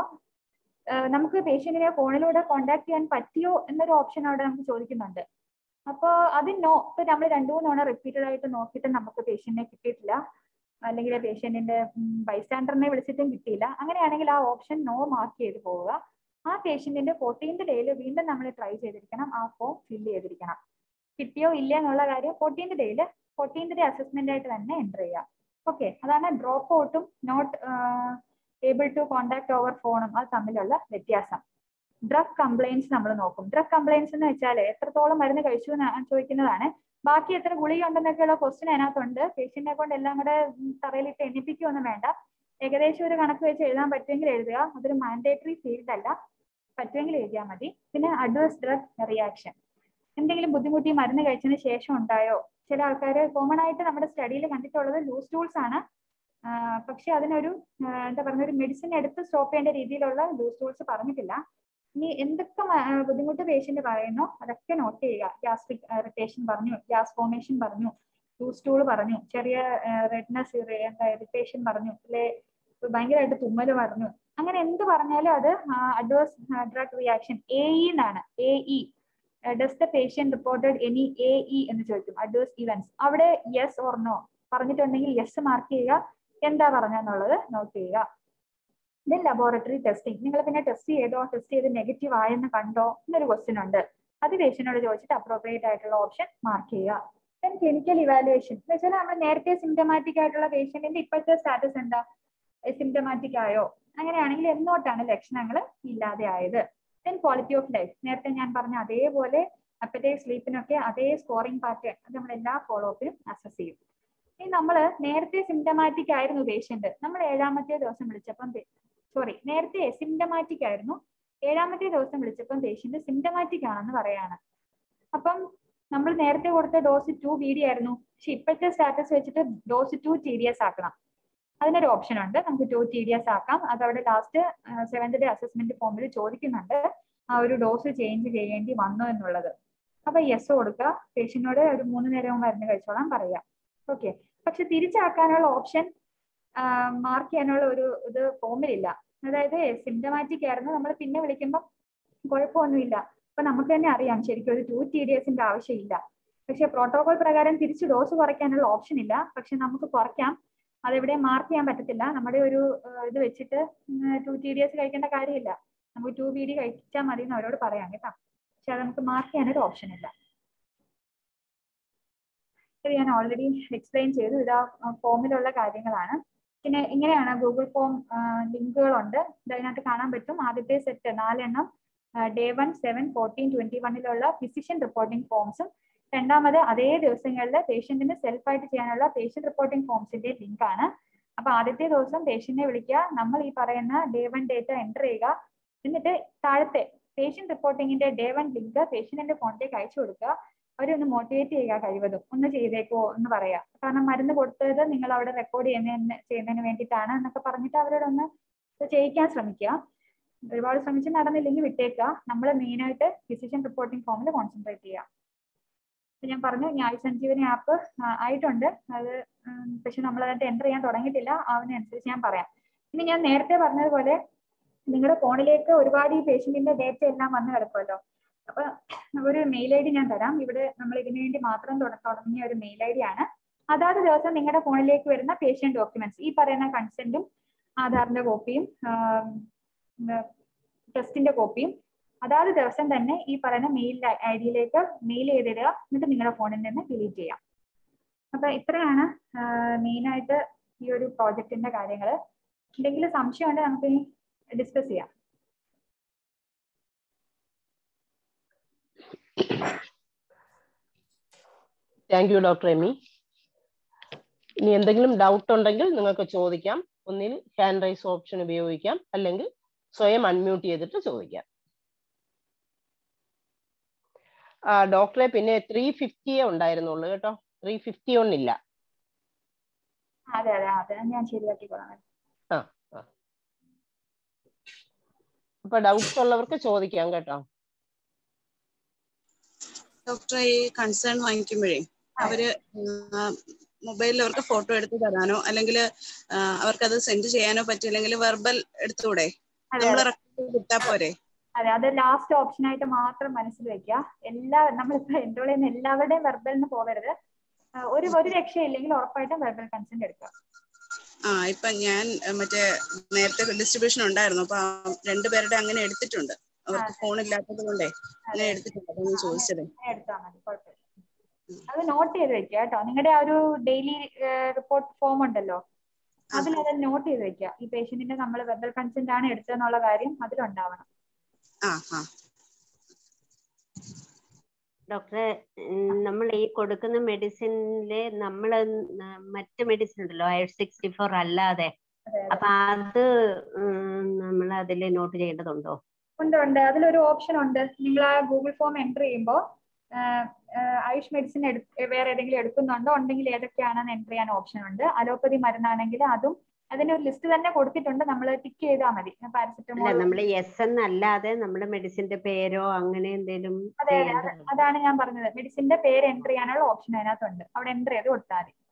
B: നമുക്ക് പേഷ്യന്റിനെ ഫോണിലൂടെ കോൺടാക്ട് ചെയ്യാൻ പറ്റിയോ എന്നൊരു ഓപ്ഷൻ അവിടെ നമുക്ക് ചോദിക്കുന്നുണ്ട് അപ്പോൾ അത് നോ ഇപ്പൊ നമ്മൾ രണ്ടു മൂന്ന് തവണ റിപ്പീറ്റഡ് ആയിട്ട് നോക്കിയിട്ട് നമുക്ക് പേഷ്യന്റിനെ കിട്ടിയിട്ടില്ല അല്ലെങ്കിൽ പേഷ്യന്റിന്റെ ബൈസ്റ്റാൻഡറിനെ വിളിച്ചിട്ടും കിട്ടിയില്ല അങ്ങനെയാണെങ്കിൽ ആ ഓപ്ഷൻ നോ മാർക്ക് ചെയ്ത് പോവുക ആ പേഷ്യന്റിന്റെ ഫോർട്ടീൻത് ഡേയിൽ വീണ്ടും നമ്മൾ ട്രൈ ചെയ്തിരിക്കണം ആ ഫോം ഫില്ല് ചെയ്തിരിക്കണം കിട്ടിയോ ഇല്ല എന്നുള്ള കാര്യം ഫോർട്ടീൻത് ഡേയിൽ ഫോർട്ടീൻത് ഡേ അസസ്മെന്റ് ആയിട്ട് തന്നെ എൻ്റർ ചെയ്യുക ഓക്കെ അതാണ് ഡ്രോപ്പ് ഔട്ടും not able to contact over ഫോണും അത് തമ്മിലുള്ള വ്യത്യാസം ഡ്രഗ് കംപ്ലൈൻസ് നമ്മൾ നോക്കും ഡ്രഗ് കംപ്ലൈൻസ് എന്ന് വെച്ചാൽ എത്രത്തോളം മരുന്ന് കഴിച്ചു എന്ന് ചോദിക്കുന്നതാണ് ബാക്കി എത്ര ഗുളിക ഉണ്ടെന്നൊക്കെയുള്ള ക്വസ്റ്റ്യൻ അതിനകത്തുണ്ട് പേഷ്യന്റിനെ കൊണ്ട് എല്ലാം കൂടെ തറയിലിട്ട് എണ്ണിപ്പിക്കുകയൊന്നും വേണ്ട ഏകദേശം ഒരു കണക്ക് വെച്ച് എഴുതാൻ പറ്റുമെങ്കിൽ എഴുതുക അതൊരു മാൻഡേറ്ററി ഫീൽഡ് അല്ല പറ്റുമെങ്കിൽ എഴുതിയാൽ മതി പിന്നെ അഡ്വേഴ്സ് ഡ്രഗ് റിയാക്ഷൻ എന്തെങ്കിലും ബുദ്ധിമുട്ടി മരുന്ന് കഴിച്ചതിന് ശേഷം ഉണ്ടായോ ചില ആൾക്കാർ കോമൺ ആയിട്ട് നമ്മുടെ സ്റ്റഡിയിൽ കണ്ടിട്ടുള്ളത് ലൂസ് ടൂൾസ് ആണ് പക്ഷെ അതിനൊരു എന്താ പറയുക ഒരു മെഡിസിൻ എടുത്ത് സ്റ്റോപ്പ് ചെയ്യേണ്ട രീതിയിലുള്ള ലൂസ് ടൂൾസ് പറഞ്ഞിട്ടില്ല ഇനി എന്തൊക്കെ ബുദ്ധിമുട്ട് പേഷ്യന്റ് പറയുന്നു അതൊക്കെ നോട്ട് ചെയ്യുക ഗ്യാസ്ട്രിക് ഇറിറ്റേഷൻ പറഞ്ഞു ഗ്യാസ് ഫോമേഷൻ പറഞ്ഞു ലൂസ് ടൂൾ പറഞ്ഞു ചെറിയ റെഡ്നസ് എന്താ ഇറിറ്റേഷൻ പറഞ്ഞു അല്ലെ ഭയങ്കരമായിട്ട് തുമ്മൽ പറഞ്ഞു അങ്ങനെ എന്ത് പറഞ്ഞാലും അത് adverse drug reaction A E എന്നാണ് A E does the patient reported any A E എന്ന് ചോദിക്കും അഡ്വേഴ്സ് ഇവന്റ്സ് അവിടെ യെസ് ഓർ നോ പറഞ്ഞിട്ടുണ്ടെങ്കിൽ യെസ് മാർക്ക് ചെയ്യുക എന്താ പറഞ്ഞെന്നുള്ളത് നോട്ട് ചെയ്യുക ദെൻ ലബോറട്ടറി ടെസ്റ്റിംഗ് നിങ്ങൾ പിന്നെ ടെസ്റ്റ് ചെയ്തോ ടെസ്റ്റ് ചെയ്ത് നെഗറ്റീവ് ആയെന്ന് കണ്ടോ എന്നൊരു ക്വസ്റ്റ്യൻ ഉണ്ട് അത് പേഷ്യനോട് ചോദിച്ചിട്ട് അപ്രോപ്രിയേറ്റ് ആയിട്ടുള്ള ഓപ്ഷൻ മാർക്ക് ചെയ്യുക ദെൻ ക്ലിനിക്കൽ ഇവാലുവേഷൻ എന്ന് വെച്ചാൽ നമ്മൾ നേരത്തെ സിംറ്റമാറ്റിക് ആയിട്ടുള്ള പേഷ്യന്റിന്റെ ഇപ്പോഴത്തെ സ്റ്റാറ്റസ് എന്താ സിംറ്റമാറ്റിക് ആയോ അങ്ങനെയാണെങ്കിൽ എന്നോട്ടാണ് ലക്ഷണങ്ങൾ ഇല്ലാതെ ആയത് ദെൻ ക്വാളിറ്റി ഓഫ് ലൈഫ് നേരത്തെ ഞാൻ പറഞ്ഞ അതേപോലെ അപ്പറ്റൈ സ്ലീപ്പിനൊക്കെ അതേ സ്കോറിംഗ് പാറ്റേൺ അത് നമ്മൾ എല്ലാ ഫോളോ അപ്പിലും അസസ് ചെയ്യും ഇനി നമ്മൾ നേരത്തെ സിംറ്റമാറ്റിക് ആയിരുന്നു പേഷ്യന്റ് നമ്മൾ ഏഴാമത്തെ ദിവസം വിളിച്ചപ്പം സോറി നേരത്തെ സിംറ്റമാറ്റിക് ആയിരുന്നു ഏഴാമത്തെ ദിവസം വിളിച്ചപ്പം പേഷ്യന്റ് സിംറ്റമാറ്റിക് ആണെന്ന് പറയാണ് അപ്പം നമ്മൾ നേരത്തെ കൊടുത്ത ഡോസ് ടു ബി ഡി ആയിരുന്നു പക്ഷെ ഇപ്പോഴത്തെ സ്റ്റാറ്റസ് വെച്ചിട്ട് dose two T D S ആക്കണം അതിനൊരു ഓപ്ഷൻ ഉണ്ട് നമുക്ക് ടു ടി ഡി എസ് ആക്കാം അത് അവിടെ ലാസ്റ്റ് സെവൻത് ഡേ അസസ്മെന്റ് ഫോമിൽ ചോദിക്കുന്നുണ്ട് ആ ഒരു ഡോസ് ചേഞ്ച് ചെയ്യേണ്ടി വന്നു എന്നുള്ളത് അപ്പൊ യെസ് കൊടുക്കുക പേഷ്യന്റിനോട് ഒരു മൂന്ന് നേരം മരുന്ന് കഴിച്ചോളാൻ പറയാം ഓക്കെ പക്ഷെ തിരിച്ചാക്കാനുള്ള ഓപ്ഷൻ മാർക്ക് ചെയ്യാനുള്ള ഒരു ഇത് ഫോമിലില്ല അതായത് സിംറ്റമാറ്റിക് ആയിരുന്നു നമ്മൾ പിന്നെ വിളിക്കുമ്പോൾ കുഴപ്പമൊന്നുമില്ല അപ്പൊ നമുക്ക് തന്നെ അറിയാം ശരിക്കും ഒരു ടു ടി ഡി എസിന്റെ ആവശ്യമില്ല പക്ഷെ പ്രോട്ടോകോൾ പ്രകാരം തിരിച്ച് ഡോസ് കുറയ്ക്കാനുള്ള ഓപ്ഷൻ ഇല്ല പക്ഷെ നമുക്ക് കുറയ്ക്കാം അതെവിടെ മാർക്ക് ചെയ്യാൻ പറ്റത്തില്ല നമ്മുടെ ഒരു ഇത് വെച്ചിട്ട് ടു ടി ഡി എസ് കഴിക്കേണ്ട കാര്യമില്ല നമുക്ക് ടു ബി ഡി കഴിച്ചാൽ മതി എന്ന് അവരോട് പറയാം കേട്ടോ പക്ഷെ അത് നമുക്ക് മാർക്ക് ചെയ്യാനൊരു ഓപ്ഷൻ ഇല്ല ഇത് ഞാൻ ഓൾറെഡി എക്സ്പ്ലെയിൻ ചെയ്തു ഇത് ആ ഫോമിലുള്ള കാര്യങ്ങളാണ് പിന്നെ ഇങ്ങനെയാണ് ഗൂഗിൾ ഫോം ലിങ്കുകളുണ്ട് ഇതിനകത്ത് കാണാൻ പറ്റും ആദ്യത്തെ സെറ്റ് നാലെണ്ണം day one seven fourteen twenty വണ്ണിലുള്ള ഫിസിഷ്യൻ റിപ്പോർട്ടിംഗ് ഫോംസും രണ്ടാമത് അതേ ദിവസങ്ങളിൽ പേഷ്യന്റിന് സെൽഫായിട്ട് ചെയ്യാനുള്ള പേഷ്യന്റ് റിപ്പോർട്ടിംഗ് ഫോംസിന്റെ ലിങ്ക് ആണ് അപ്പൊ ആദ്യത്തെ ദിവസം പേഷ്യന്റിനെ വിളിക്കുക നമ്മൾ ഈ പറയുന്ന ഡേ വൺ ഡേറ്റ എൻ്റർ ചെയ്യുക എന്നിട്ട് താഴത്തെ പേഷ്യന്റ് റിപ്പോർട്ടിങ്ങിന്റെ ഡേ വൺ ലിങ്ക് പേഷ്യന്റിന്റെ ഫോണിലേക്ക് അയച്ചു കൊടുക്കുക അവരെ ഒന്ന് മോട്ടിവേറ്റ് ചെയ്യുക കഴിവതും ഒന്ന് ചെയ്തേക്കോ എന്ന് പറയാ കാരണം മരുന്ന് കൊടുത്തത് നിങ്ങൾ അവിടെ റെക്കോർഡ് ചെയ്യുന്നതിന് ചെയ്യുന്നതിന് വേണ്ടിയിട്ടാണ് എന്നൊക്കെ പറഞ്ഞിട്ട് അവരോടൊന്ന് ചെയ്യിക്കാൻ ശ്രമിക്കുക ഒരുപാട് ശ്രമിച്ച് നടന്നില്ലെങ്കിൽ വിട്ടേക്കുക നമ്മൾ മെയിനായിട്ട് ഫിസിഷ്യൻ റിപ്പോർട്ടിംഗ് ഫോമിൽ കോൺസെൻട്രേറ്റ് ചെയ്യുക ഞാൻ പറഞ്ഞു ന്യായ സഞ്ജീവനി ആപ്പ് ആയിട്ടുണ്ട് അത് പക്ഷെ നമ്മൾ അതിനകത്ത് എൻ്റർ ചെയ്യാൻ തുടങ്ങിയിട്ടില്ല അതിനനുസരിച്ച് ഞാൻ പറയാം ഇനി ഞാൻ നേരത്തെ പറഞ്ഞതുപോലെ നിങ്ങളുടെ ഫോണിലേക്ക് ഒരുപാട് ഈ പേഷ്യന്റിന്റെ ഡേറ്റ എല്ലാം വന്നു കിടക്കുമല്ലോ അപ്പൊ ഒരു മെയിൽ ഐ ഡി ഞാൻ തരാം ഇവിടെ നമ്മൾ ഇതിനു വേണ്ടി മാത്രം തുടങ്ങിയ ഒരു മെയിൽ ഐ ഡി ആണ് അതാത് ദിവസം നിങ്ങളുടെ ഫോണിലേക്ക് വരുന്ന പേഷ്യന്റ് ഡോക്യുമെന്റ്സ് ഈ പറയുന്ന കൺസെന്റും ആധാറിന്റെ കോപ്പിയും ടെസ്റ്റിന്റെ കോപ്പിയും അതാത് ദിവസം തന്നെ ഈ പറയുന്ന മെയിൽ ഐ ഡിയിലേക്ക് മെയിൽ ചെയ്തിടുക എന്നിട്ട് നിങ്ങളുടെ ഫോണിൽ നിന്ന് ഡിലീറ്റ് ചെയ്യാം അപ്പൊ ഇത്രയാണ് മെയിൻ ആയിട്ട് ഈ ഒരു പ്രോജക്റ്റിന്റെ കാര്യങ്ങൾ എന്തെങ്കിലും സംശയം ഉണ്ടെങ്കിൽ നമുക്ക് ഇനി ഡിസ്കസ് ചെയ്യാം
A: താങ്ക് യു ഡോക്ടർ എമി ഇനി എന്തെങ്കിലും ഡൗട്ട് ഉണ്ടെങ്കിൽ നിങ്ങൾക്ക് ചോദിക്കാം ഒന്നിൽ ഹാൻഡ് റൈസ് ഓപ്ഷൻ ഉപയോഗിക്കാം അല്ലെങ്കിൽ സ്വയം അൺമ്യൂട്ട് ചെയ്തിട്ട് ചോദിക്കാം ആ ഡോക്ടറെ പിന്നെ ത്രീ ഫിഫ്റ്റിയേ ഉണ്ടായിരുന്നുള്ളൂ കേട്ടോ ത്രീ ഫിഫ്റ്റി ഒന്നില്ല
B: അതെ അതെ അതെ ഞാൻ ശരിയാക്കിക്കോളാം
A: ആ ആ അപ്പൊ ഡൗട്ട്സ് ഉള്ളവർക്ക് ചോദിക്കാം കേട്ടോ
D: ഡോക്ടറെ ഈ കൺസേൺ വാങ്ങിക്കുമ്പോഴേ അവര് മൊബൈലിൽ അവർക്ക് ഫോട്ടോ എടുത്ത് തരാനോ അല്ലെങ്കിൽ അവർക്കത് സെൻഡ് ചെയ്യാനോ പറ്റില്ലെങ്കിൽ വെർബൽ എടുത്തുകൂടെ
B: അതെ
D: നമ്മൾ
B: അതെ
D: റെക്കോർഡ് കിട്ടാ പോരെ
B: അതെ അത് ലാസ്റ്റ് ഓപ്ഷൻ ആയിട്ട് മാത്രം മനസ്സിൽ വെക്കുക എല്ലാ നമ്മളിപ്പോ എൻറോൾ ചെയ്യുന്ന എല്ലാവരുടെയും വെർബലിന് പോകരുത് ആ, ഒരു ഒരു രക്ഷയില്ലെങ്കിൽ ഉറപ്പായിട്ടും വെർബൽ കൺസെന്റ് എടുക്കുക
D: ആ ഇപ്പൊ ഞാൻ അഹ് മറ്റേ നേരത്തെ ഡിസ്ട്രിബ്യൂഷൻ ഉണ്ടായിരുന്നു അപ്പൊ ആ രണ്ടുപേരുടെ അങ്ങനെ എടുത്തിട്ടുണ്ട് അവർക്ക് ഫോൺ ഇല്ലാത്തത് കൊണ്ടേ അങ്ങനെ എടുത്തിട്ടുണ്ട് അതാണ് ഞാൻ ചോദിച്ചത്
B: എടുത്താൽ മതി കുഴപ്പമില്ല അത് നോട്ട് ചെയ്ത് വെക്കുക കേട്ടോ നിങ്ങളുടെ ആ ഒരു ഡെയിലി റിപ്പോർട്ട് ഫോം ഉണ്ടല്ലോ അതിൽ അത് നോട്ട് ചെയ്ത് വെക്കുക ഈ പേഷ്യന്റിന്റെ നമ്മൾ വെർബൽ കൺസെന്റ് ആണ് എടുത്തതെന്നുള്ള കാര്യം അതിലുണ്ടാവണം
D: ആ ആ
E: ഡോക്ടറെ നമ്മൾ ഈ കൊടുക്കുന്ന മെഡിസിനില് നമ്മൾ മറ്റ് മെഡിസിൻ ഉണ്ടല്ലോ ഐ സിക്സ്റ്റി ഫോർ അല്ലാതെ
B: അതെ, അതെ.
E: അപ്പൊ അത് നമ്മൾ അതിൽ നോട്ട് ചെയ്യേണ്ടതുണ്ടോ
B: ഉണ്ട് ഉണ്ട് അതിലൊരു ഓപ്ഷൻ ഉണ്ട് നിങ്ങൾ ആ ഗൂഗിൾ ഫോം എൻ്റർ ചെയ്യുമ്പോൾ ആയുഷ് മെഡിസിൻ വേറെ ഏതെങ്കിലും എടുക്കുന്നുണ്ടോ ഉണ്ടെങ്കിൽ ഏതൊക്കെയാണെന്ന് എൻ്റർ ചെയ്യാൻ ഓപ്ഷൻ ഉണ്ട് അലോപ്പതി മരുന്നാണെങ്കിൽ അതും അതിന്റെ ഒരു ലിസ്റ്റ് തന്നെ കൊടുത്തിട്ടുണ്ട് നമ്മൾ ടിക്ക് ചെയ്താൽ മതി
E: അല്ല
B: പാരസെറ്റമോൾ
E: നമ്മൾ എസ് എന്നല്ലാതെ നമ്മുടെ മെഡിസിന്റെ പേരോ അങ്ങനെ എന്തെങ്കിലും
B: അതെ അതെ അത്
E: ചെയ്യേണ്ടതുണ്ടോ
B: അതാണ് ഞാൻ പറഞ്ഞത് മെഡിസിന്റെ പേര് എൻ്റർ ചെയ്യാനുള്ള ഓപ്ഷൻ അതിനകത്തുണ്ട് അവിടെ എൻ്റർ ചെയ്ത് കൊടുത്താൽ മതി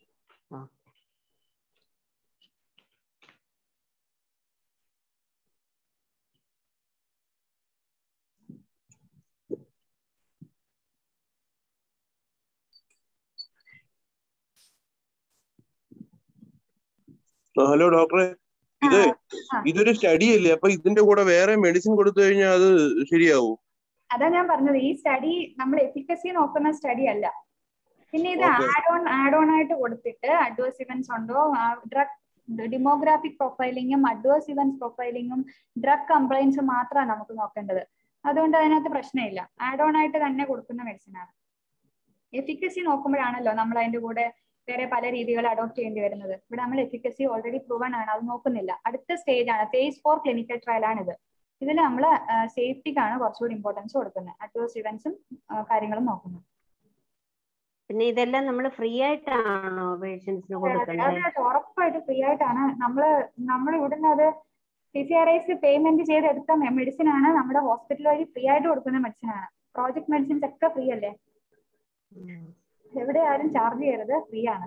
F: ഹലോ ഡോക്ടറെ ഇത്
B: ആ.
F: ഇതൊരു സ്റ്റഡി അല്ലേ അപ്പൊ ഇതിന്റെ കൂടെ വേറെ മെഡിസിൻ കൊടുത്തു കഴിഞ്ഞാൽ അത് ശരിയാവും
B: അതാ ഞാൻ പറഞ്ഞത് ഈ സ്റ്റഡി നമ്മൾ എഫിക്കസി നോക്കുന്ന സ്റ്റഡി അല്ല പിന്നെ ഇത്
F: Okay.
B: Add on add on ആയിട്ട് കൊടുത്തിട്ട് അഡ്വേഴ്സ് ഇവന്റ്സ് ഉണ്ടോ ഡ്രഗ് ഡിമോഗ്രാഫിക് പ്രൊഫൈലിങ്ങും അഡ്വേഴ്സ് ഇവന്റ്സ് പ്രൊഫൈലിങ്ങും ഡ്രഗ് കംപ്ലൈൻസും മാത്രമാണ് നമുക്ക് നോക്കേണ്ടത് അതുകൊണ്ട് അതിനകത്ത് പ്രശ്നമില്ല ആഡ് ഓൺ ആയിട്ട് തന്നെ കൊടുക്കുന്ന മെഡിസിൻ ആണ് എഫിക്കസി നോക്കുമ്പോഴാണല്ലോ നമ്മൾ അതിന്റെ കൂടെ വേറെ പല രീതികൾ അഡോപ്റ്റ് ചെയ്യേണ്ടി വരുന്നത് ഇവിടെ നമ്മൾ എഫിക്കസി ഓൾറെഡി പ്രൂവൺ ആണ് അത് നോക്കുന്നില്ല അടുത്ത സ്റ്റേജ് ആണ് ഫേസ് ഫോർ ക്ലിനിക്കൽ ട്രയൽ ആണ് ഇത് ഇതിൽ നമ്മൾ സേഫ്റ്റിക്കാണ് കുറച്ചുകൂടി ഇമ്പോർട്ടൻസ് കൊടുക്കുന്നത് അഡ്വേഴ്സ് ഇവന്റ്സും കാര്യങ്ങളും നോക്കുന്നത്
E: പിന്നെ ഇതെല്ലാം നമ്മൾ ഫ്രീ ആയിട്ടാണോ പേഷ്യൻസിന്
B: അതെ,
E: കൊടുക്കുന്നത്
B: അതെ, ഉറപ്പായിട്ട് ഫ്രീ ആയിട്ടാണ് നമ്മള് നമ്മൾ ഇവിടുന്ന് അത് സി സി ആർ ഐസ് പേയ്മെന്റ് ചെയ്ത് എടുത്ത മെഡിസിൻ ആണ് നമ്മുടെ ഹോസ്പിറ്റൽ വഴി ഫ്രീ ആയിട്ട് കൊടുക്കുന്ന മെഡിസിൻ ആണ് പ്രോജക്ട് മെഡിസിൻസ് ഒക്കെ ഫ്രീ അല്ലേ
E: ഉം.
B: എവിടെ ആരും ചാർജ് ചെയ്യരുത് ഫ്രീ ആണ്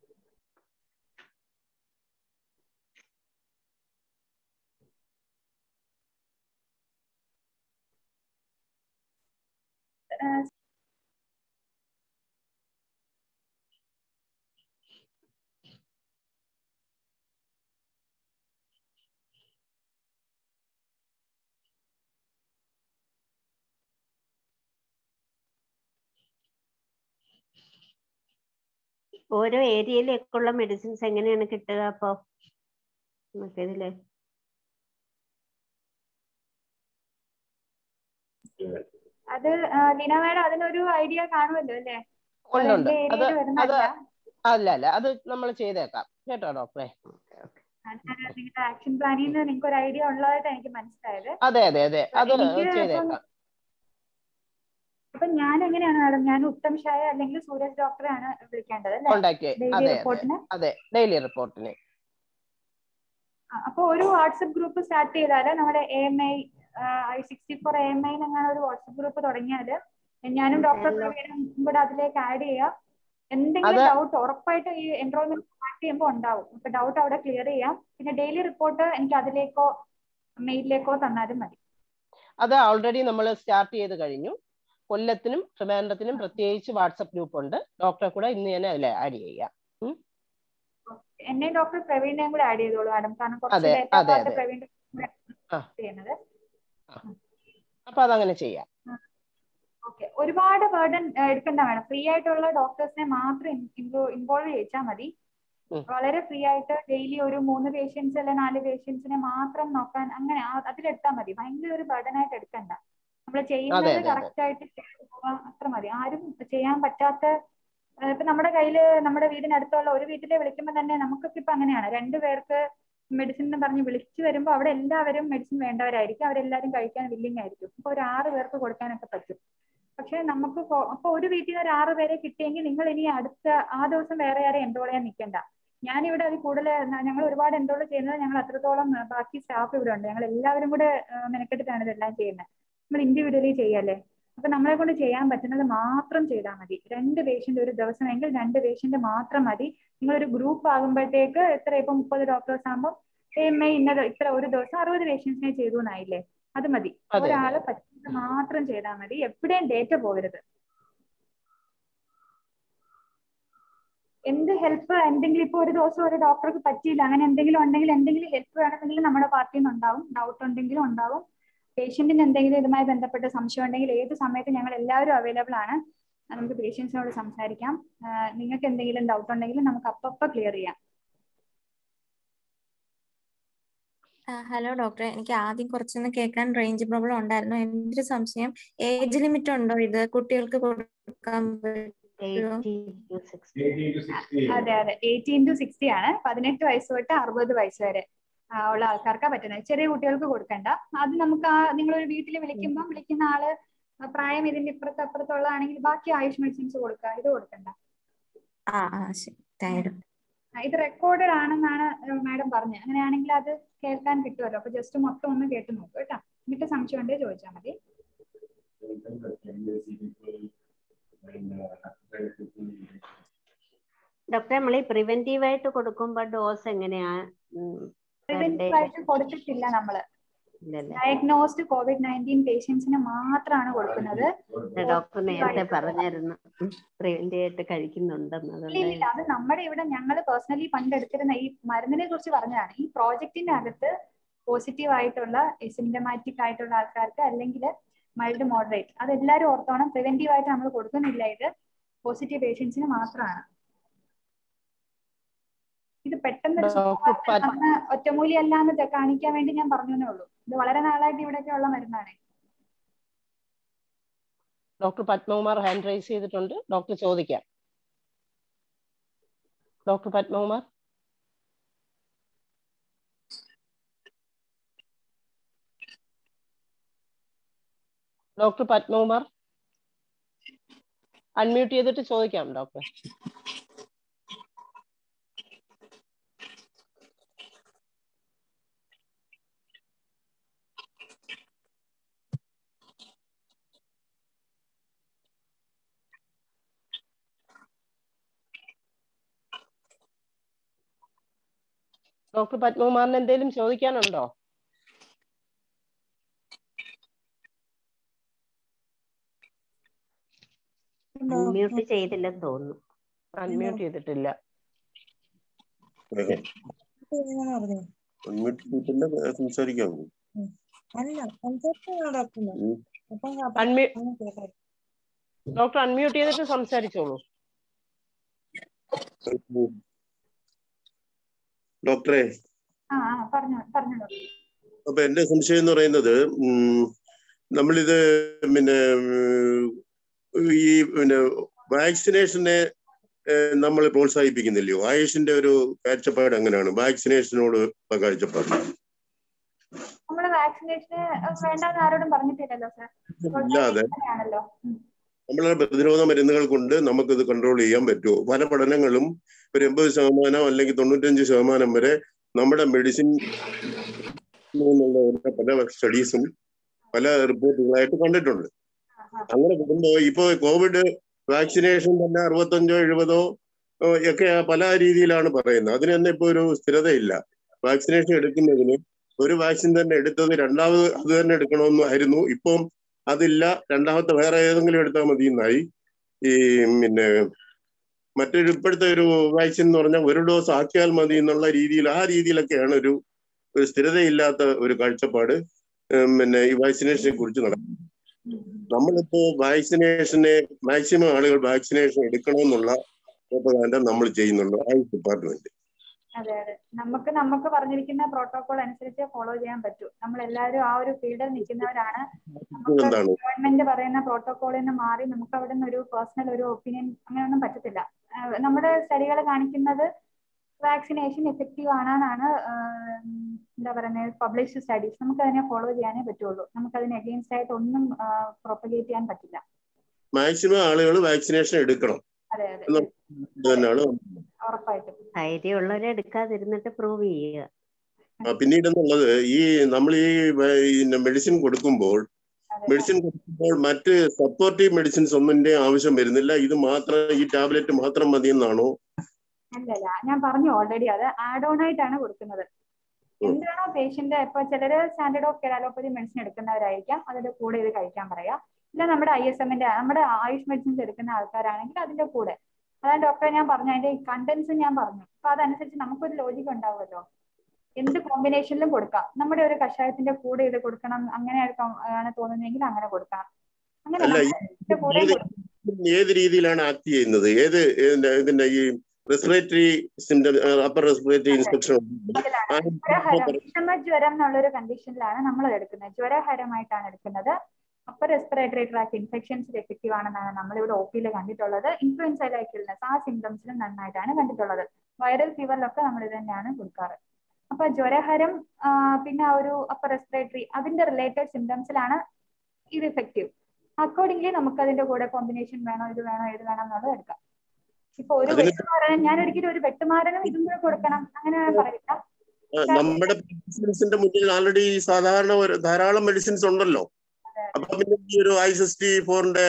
B: ഏഹ്
E: ഓരോ ഏരിയയിലേക്കുള്ള മെഡിസിൻസ് എങ്ങനെയാണ് കിട്ടുക അപ്പൊ നമുക്കിതില്
B: അത് ആ, ലീന മാഡം അതിനൊരു ഐഡിയ കാണുമല്ലോ അല്ലേ
A: ഉണ്ട് ഉണ്ട്
B: എന്റെ
A: അത്
B: ഏരിയയിൽ
A: അത്
B: വരുന്നതല്ല
A: അല്ല അല്ല അത് നമ്മൾ ചെയ്തേക്കാം കേട്ടോ ഡോക്ടറെ
B: അത് നിങ്ങളുടെ ആക്ഷൻ പ്ലാനിൽ നിന്ന് നിങ്ങൾക്ക് ഒരു ഐഡിയ ഉള്ളതായിട്ട് എനിക്ക് മനസ്സിലായത്
A: അതെ അതെ അതെ അത്
B: എനിക്ക് ഇപ്പം
A: ചെയ്തേക്കാം
B: അപ്പൊ ഞാൻ എങ്ങനെയാണ് മാഡം ഞാൻ ഉത്തം ഷായ അല്ലെങ്കിൽ സൂരജ് ഡോക്ടറെ ആണ് വിളിക്കേണ്ടത് അല്ലേ
A: കോണ്ടാക്ട്
B: ഡെയിലി
A: അതെ അതെ
B: റിപ്പോർട്ടിന്
A: അതെ ഡെയിലി റിപ്പോർട്ടിന്
B: അപ്പൊ ഒരു വാട്സപ്പ് ഗ്രൂപ്പ് സ്റ്റാർട്ട് ചെയ്താല് നമ്മുടെ A M I I sixty four A M I അങ്ങനെ ഒരു വാട്സപ്പ് ഗ്രൂപ്പ് തുടങ്ങിയാല് ഞാനും ഡോക്ടർ
E: ഹലോ.
B: പ്രവീണും കൂടെ അതിലേക്ക് ആഡ് ചെയ്യാം എന്തെങ്കിലും
A: അത്
B: ഡൗട്ട് ഉറപ്പായിട്ട് ഈ എൻറോൾമെന്റ് സ്റ്റാർട്ട് ചെയ്യുമ്പോൾ ഉണ്ടാവും അപ്പൊ ഡൗട്ട് അവിടെ ക്ലിയർ ചെയ്യാം പിന്നെ ഡെയിലി റിപ്പോർട്ട് എനിക്ക് അതിലേക്കോ മെയിലിലേക്കോ തന്നാലും മതി
A: അത് ഓൾറെഡി നമ്മൾ സ്റ്റാർട്ട് ചെയ്ത് കഴിഞ്ഞു കൊല്ലത്തിനും ട്രിവാൻഡ്രത്തിനും പ്രത്യേകിച്ച് വാട്സപ്പ് ഗ്രൂപ്പ് ഉണ്ട് ഡോക്ടറെ കൂടെ ഇന്ന് തന്നെ അതിൽ ആഡ് ചെയ്യാം
B: എന്നെയും ഡോക്ടർ പ്രവീണിനെയും കൂടെ ആഡ് ചെയ്തോളൂ മാഡം കാരണം കുറച്ച്
A: അതെ,
B: ഡേറ്റ
A: അതെ,
B: പാർട്ട്
A: അതെ.
B: പ്രവീൺ
A: ആ.
B: ചെയ്യുന്നത്
A: അപ്പൊ അതങ്ങനെ ചെയ്യാം
B: ഓക്കെ ഒരുപാട് ബേർഡൻ എടുക്കണ്ട വേണം ഫ്രീ ആയിട്ടുള്ള ഡോക്ടേഴ്സിനെ മാത്രം ഇൻവോൾവ് ചെയ്യിച്ചാൽ മതി
A: ഉം.
B: വളരെ ഫ്രീ ആയിട്ട് ഡെയിലി ഒരു മൂന്ന് പേഷ്യൻസ് അല്ലെ നാല് പേഷ്യൻസിനെ മാത്രം നോക്കാൻ അങ്ങനെ ആ- അതിലെടുത്താൽ മതി ഭയങ്കര ഒരു ബർഡൻ ആയിട്ട് എടുക്കണ്ട നമ്മൾ ചെയ്യുന്നത്
A: അതെ, അതെ.
B: കറക്റ്റ് ആയിട്ട് ചെയ്തു പോവാൻ അത്ര മതി ആരും ചെയ്യാൻ പറ്റാത്ത ഏഹ് ഇപ്പൊ നമ്മുടെ കയ്യില് നമ്മുടെ വീടിനടുത്തുള്ള ഒരു വീട്ടിലെ വിളിക്കുമ്പോൾ തന്നെ നമുക്കൊക്കെ ഇപ്പൊ അങ്ങനെയാണ് രണ്ടു പേർക്ക് മെഡിസിൻ എന്ന് പറഞ്ഞ് വിളിച്ചു വരുമ്പോൾ അവിടെ എല്ലാവരും മെഡിസിൻ വേണ്ടവരായിരിക്കും അവരെല്ലാവരും കഴിക്കാൻ വില്ലിങ് ആയിരിക്കും ഇപ്പൊ ഒരു ആറ് പേർക്ക് കൊടുക്കാനൊക്കെ പറ്റും പക്ഷെ നമുക്ക് കൊ- അപ്പൊ ഒരു വീട്ടിൽ നിന്ന് ഒരു ആറ് പേരെ കിട്ടിയെങ്കിൽ നിങ്ങൾ ഇനി അടുത്ത ആ ദിവസം വേറെ ആരെ എൻറോൾ ചെയ്യാൻ നിൽക്കണ്ട ഞാനിവിടെ അത് കൂടുതൽ ഞങ്ങൾ ഒരുപാട് എൻറോൾ ചെയ്യുന്നത് ഞങ്ങൾ അത്രത്തോളം ആ, ബാക്കി സ്റ്റാഫ് ഇവിടെ ഉണ്ട് ഞങ്ങൾ എല്ലാവരും കൂടെ ആ, മെനക്കെട്ടിട്ടാണ് ഇതെല്ലാം ചെയ്യുന്നത് നമ്മൾ ഇൻഡിവിജ്വലി ചെയ്യല്ലേ അപ്പൊ നമ്മളെ കൊണ്ട് ചെയ്യാൻ പറ്റുന്നത് മാത്രം ചെയ്താൽ മതി രണ്ട് പേഷ്യന്റ് ഒരു ദിവസമെങ്കിൽ രണ്ട് പേഷ്യന്റ് മാത്രം മതി നിങ്ങൾ ഒരു ഗ്രൂപ്പ് ആകുമ്പോഴത്തേക്ക് എത്ര ഇപ്പൊ മുപ്പത് ഡോക്ടേഴ്സ് ആകുമ്പോൾ എം എ ഇന്നത് ഇത്ര ഒരു ദിവസം അറുപത് പേഷ്യൻസിനെ ചെയ്തു എന്നായില്ലേ അത് മതി
A: അതെ.
B: ഒരാളെ പറ്റുന്നത് മാത്രം ചെയ്താൽ മതി എവിടെയും ഡേറ്റ പോകരുത് എന്ത് ഹെൽപ്പ് എന്തെങ്കിലും ഇപ്പൊ ഒരു ദിവസം ഒരു ഡോക്ടർക്ക് പറ്റിയില്ല അങ്ങനെ എന്തെങ്കിലും ഉണ്ടെങ്കിൽ എന്തെങ്കിലും ഹെൽപ്പ് വേണമെങ്കിൽ നമ്മുടെ പാർട്ടിയിൽ നിന്ന് ഉണ്ടാവും ഡൗട്ട് ഉണ്ടെങ്കിലും ഉണ്ടാവും പേഷ്യന്റിന് എന്തെങ്കിലും ഇതുമായി ബന്ധപ്പെട്ട് സംശയം ഉണ്ടെങ്കിൽ ഏത് സമയത്ത് ഞങ്ങൾ എല്ലാവരും അവൈലബിൾ ആണ് ആ, നമുക്ക് പേഷ്യൻസിനോട് സംസാരിക്കാം ആ, നിങ്ങൾക്ക് എന്തെങ്കിലും ഡൗട്ട് ഉണ്ടെങ്കിൽ നമുക്ക് അപ്പപ്പ ക്ലിയർ ചെയ്യാം
G: ഹലോ ഡോക്ടറെ എനിക്ക് ആദ്യം കുറച്ചൊന്ന് കേൾക്കാൻ റേഞ്ച് പ്രോബ്ലം ഉണ്ടായിരുന്നു എൻ്റെ ഒരു സംശയം ഏജ് ലിമിറ്റ് ഉണ്ടോ ഇത് കുട്ടികൾക്ക് കൊടുക്കാൻ പറ്റുമോ
B: അതെ അതെ എയ്റ്റീൻ ടു സിക്സ്റ്റി ആണ് പതിനെട്ട് വയസ്സ് തൊട്ട് അറുപത് വയസ്സ് വരെ ആ, ഉള്ള ആൾക്കാർക്കാ പറ്റുന്നത് ചെറിയ കുട്ടികൾക്ക് കൊടുക്കണ്ട അത് നമുക്ക് ആ നിങ്ങളൊരു വീട്ടിൽ വിളിക്കുമ്പോൾ വിളിക്കുന്ന ആള് ആ, പ്രായം ഇതിന്റെ ഇപ്പുറത്ത് അപ്പുറത്തുള്ളതാണെങ്കിൽ ബാക്കി ആയുഷ് മെഡിസിൻസ് കൊടുക്കുക ഇത് കൊടുക്കണ്ട
G: ആ ആ ശരി താങ്ക് യു
B: ആ, ഇത് റെക്കോർഡഡ് ആണെന്നാണ് മാഡം പറഞ്ഞത് അങ്ങനെയാണെങ്കിൽ അത് കേൾക്കാൻ കിട്ടുമല്ലോ അപ്പൊ ജസ്റ്റ് മൊത്തം ഒന്ന് കേട്ട് നോക്കൂ കേട്ടോ എന്നിട്ട് സംശയം ഉണ്ടെങ്കിൽ ചോദിച്ചാൽ മതി
E: ഡോക്ടറെ നമ്മൾ ഈ പ്രിവെന്റീവ് ആയിട്ട് കൊടുക്കുമ്പോൾ ഡോസ് എങ്ങനെയാ ഉം, per day?
B: പ്രിവെന്റീവ് ആയിട്ട് കൊടുത്തിട്ടില്ല നമ്മള്
E: ഇല്ലല്ലേ
B: ഡയഗ്നോസ്ഡ് കോവിഡ് നയൻറ്റീൻ പേഷ്യൻസിന് മാത്രമാണ് കൊടുക്കുന്നത്
E: ഡോക്ടർ നേരത്തെ പറഞ്ഞായിരുന്നു പ്രിവെന്റീവ് ആയിട്ട് കഴിക്കുന്നുണ്ടെന്ന്
B: ഇല്ല,
E: അതുകൊണ്ട്
B: ഇല്ല അത് നമ്മുടെ ഇവിടെ ഞങ്ങൾ പേഴ്സണലി പണ്ടെടുത്തിരുന്ന ഈ മരുന്നിനെ കുറിച്ച് പറഞ്ഞതാണ് ഈ പ്രോജക്റ്റിന്റെ അകത്ത് പോസിറ്റീവ് ആയിട്ടുള്ള സിംറ്റമാറ്റിക് ആയിട്ടുള്ള ആൾക്കാർക്ക് അല്ലെങ്കിൽ മൈൽഡ് മോഡറേറ്റ് അത് എല്ലാവരും ഓർത്തോണം പ്രിവെന്റീവ് ആയിട്ട് നമ്മൾ കൊടുക്കുന്നില്ല ഇത് പോസിറ്റീവ് പേഷ്യൻസിന് മാത്രമാണ് ഇത് പെട്ടെന്ന് ഒരു
A: ഡോക്ടർ പ-
B: അന്ന് ഒറ്റമൂലി അല്ലാന്ന് ത- കാണിക്കാൻ വേണ്ടി ഞാൻ പറഞ്ഞേ ഉള്ളൂ ഇത് വളരെ നാളായിട്ട് ഇവിടെയൊക്കെ ഉള്ള മരുന്നാണ്
A: ഡോക്ടർ പത്മകുമാർ ഹാൻഡ് റൈസ് ചെയ്തിട്ടുണ്ട് ഡോക്ടർ ചോദിക്കാം doctor Padmakumar doctor Padmakumar unmute ചെയ്തിട്ട് ചോദിക്കാം ഡോക്ടർ ഡോക്ടർ പത്മകുമാറിന് എന്തെങ്കിലും ചോദിക്കാനുണ്ടോ
E: മ്യൂട്ട് ചെയ്തില്ലെന്ന് തോന്നുന്നു
A: അൺമ്യൂട്ട് ചെയ്തിട്ടില്ല
F: അൺമ്യൂട്ട് ചെയ്തിട്ടില്ല സംസാരിക്കാമോ
H: അല്ല സംസാരിച്ചാണ് ഡോക്ടറിന്
F: ഉം.
H: അപ്പം
A: അൺമ്യൂ
H: അങ്ങനെ കേട്ടോ.
A: ഡോക്ടർ അൺമ്യൂട്ട് ചെയ്തിട്ട് സംസാരിച്ചോളൂ
F: ഡോക്ടറെ
B: ആ ആ പറഞ്ഞു പറഞ്ഞു ഡോക്ടർ
F: അപ്പൊ എന്റെ സംശയം എന്ന് പറയുന്നത് ഉം, നമ്മളിത് പിന്നെ ഉം, ഈ പിന്നെ വാക്സിനേഷനെ നമ്മൾ പ്രോത്സാഹിപ്പിക്കുന്നില്ലയോ ആയുഷിന്റെ ഒരു കാഴ്ചപ്പാട് എങ്ങനെയാണ് വാക്സിനേഷനോട് ഉള്ള കാഴ്ചപ്പാട്
B: നമ്മള് വാക്സിനേഷന് വേണ്ടെന്ന് ആരോടും പറഞ്ഞിട്ടില്ലല്ലോ സാർ
F: ഇല്ലാതെ
B: ആണല്ലോ
F: നമ്മളെ പ്രതിരോധ മരുന്നുകൾ കൊണ്ട് നമുക്കിത് കൺട്രോൾ ചെയ്യാൻ പറ്റുമോ പല പഠനങ്ങളും ഒരു എൺപത് ശതമാനം അല്ലെങ്കിൽ തൊണ്ണൂറ്റഞ്ച് ശതമാനം വരെ നമ്മുടെ മെഡിസിൻ എന്നുള്ള പല സ്റ്റഡീസും പല റിപ്പോർട്ടുകളായിട്ട് കണ്ടിട്ടുണ്ട് അങ്ങനെ വരുമ്പോ ഇപ്പോ കോവിഡ് വാക്സിനേഷൻ തന്നെ അറുപത്തഞ്ചോ എഴുപതോ ഓ, ഒക്കെ പല രീതിയിലാണ് പറയുന്നത് അതിന് തന്നെ ഇപ്പൊ ഒരു സ്ഥിരതയില്ല വാക്സിനേഷൻ എടുക്കുന്നതിന് ഒരു വാക്സിൻ തന്നെ എടുത്തത് രണ്ടാമത് അത് തന്നെ എടുക്കണമെന്നായിരുന്നു ഇപ്പം അതില്ല രണ്ടാമത്തെ വേറെ ഏതെങ്കിലും എടുത്താൽ മതി എന്നായി ഈ പിന്നെ മറ്റൊരു ഇപ്പോഴത്തെ ഒരു വാക്സിൻ എന്ന് പറഞ്ഞാൽ ഒരു ഡോസ് ആക്കിയാൽ മതി എന്നുള്ള രീതിയിൽ ആ രീതിയിലൊക്കെയാണ് ഒരു ഒരു സ്ഥിരതയില്ലാത്ത ഒരു കാഴ്ചപ്പാട് ഉം, പിന്നെ ഈ വാക്സിനേഷനെ കുറിച്ച് നടക്കുന്നത് നമ്മളിപ്പോ വാക്സിനേഷനെ മാക്സിമം ആളുകൾ വാക്സിനേഷൻ എടുക്കണമെന്നുള്ള propaganda നമ്മൾ ചെയ്യുന്നുണ്ട് ആയുഷ് ഡിപ്പാർട്ട്മെന്റ്
B: അതെ അതെ നമുക്ക് നമുക്ക് പറഞ്ഞിരിക്കുന്ന പ്രോട്ടോകോൾ അനുസരിച്ച് ഫോളോ ചെയ്യാൻ പറ്റൂ നമ്മൾ എല്ലാവരും ആ ഒരു ഫീൽഡിൽ നിൽക്കുന്നവരാണ് നമുക്ക്
F: എന്താണ്
B: ഗവൺമെന്റ് പറയുന്ന പ്രോട്ടോകോളിൽ നിന്ന് മാറി നമുക്ക് അവിടെ നിന്ന് ഒരു പേഴ്സണൽ ഒരു ഒപ്പീനിയൻ അങ്ങനെയൊന്നും പറ്റത്തില്ല ആഹ് നമ്മുടെ സ്റ്റഡികൾ കാണിക്കുന്നത് വാക്സിനേഷൻ എഫക്റ്റീവ് ആണെന്നാണ് ആഹ് എന്താ പറയുന്നത് പബ്ലിഷ് സ്റ്റഡീസ് നമുക്ക് അതിനെ ഫോളോ ചെയ്യാനേ പറ്റുള്ളൂ നമുക്ക് അതിന് അഗെയിൻസ്റ്റ് ആയിട്ട് ഒന്നും പ്രൊപ്പഗേറ്റ് ചെയ്യാൻ പറ്റില്ല
F: മാക്സിമം ആളുകൾ വാക്സിനേഷൻ എടുക്കണം
B: അതെ അതെ
F: എന്ന് ഇത് തന്നെയാണ്
B: ഉറപ്പായിട്ടും
E: ധൈര്യമുള്ളവരെ എടുക്കാതിരുന്നിട്ട് പ്രൂവ് ചെയ്യുക
F: ആ, പിന്നീട് എന്നുള്ളത് ഈ നമ്മൾ ഈ മെഡിസിൻ കൊടുക്കുമ്പോൾ മെഡിസിൻ കൊടുക്കുമ്പോൾ മറ്റ് സപ്പോർട്ടീവ് മെഡിസിൻസ് ഒന്നിന്റെ ആവശ്യം വരുന്നില്ല ഇത് മാത്രം ഈ ടാബ്ലറ്റ് മാത്രം മതി എന്നാണോ
B: അല്ലല്ല ഞാൻ പറഞ്ഞു ഓൾറെഡി അത് ആഡ് ഓൺ ആയിട്ടാണ് കൊടുക്കുന്നത് എന്താണോ പേഷ്യന്റ് ഇപ്പൊ ചിലര് standard of care allopathy medicine എടുക്കുന്നവരായിരിക്കാം അതിന്റെ കൂടെ ഇത് കഴിക്കാൻ പറയാം ഇല്ല നമ്മുടെ ഐ എസ് എമ്മിന്റെ നമ്മുടെ ആയുഷ് മെഡിസിൻസ് എടുക്കുന്ന ആൾക്കാരാണെങ്കിൽ അതിന്റെ കൂടെ അതാണ് ഡോക്ടറെ ഞാൻ പറഞ്ഞു അതിന്റെ കണ്ടന്റ്സ് ഞാൻ പറഞ്ഞു അപ്പൊ അതനുസരിച്ച് നമുക്കൊരു ലോജിക് ഉണ്ടാവുമല്ലോ എന്ത് കോമ്പിനേഷനിലും കൊടുക്കാം നമ്മുടെ ഒരു കഷായത്തിന്റെ കൂടെ ഇത് കൊടുക്കണം അങ്ങനെ ആണ് തോന്നുന്നതെങ്കിൽ അങ്ങനെ കൊടുക്കാം അങ്ങനെ
F: അല്ല
B: നമ്മുടെ ഇതിന്റെ കൂടെ
F: ഏത് ഏത് രീതിയിലാണ് ആക്ട് ചെയ്യുന്നത് ഏത് ഇതിന്റെ ഇതിന്റെ ഈ respiratory symptom upper respiratory infection
B: Jwaraharam വിഷമ ജ്വരം എന്നുള്ളൊരു കണ്ടീഷനിലാണ് നമ്മൾ എടുക്കുന്നത് ജ്വരഹരമായിട്ടാണ് എടുക്കുന്നത് അപ്പർ റെസ്പിറേറ്ററി ട്രാക്ക് ഇൻഫെക്ഷൻസിൽ എഫക്റ്റീവ് ആണെന്നാണ് നമ്മൾ ഇവിടെ ഒ പിയിൽ കണ്ടിട്ടുള്ളത് ഇൻഫ്ലുവൻസ ലൈക്ക് ഇൽനെസ് ആ സിംറ്റംസിലും നന്നായിട്ടാണ് കണ്ടിട്ടുള്ളത് വൈറൽ ഫീവറിലൊക്കെ നമ്മൾ ഇത് തന്നെയാണ് കൊടുക്കാറ് അപ്പൊ ജ്വരഹരം ആ, പിന്നെ ആ ഒരു അപ്പർ റെസ്പിറേറ്ററി അതിന്റെ റിലേറ്റഡ് സിംറ്റംസിലാണ് ഇത് ഇഫക്റ്റീവ് അക്കോർഡിംഗ്ലി നമുക്ക് അതിന്റെ കൂടെ കോമ്പിനേഷൻ വേണോ ഇത് വേണോ ഇത് വേണം എന്നുള്ളത് എടുക്കാം ഇപ്പൊ ഒരു
F: അതിന്
B: വെട്ടുമാരനും ഞാൻ ഒരിക്കലും ഒരു വെട്ടുമാരനും ഇതും കൂടെ കൊടുക്കണം അങ്ങനെ പറയില്ല
F: നമ്മുടെ മെഡിസിൻസിന്റെ മുന്നിൽ ആൾറെഡി സാധാരണ ഒരു ധാരാളം മെഡിസിൻസ് ഉണ്ടല്ലോ അപ്പൊ പിന്നെ ഈ ഒരു ഐ സിക്സ്റ്റി ഫോറിന്റെ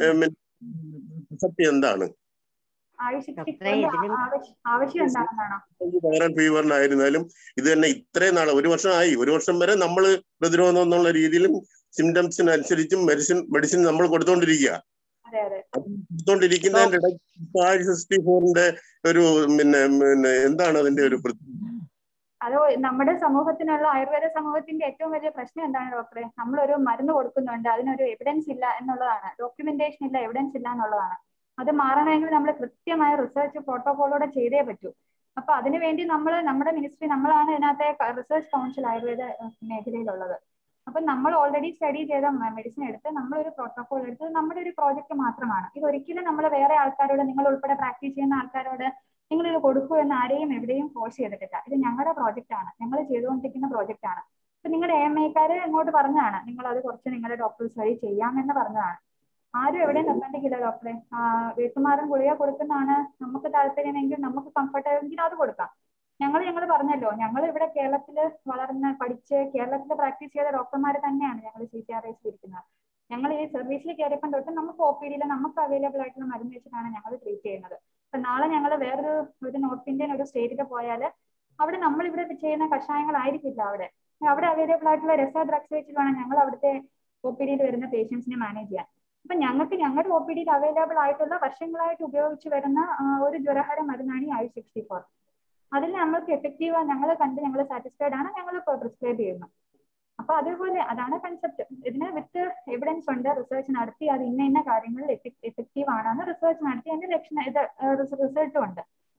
F: പ്രസക്തി എന്താണ്
B: ആവശ്യം
E: ഡോക്ടറെ, ഇതിലും-
B: ആവശ്യം എന്താണെന്നാണോ
F: ഈ വൈറൽ ഫീവറിനായിരുന്നാലും ഇത് തന്നെ ഇത്രയും നാളെ ഒരു വർഷമായി ഒരു വർഷം വരെ നമ്മൾ പ്രതിരോധം എന്നുള്ള രീതിയിലും സിംറ്റംസിനനുസരിച്ചും മെഡിസിൻ മെഡിസിൻ നമ്മൾ കൊടുത്തോണ്ടിരിക്കുക
B: അതെ അതെ
F: കൊടുത്തോണ്ടിരിക്കുന്നതിന്റെ ഇടയ്ക്ക് ആർ സിക്സ്റ്റി ഫോറിന്റെ ഒരു പിന്നെ പിന്നെ എന്താണ് അതിന്റെ ഒരു പ്രത്യേകത?
B: അത് നമ്മുടെ സമൂഹത്തിനുള്ള ആയുർവേദ സമൂഹത്തിന്റെ ഏറ്റവും വലിയ പ്രശ്നം എന്താണ് ഡോക്ടറെ നമ്മളൊരു മരുന്ന് കൊടുക്കുന്നുണ്ട് അതിനൊരു എവിഡൻസ് ഇല്ല എന്നുള്ളതാണ് ഡോക്യുമെന്റേഷൻ ഇല്ല എവിഡൻസ് ഇല്ല എന്നുള്ളതാണ് അത് മാറണമെങ്കിൽ നമ്മൾ കൃത്യമായ റിസർച്ച് പ്രോട്ടോകോളോടെ ചെയ്തേ പറ്റൂ അപ്പൊ അതിനുവേണ്ടി നമ്മൾ നമ്മുടെ മിനിസ്ട്രി നമ്മളാണ് ഇതിനകത്തെ റിസർച്ച് കൗൺസിൽ ആയുർവേദ ഏഹ്, മേഖലയിലുള്ളത് അപ്പൊ നമ്മൾ ഓൾറെഡി സ്റ്റഡി ചെയ്ത മെഡിസിൻ എടുത്ത് നമ്മളൊരു പ്രോട്ടോകോൾ എടുത്ത് നമ്മുടെ ഒരു പ്രോജക്റ്റ് മാത്രമാണ് ഇത് ഒരിക്കലും നമ്മൾ വേറെ ആൾക്കാരോട് നിങ്ങൾ ഉൾപ്പെടെ പ്രാക്ടീസ് ചെയ്യുന്ന ആൾക്കാരോട് നിങ്ങൾ ഇത് കൊടുക്കൂ എന്ന് ആരെയും എവിടെയും ഫോഴ്സ് ചെയ്തിട്ടില്ല ഇത് ഞങ്ങളുടെ പ്രോജക്റ്റ് ആണ് ഞങ്ങൾ ചെയ്തുകൊണ്ടിരിക്കുന്ന പ്രോജക്റ്റ് ആണ് ഇപ്പൊ നിങ്ങളുടെ എം ഐക്കാര് ഇങ്ങോട്ട് പറഞ്ഞതാണ് നിങ്ങൾ അത് കുറച്ച് നിങ്ങളുടെ ഡോക്ടേഴ്സ് വഴി ചെയ്യാമെന്ന് പറഞ്ഞതാണ് ആരും എവിടെയും നിർബന്ധിക്കില്ല ഡോക്ടറെ വീട്ടുമാറും ഗുളിക കൊടുക്കുന്നതാണ് നമുക്ക് താല്പര്യമെങ്കിൽ നമുക്ക് കംഫർട്ട് ആയെങ്കിൽ അത് കൊടുക്കാം ഞങ്ങൾ ഞങ്ങൾ പറഞ്ഞല്ലോ ഞങ്ങൾ ഇവിടെ കേരളത്തിൽ വളർന്ന് പഠിച്ച് കേരളത്തിൽ പ്രാക്ടീസ് ചെയ്ത ഡോക്ടർമാർ തന്നെയാണ് ഞങ്ങൾ സി സി ആർ എസ് ഇരിക്കുന്നത് ഞങ്ങൾ ഈ സർവീസിൽ കയറിയപ്പം തൊട്ട് നമുക്ക് ഒ പി ഡിയിൽ നമുക്ക് അവൈലബിൾ ആയിട്ടുള്ള മരുന്ന് വെച്ചിട്ടാണ് ഞങ്ങൾ ട്രീറ്റ് ചെയ്യുന്നത് അപ്പൊ നാളെ ഞങ്ങൾ വേറൊരു ഒരു നോർത്ത് ഇന്ത്യൻ ഒരു സ്റ്റേറ്റിൽ പോയാൽ അവിടെ നമ്മൾ ഇവിടെ ചെയ്യുന്ന കഷായങ്ങളായിരിക്കില്ല അവിടെ അവിടെ അവൈലബിൾ ആയിട്ടുള്ള രസ ഡ്രഗ്സ് വെച്ചിട്ട് വേണം ഞങ്ങൾ അവിടുത്തെ ഒ പി ഡിയിൽ വരുന്ന പേഷ്യൻസിനെ മാനേജ് ചെയ്യാൻ അപ്പൊ ഞങ്ങൾക്ക് ഞങ്ങളുടെ ഒ പി ഡിയിൽ അവൈലബിൾ ആയിട്ടുള്ള വർഷങ്ങളായിട്ട് ഉപയോഗിച്ച് വരുന്ന ആ, ഒരു ജ്വരഹര മരുന്നാണ് ഈ ഐ സിക്സ്റ്റി ഫോർ അതിൽ നമ്മൾക്ക് എഫക്റ്റീവ് ഞങ്ങൾ കണ്ട് ഞങ്ങൾ സാറ്റിസ്ഫൈഡ് ആണ് ഞങ്ങൾ പ്രിസ്ക്രൈബ് ചെയ്യുന്നു അപ്പൊ അതേപോലെ അതാണ് കൺസെപ്റ്റ് ഇതിന് വിത്ത് എവിഡൻസ് ഉണ്ട് റിസർച്ച് നടത്തി അത് ഇന്ന ഇന്ന കാര്യങ്ങളിൽ എഫക്റ്റീവ് ആണെന്ന് റിസർച്ച് നടത്തി അതിന്റെ ലക്ഷണ ഇത് റിസൾട്ടും ഉണ്ട്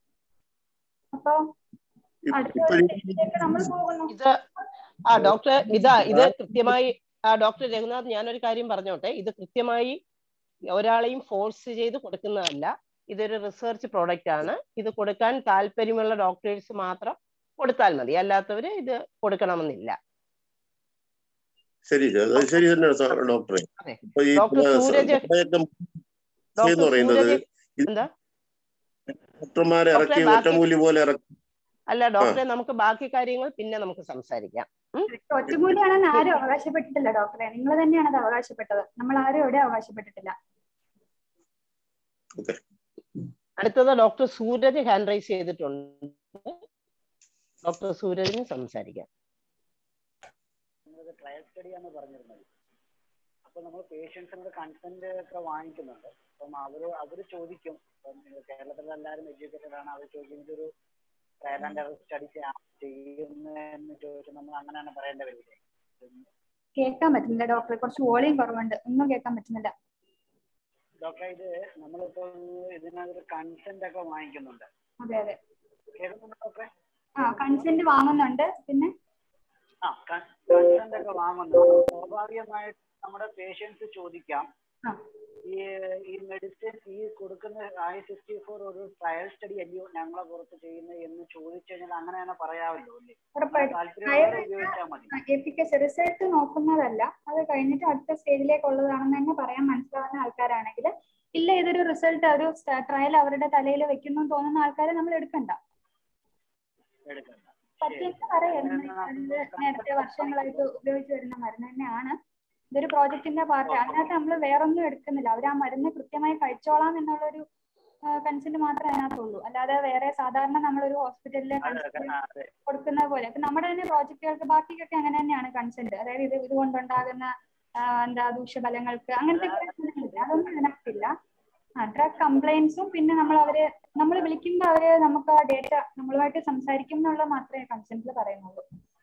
B: അപ്പൊ അടുത്ത
F: ഇപ്പൊ
B: ഒരു
F: ഈ-
B: സ്റ്റേജിലേക്ക് നമ്മൾ പോകുന്നു
A: ഇത് ആ ഡോക്ടർ ഇതാ ഇത് കൃത്യമായി ആ ഡോക്ടർ രഘുനാഥ് ഞാനൊരു കാര്യം പറഞ്ഞോട്ടെ ഇത് കൃത്യമായി ഒരാളെയും ഫോഴ്സ് ചെയ്ത് കൊടുക്കുന്നതല്ല ഇതൊരു റിസർച്ച് പ്രോഡക്റ്റ് ആണ് ഇത് കൊടുക്കാൻ താല്പര്യമുള്ള ഡോക്ടേഴ്സ് മാത്രം കൊടുത്താൽ മതി അല്ലാത്തവര് ഇത് കൊടുക്കണമെന്നില്ല
F: ശരി അത് ശരി തന്നെ ഡോക്ടറെ
A: അതെ.
F: ഇപ്പൊ ഈ
A: ഡോക്ടർ സൂരജ്
F: സഹായക്കം
A: ഡോക്ടർ
F: എന്ന് പറയുന്നത്
A: സൂരജ്
F: ഇത്
A: എന്താ
F: ഡോക്ടർമാരെ
A: ഡോക്ടറെ
F: ഇറക്കി
A: ബാക്കി-
F: ഒറ്റമൂലി പോലെ ഇറക്കി
A: അല്ല ഡോക്ടറെ നമുക്ക് ബാക്കി കാര്യങ്ങൾ പിന്നെ നമുക്ക് സംസാരിക്കാം ഉം?
B: ഒറ്റമൂലിയാണെന്ന് ആരും അവകാശപ്പെട്ടിട്ടില്ല ഡോക്ടറെ നിങ്ങൾ തന്നെയാണ് അത് അവകാശപ്പെട്ടത് നമ്മൾ ആരും എവിടെ അവകാശപ്പെട്ടിട്ടില്ല
A: അടുത്തത് ഡോക്ടർ സൂരജ് ഹാൻഡ് റൈസ് ചെയ്തിട്ടുണ്ട് ഡോക്ടർ സൂരജിന് സംസാരിക്കാം
I: ട്രയൽ സ്റ്റഡിയാണ് പറഞ്ഞിരുന്നത് അപ്പൊ നമ്മൾ പേഷ്യൻസിനോട് കൺസെന്റ് ഒക്കെ വാങ്ങിക്കുന്നുണ്ട് അപ്പം അവര് അവര് ചോദിക്കും ഇപ്പം കേരളത്തിൽ എല്ലാവരും എഡ്യൂക്കേറ്റഡ് ആണ് അവർ ചോദിക്കും ഇതൊരു ട്രയൽ ആൻഡ് എറർ സ്റ്റഡി ചെയ്യുന്നതെന്ന് ചോദിച്ചാൽ നമ്മൾ അങ്ങനെയാണ് പറയേണ്ടി വരില്ലേ
B: കേൾക്കാൻ പറ്റുന്നില്ല ഡോക്ടറെ കുറച്ച് വോളിയം കുറവുണ്ട് ഒന്നും കേൾക്കാൻ പറ്റുന്നില്ല
I: ഡോക്ടറെ ഇത് നമ്മളിപ്പോ ഇതിനകത്ത് കൺസെന്റ് ഒക്കെ വാങ്ങിക്കുന്നുണ്ട്
B: അതെ അതെ
I: കേൾക്കുന്നുണ്ടോ ഡോക്ടറെ
B: ആ കൺസെന്റ് വാങ്ങുന്നുണ്ട് പിന്നെ
I: ആ കൺസെന്റ് ഒക്കെ വാങ്ങുന്നുണ്ട് സ്വാഭാവികമായിട്ട് നമ്മുടെ പേഷ്യൻസ് ചോദിക്കാം
B: ആ.
I: ഈ ഈ മെഡിസിൻ ഈ കൊടുക്കുന്ന ഐ സിക്സ്റ്റി ഫോർ ഒരു ട്രയൽ സ്റ്റഡി അല്ലയോ ഞങ്ങളെ പുറത്ത് ചെയ്യുന്നത് എന്ന് ചോദിച്ചു കഴിഞ്ഞാൽ അങ്ങനെ തന്നെ പറയാമല്ലോ അല്ലേ അങ്ങനെ
B: ഉറപ്പായിട്ടും
I: താല്പര്യമുള്ളവരെ ഉപയോഗിച്ചാൽ മതി
B: എഫിക്കസ് റിസൾട്ട് നോക്കുന്നതല്ല അത് കഴിഞ്ഞിട്ട് അടുത്ത സ്റ്റേജിലേക്കുള്ളതാണെന്ന് തന്നെ പറയാൻ മനസ്സിലാവുന്ന ആൾക്കാരാണെങ്കിൽ ഇല്ല ഇതൊരു റിസൾട്ട് ഒരു ട്രയൽ അവരുടെ തലയിൽ വെക്കുന്നു എന്ന് തോന്നുന്ന ആൾക്കാരെ നമ്മൾ എടുക്കണ്ട
I: എടുക്കണ്ട
B: പറ്റിയെന്ന് പറയാം ഇത് നേരത്തെ വർഷങ്ങളായിട്ട് ഉപയോഗിച്ച് വരുന്ന മരുന്ന് തന്നെയാണ് ഇതൊരു പ്രോജക്റ്റിന്റെ പാർട്ട് അതിനകത്ത് നമ്മൾ വേറൊന്നും എടുക്കുന്നില്ല അവർ ആ മരുന്ന് കൃത്യമായി കഴിച്ചോളാം എന്നുള്ളൊരു കൺസെന്റ് മാത്രമേ അതിനകത്തുള്ളൂ അല്ലാതെ വേറെ സാധാരണ നമ്മളൊരു ഹോസ്പിറ്റലിലെ കൊടുക്കുന്ന പോലെ ഇപ്പൊ നമ്മുടെ തന്നെ പ്രോജക്റ്റുകൾക്ക് ബാക്കിയൊക്കെ അങ്ങനെ തന്നെയാണ് കൺസെന്റ് അതായത് ഇത് ഇതുകൊണ്ടുണ്ടാകുന്ന ആ, എന്താ ദൂഷ്യഫലങ്ങൾക്ക് അങ്ങനത്തെ പ്രശ്നങ്ങളില്ല അതൊന്നും ഇതിനകത്തില്ല ഡ്രഗ് കംപ്ലൈൻസും പിന്നെ നമ്മൾ അവര് നമ്മൾ വിളിക്കുമ്പോൾ അവര് നമുക്ക് ആ ഡേറ്റ നമ്മളുമായിട്ട് സംസാരിക്കും എന്നുള്ളത് മാത്രമേ കൺസെന്റിൽ പറയുന്നുള്ളൂ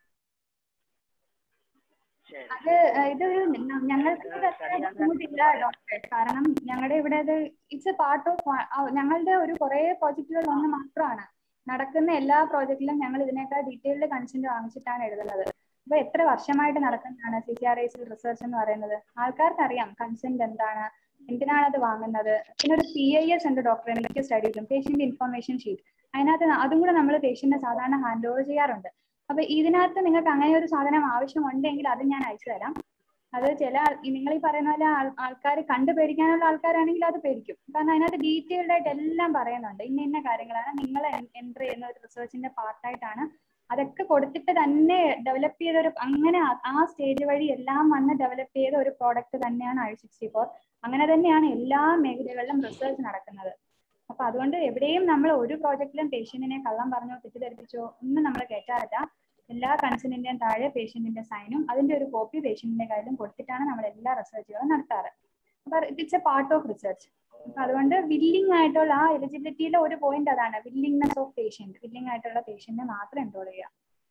B: അത് ഏഹ് ഇതൊരു ഞ- ഞങ്ങൾക്ക് ഇത് അത്ര ബുദ്ധിമുട്ടില്ല ഡോക്ടറെ കാരണം ഞങ്ങളുടെ ഇവിടെ ഇത് ഇറ്റ്സ് എ പാർട്ട് ഓഫ് ഞങ്ങളുടെ ഒരു കുറെ പ്രോജക്റ്റുകളിൽ ഒന്ന് മാത്രമാണ് നടക്കുന്ന എല്ലാ പ്രോജക്റ്റിലും ഞങ്ങൾ ഇതിനേക്കാൾ ഡീറ്റെയിൽഡ് കൺസെന്റ് വാങ്ങിച്ചിട്ടാണ് എഴുതുന്നത് അപ്പൊ എത്ര വർഷമായിട്ട് നടക്കുന്നതാണ് സി സി ആർ ഐസിൽ റിസർച്ച് എന്ന് പറയുന്നത് ആൾക്കാർക്ക് അറിയാം കൺസെന്റ് എന്താണ് എന്തിനാണ് അത് വാങ്ങുന്നത് പിന്നെ ഒരു പി ഐ എസ് ഉണ്ട് ഡോക്ടറെ മിക്ക സ്റ്റഡീസും പേഷ്യന്റ് ഇൻഫർമേഷൻ ഷീറ്റ് അതിനകത്ത് ന- അതും കൂടെ നമ്മൾ പേഷ്യന്റിനെ സാധാരണ ഹാൻഡ് ഓവർ ചെയ്യാറുണ്ട് അപ്പൊ ഇതിനകത്ത് നിങ്ങൾക്ക് അങ്ങനെ ഒരു സാധനം ആവശ്യമുണ്ടെങ്കിൽ അത് ഞാൻ അയച്ചു തരാം അത് ചില ആൾ- ഈ നിങ്ങൾ ഈ പറയുന്ന പോലെ ആൾക്കാർ കണ്ടു പേടിക്കാനുള്ള ആൾക്കാരാണെങ്കിൽ അത് പേടിക്കും കാരണം അതിനകത്ത് ഡീറ്റെയിൽഡ് ആയിട്ട് എല്ലാം പറയുന്നുണ്ട് ഇന്ന ഇന്ന കാര്യങ്ങളാണ് നിങ്ങൾ എൻറ്റർ ചെയ്യുന്ന ഒരു റിസർച്ചിന്റെ പാർട്ടായിട്ടാണ് അതൊക്കെ കൊടുത്തിട്ട് തന്നെ ഡെവലപ്പ് ചെയ്ത ഒരു അങ്ങനെ ആ- ആ സ്റ്റേജ് വഴി എല്ലാം വന്ന് ഡെവലപ്പ് ചെയ്ത ഒരു പ്രോഡക്റ്റ് തന്നെയാണ് ഐ സിക്സ്റ്റി ഫോർ അങ്ങനെ തന്നെയാണ് എല്ലാ മേഖലകളിലും റിസർച്ച് നടക്കുന്നത് അപ്പൊ അതുകൊണ്ട് എവിടെയും നമ്മൾ ഒരു പ്രോജക്റ്റിലും പേഷ്യന്റിനെ കള്ളം പറഞ്ഞോ തെറ്റിദ്ധരിപ്പിച്ചോ ഒന്നും നമ്മൾ കേട്ടാറില്ല എല്ലാ കൺസെന്റിന്റെയും താഴെ പേഷ്യന്റിന്റെ സൈനും അതിന്റെ ഒരു കോപ്പി പേഷ്യന്റിന്റെ കയ്യിലും കൊടുത്തിട്ടാണ് നമ്മൾ എല്ലാ റിസർച്ചുകളും നടത്താറ് അപ്പൊ it's a part of research അപ്പൊ അതുകൊണ്ട് വില്ലിംഗ് ആയിട്ടുള്ള ആ എലിജിബിലിറ്റിയിലെ ഒരു പോയിന്റ് അതാണ് വില്ലിംഗ്നെസ് ഓഫ് പേഷ്യന്റ് വില്ലിംഗ് ആയിട്ടുള്ള പേഷ്യന്റിനെ മാത്രം എൻറോൾ ചെയ്യുക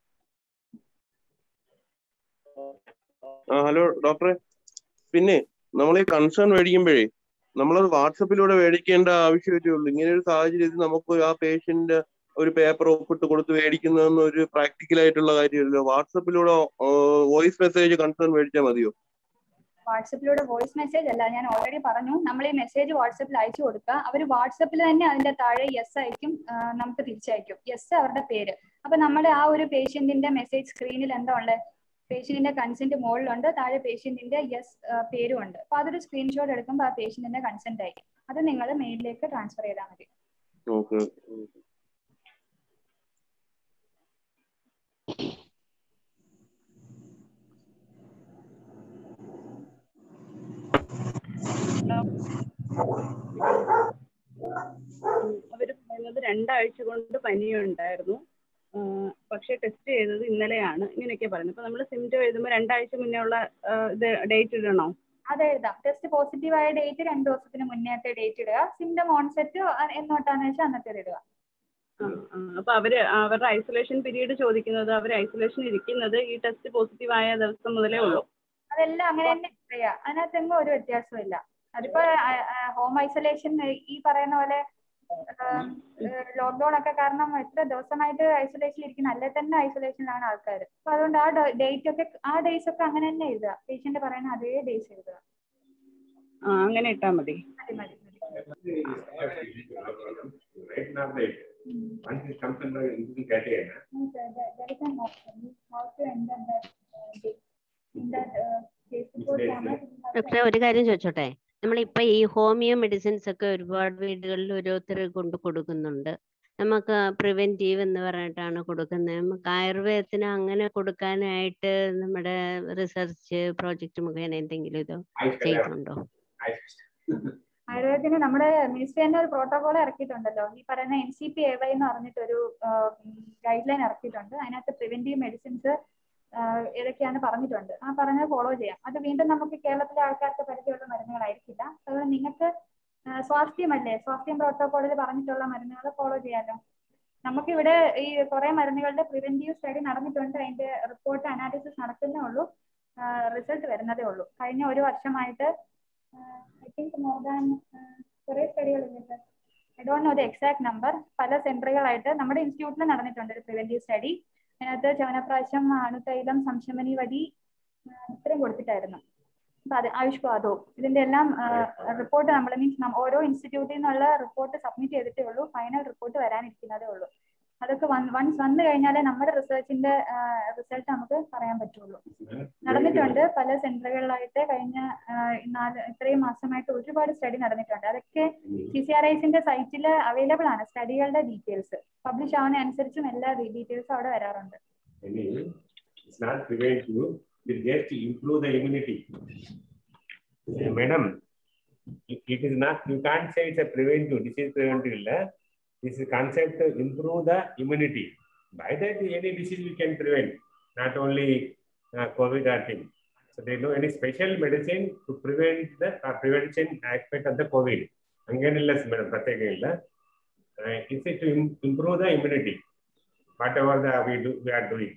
F: ആ ഹലോ ഡോക്ടറെ പിന്നെ നമ്മൾ ഈ കൺസേൺ മേടിക്കുമ്പോഴേ നമ്മളത് വാട്സപ്പിലൂടെ മേടിക്കേണ്ട ആവശ്യമേ ഉള്ളൂ ഇങ്ങനെ ഒരു സാഹചര്യത്തിൽ നമുക്ക് ആ പേഷ്യന്റ് ഒരു പേപ്പർ ഒപ്പിട്ട് കൊടുത്ത് മേടിക്കുന്നതെന്ന് ഒരു പ്രാക്ടിക്കൽ ആയിട്ടുള്ള കാര്യമല്ലോ വാട്സപ്പിലൂടെ വോയിസ് മെസ്സേജ് കൺസേൺ മേടിച്ചാൽ മതിയോ
B: വാട്സപ്പിലൂടെ വോയിസ് മെസ്സേജ് അല്ല ഞാൻ ഓൾറെഡി പറഞ്ഞു നമ്മൾ ഈ മെസ്സേജ് വാട്സപ്പിൽ അയച്ചു കൊടുക്കുക അവർ വാട്സപ്പിൽ തന്നെ അതിന്റെ താഴെ യെസ് അയക്കും ആ, നമുക്ക് തിരിച്ചയക്കും യെസ് അവരുടെ പേര് അപ്പൊ നമ്മുടെ ആ ഒരു പേഷ്യന്റിന്റെ മെസ്സേജ് സ്ക്രീനിൽ എന്താ ഉള്ളത് പേഷ്യന്റിന്റെ കൺസെന്റ് മുകളിലുണ്ട് താഴെ പേഷ്യന്റിന്റെ യെസ് പേരും ഉണ്ട് അപ്പൊ അതൊരു സ്ക്രീൻഷോട്ട് എടുക്കുമ്പോൾ ആ പേഷ്യന്റിന്റെ കൺസെന്റ് ആയിരിക്കും അത് നിങ്ങൾ മെയിലിലേക്ക് ട്രാൻസ്ഫർ ചെയ്താൽ മതി
F: ഓക്കെ
D: അവര് പറയുന്നത് രണ്ടാഴ്ച കൊണ്ട് പനിയുണ്ടായിരുന്നു ആ, പക്ഷെ ടെസ്റ്റ് ചെയ്തത് ഇന്നലെയാണ് ഇങ്ങനെയൊക്കെ പറയുന്നത് അപ്പൊ നമ്മൾ സിംറ്റം എഴുതുമ്പോൾ രണ്ടാഴ്ച മുന്നേ ഉള്ള ആ, ഇത് ഡേറ്റ് ഇടണോ
B: അത് എഴുതാം ടെസ്റ്റ് പോസിറ്റീവ് ആയ ഡേറ്റ് രണ്ട് ദിവസത്തിന് മുന്നേത്തെ ഡേറ്റ് ഇടുക സിംറ്റം ഓൺസെറ്റ് എന്നോട്ടാന്ന് വെച്ചാൽ അന്നത്തെ ഇടുക
D: ആ, ആ, അപ്പൊ അവര് അവരുടെ ഐസൊലേഷൻ പീരീഡ് ചോദിക്കുന്നത് അവർ ഐസൊലേഷൻ ഇരിക്കുന്നത് ഈ ടെസ്റ്റ് പോസിറ്റീവ് ആയ ദിവസം മുതലേ ഉള്ളൂ
B: അതെല്ലാം അങ്ങനെ തന്നെ ചെയ്യാം അതിനകത്തെങ്ങും ഒരു വ്യത്യാസവും ഇല്ല അതിപ്പോ ഹോം ഐസൊലേഷൻ ഈ പറയുന്ന പോലെ ലോക്ക്ഡൌൺ ഒക്കെ കാരണം എത്ര ദിവസമായിട്ട് ഐസൊലേഷനിൽ ഇരിക്കുന്ന അല്ലെ തന്നെ ഐസൊലേഷനിലാണ് ആൾക്കാർ അപ്പൊ അതുകൊണ്ട് ആ ഡേറ്റ് ഒക്കെ ആ ഡേയ്സ് ഒക്കെ അങ്ങനെ തന്നെ എഴുതുക പേഷ്യന്റ് പറയുന്ന അതേ ഡേയ്സ് എഴുതുക
D: ആ അങ്ങനെ ഇട്ടാ മതി
B: മതി മതി മതി
J: Right now, the once it comes under into criteria,
B: No, sir, there, there is an option. You have to enter that uh, date. In that uh, case report format, you have to
E: ഡോക്ടറെ ഒരു കാര്യം ചോദിച്ചോട്ടെ നമ്മളിപ്പോ ഈ homeo medicines ഒക്കെ ഒരുപാട് വീടുകളിൽ ഓരോരുത്തർ കൊണ്ട് കൊടുക്കുന്നുണ്ട് നമുക്ക് പ്രിവെന്റീവ് എന്ന് പറഞ്ഞിട്ടാണ് കൊടുക്കുന്നത് നമുക്ക് ആയുർവേദത്തിന് അങ്ങനെ കൊടുക്കാനായിട്ട് നമ്മുടെ റിസർച്ച് പ്രോജക്റ്റ് മുഖേന എന്തെങ്കിലും ഇത്
J: I still have,
E: ചെയ്യുന്നുണ്ടോ
J: I
B: ആയുർവേദത്തിന് നമ്മുടെ മിനിസ്ട്രി തന്നെ ഒരു പ്രോട്ടോകോൾ ഇറക്കിയിട്ടുണ്ടല്ലോ ഈ പറയുന്ന N C P A Y എന്ന് പറഞ്ഞിട്ടൊരു ഗൈഡ് ലൈൻ ഇറക്കിയിട്ടുണ്ട് അതിനകത്ത് പ്രിവെന്റീവ് മെഡിസിൻസ് ഏതൊക്കെയാന്ന് പറഞ്ഞിട്ടുണ്ട് ആ പറഞ്ഞത് ഫോളോ ചെയ്യാം അത് വീണ്ടും നമുക്ക് കേരളത്തിലെ ആൾക്കാർക്ക് പരിചയമുള്ള മരുന്നുകളായിരിക്കില്ല അതുകൊണ്ട് നിങ്ങൾക്ക് ആ, സ്വാസ്ഥ്യമല്ലേ സ്വാസ്ഥ്യം പ്രോട്ടോകോളിൽ പറഞ്ഞിട്ടുള്ള മരുന്നുകൾ ഫോളോ ചെയ്യാമല്ലോ നമുക്കിവിടെ ഈ കുറെ മരുന്നുകളുടെ പ്രിവെന്റീവ് സ്റ്റഡി നടന്നിട്ടുണ്ട് അതിന്റെ റിപ്പോർട്ട് അനാലിസിസ് നടക്കുന്നേ ഉള്ളൂ റിസൾട്ട് വരുന്നതേ ഉള്ളൂ കഴിഞ്ഞ ഒരു വർഷമായിട്ട് ഐ തിങ്ക് മോർ ദാൻ കുറെ സ്റ്റഡികളുണ്ട് I don't know the exact number പല സെന്ററുകളായിട്ട് നമ്മുടെ ഇൻസ്റ്റിറ്റ്യൂട്ടിൽ നടന്നിട്ടുണ്ട് ഒരു പ്രിവെന്റീവ് സ്റ്റഡി അതിനകത്ത് ചവനപ്രാശം അണുതൈലം സംശമനി വടി ആ, ഇത്രയും കൊടുത്തിട്ടായിരുന്നു അപ്പൊ അത് ആയുഷ് ബാധോ ഇതിന്റെ എല്ലാം റിപ്പോർട്ട് നമ്മൾ മീൻസ് ഓരോ ഇൻസ്റ്റിറ്റ്യൂട്ടിൽ നിന്നുള്ള റിപ്പോർട്ട് സബ്മിറ്റ് ചെയ്തിട്ടേ ഉള്ളൂ ഫൈനൽ റിപ്പോർട്ട് വരാനിരിക്കുന്നതേ ഉള്ളൂ അതൊക്കെ വൺസ് വന്നു കഴിഞ്ഞാലേ നമ്മുടെ റിസർച്ചിന്റെ റിസൾട്ട് നമുക്ക് പറയാൻ പറ്റുള്ളൂ നടന്നിട്ടുണ്ട് പല സെന്ററുകളിലായിട്ട് കഴിഞ്ഞ ആ, നാല് ഇത്രയും മാസമായിട്ട് ഒരുപാട് സ്റ്റഡി നടന്നിട്ടുണ്ട് അതൊക്കെ സി സി ആർ ഐസിന്റെ സൈറ്റിൽ അവൈലബിൾ ആണ് സ്റ്റഡികളുടെ ഡീറ്റെയിൽസ് പബ്ലിഷ് ആവുന്ന അനുസരിച്ചും എല്ലാ ഡീറ്റെയിൽസും അവിടെ വരാറുണ്ട്
J: Anyway, it's not preventive, will just improve the immunity. Uh, Madam, it it is not, you can't say it's a preventive, disease preventive. illa. This is concept to improve the immunity. By that, any disease we can prevent, not only uh, COVID or thing. So there is no any special medicine to prevent the uh, prevention aspect of the COVID. അങ്ങനെയുള്ള madam പ്രത്യേകമില്ല it's to improve the immunity whatever the we do we are doing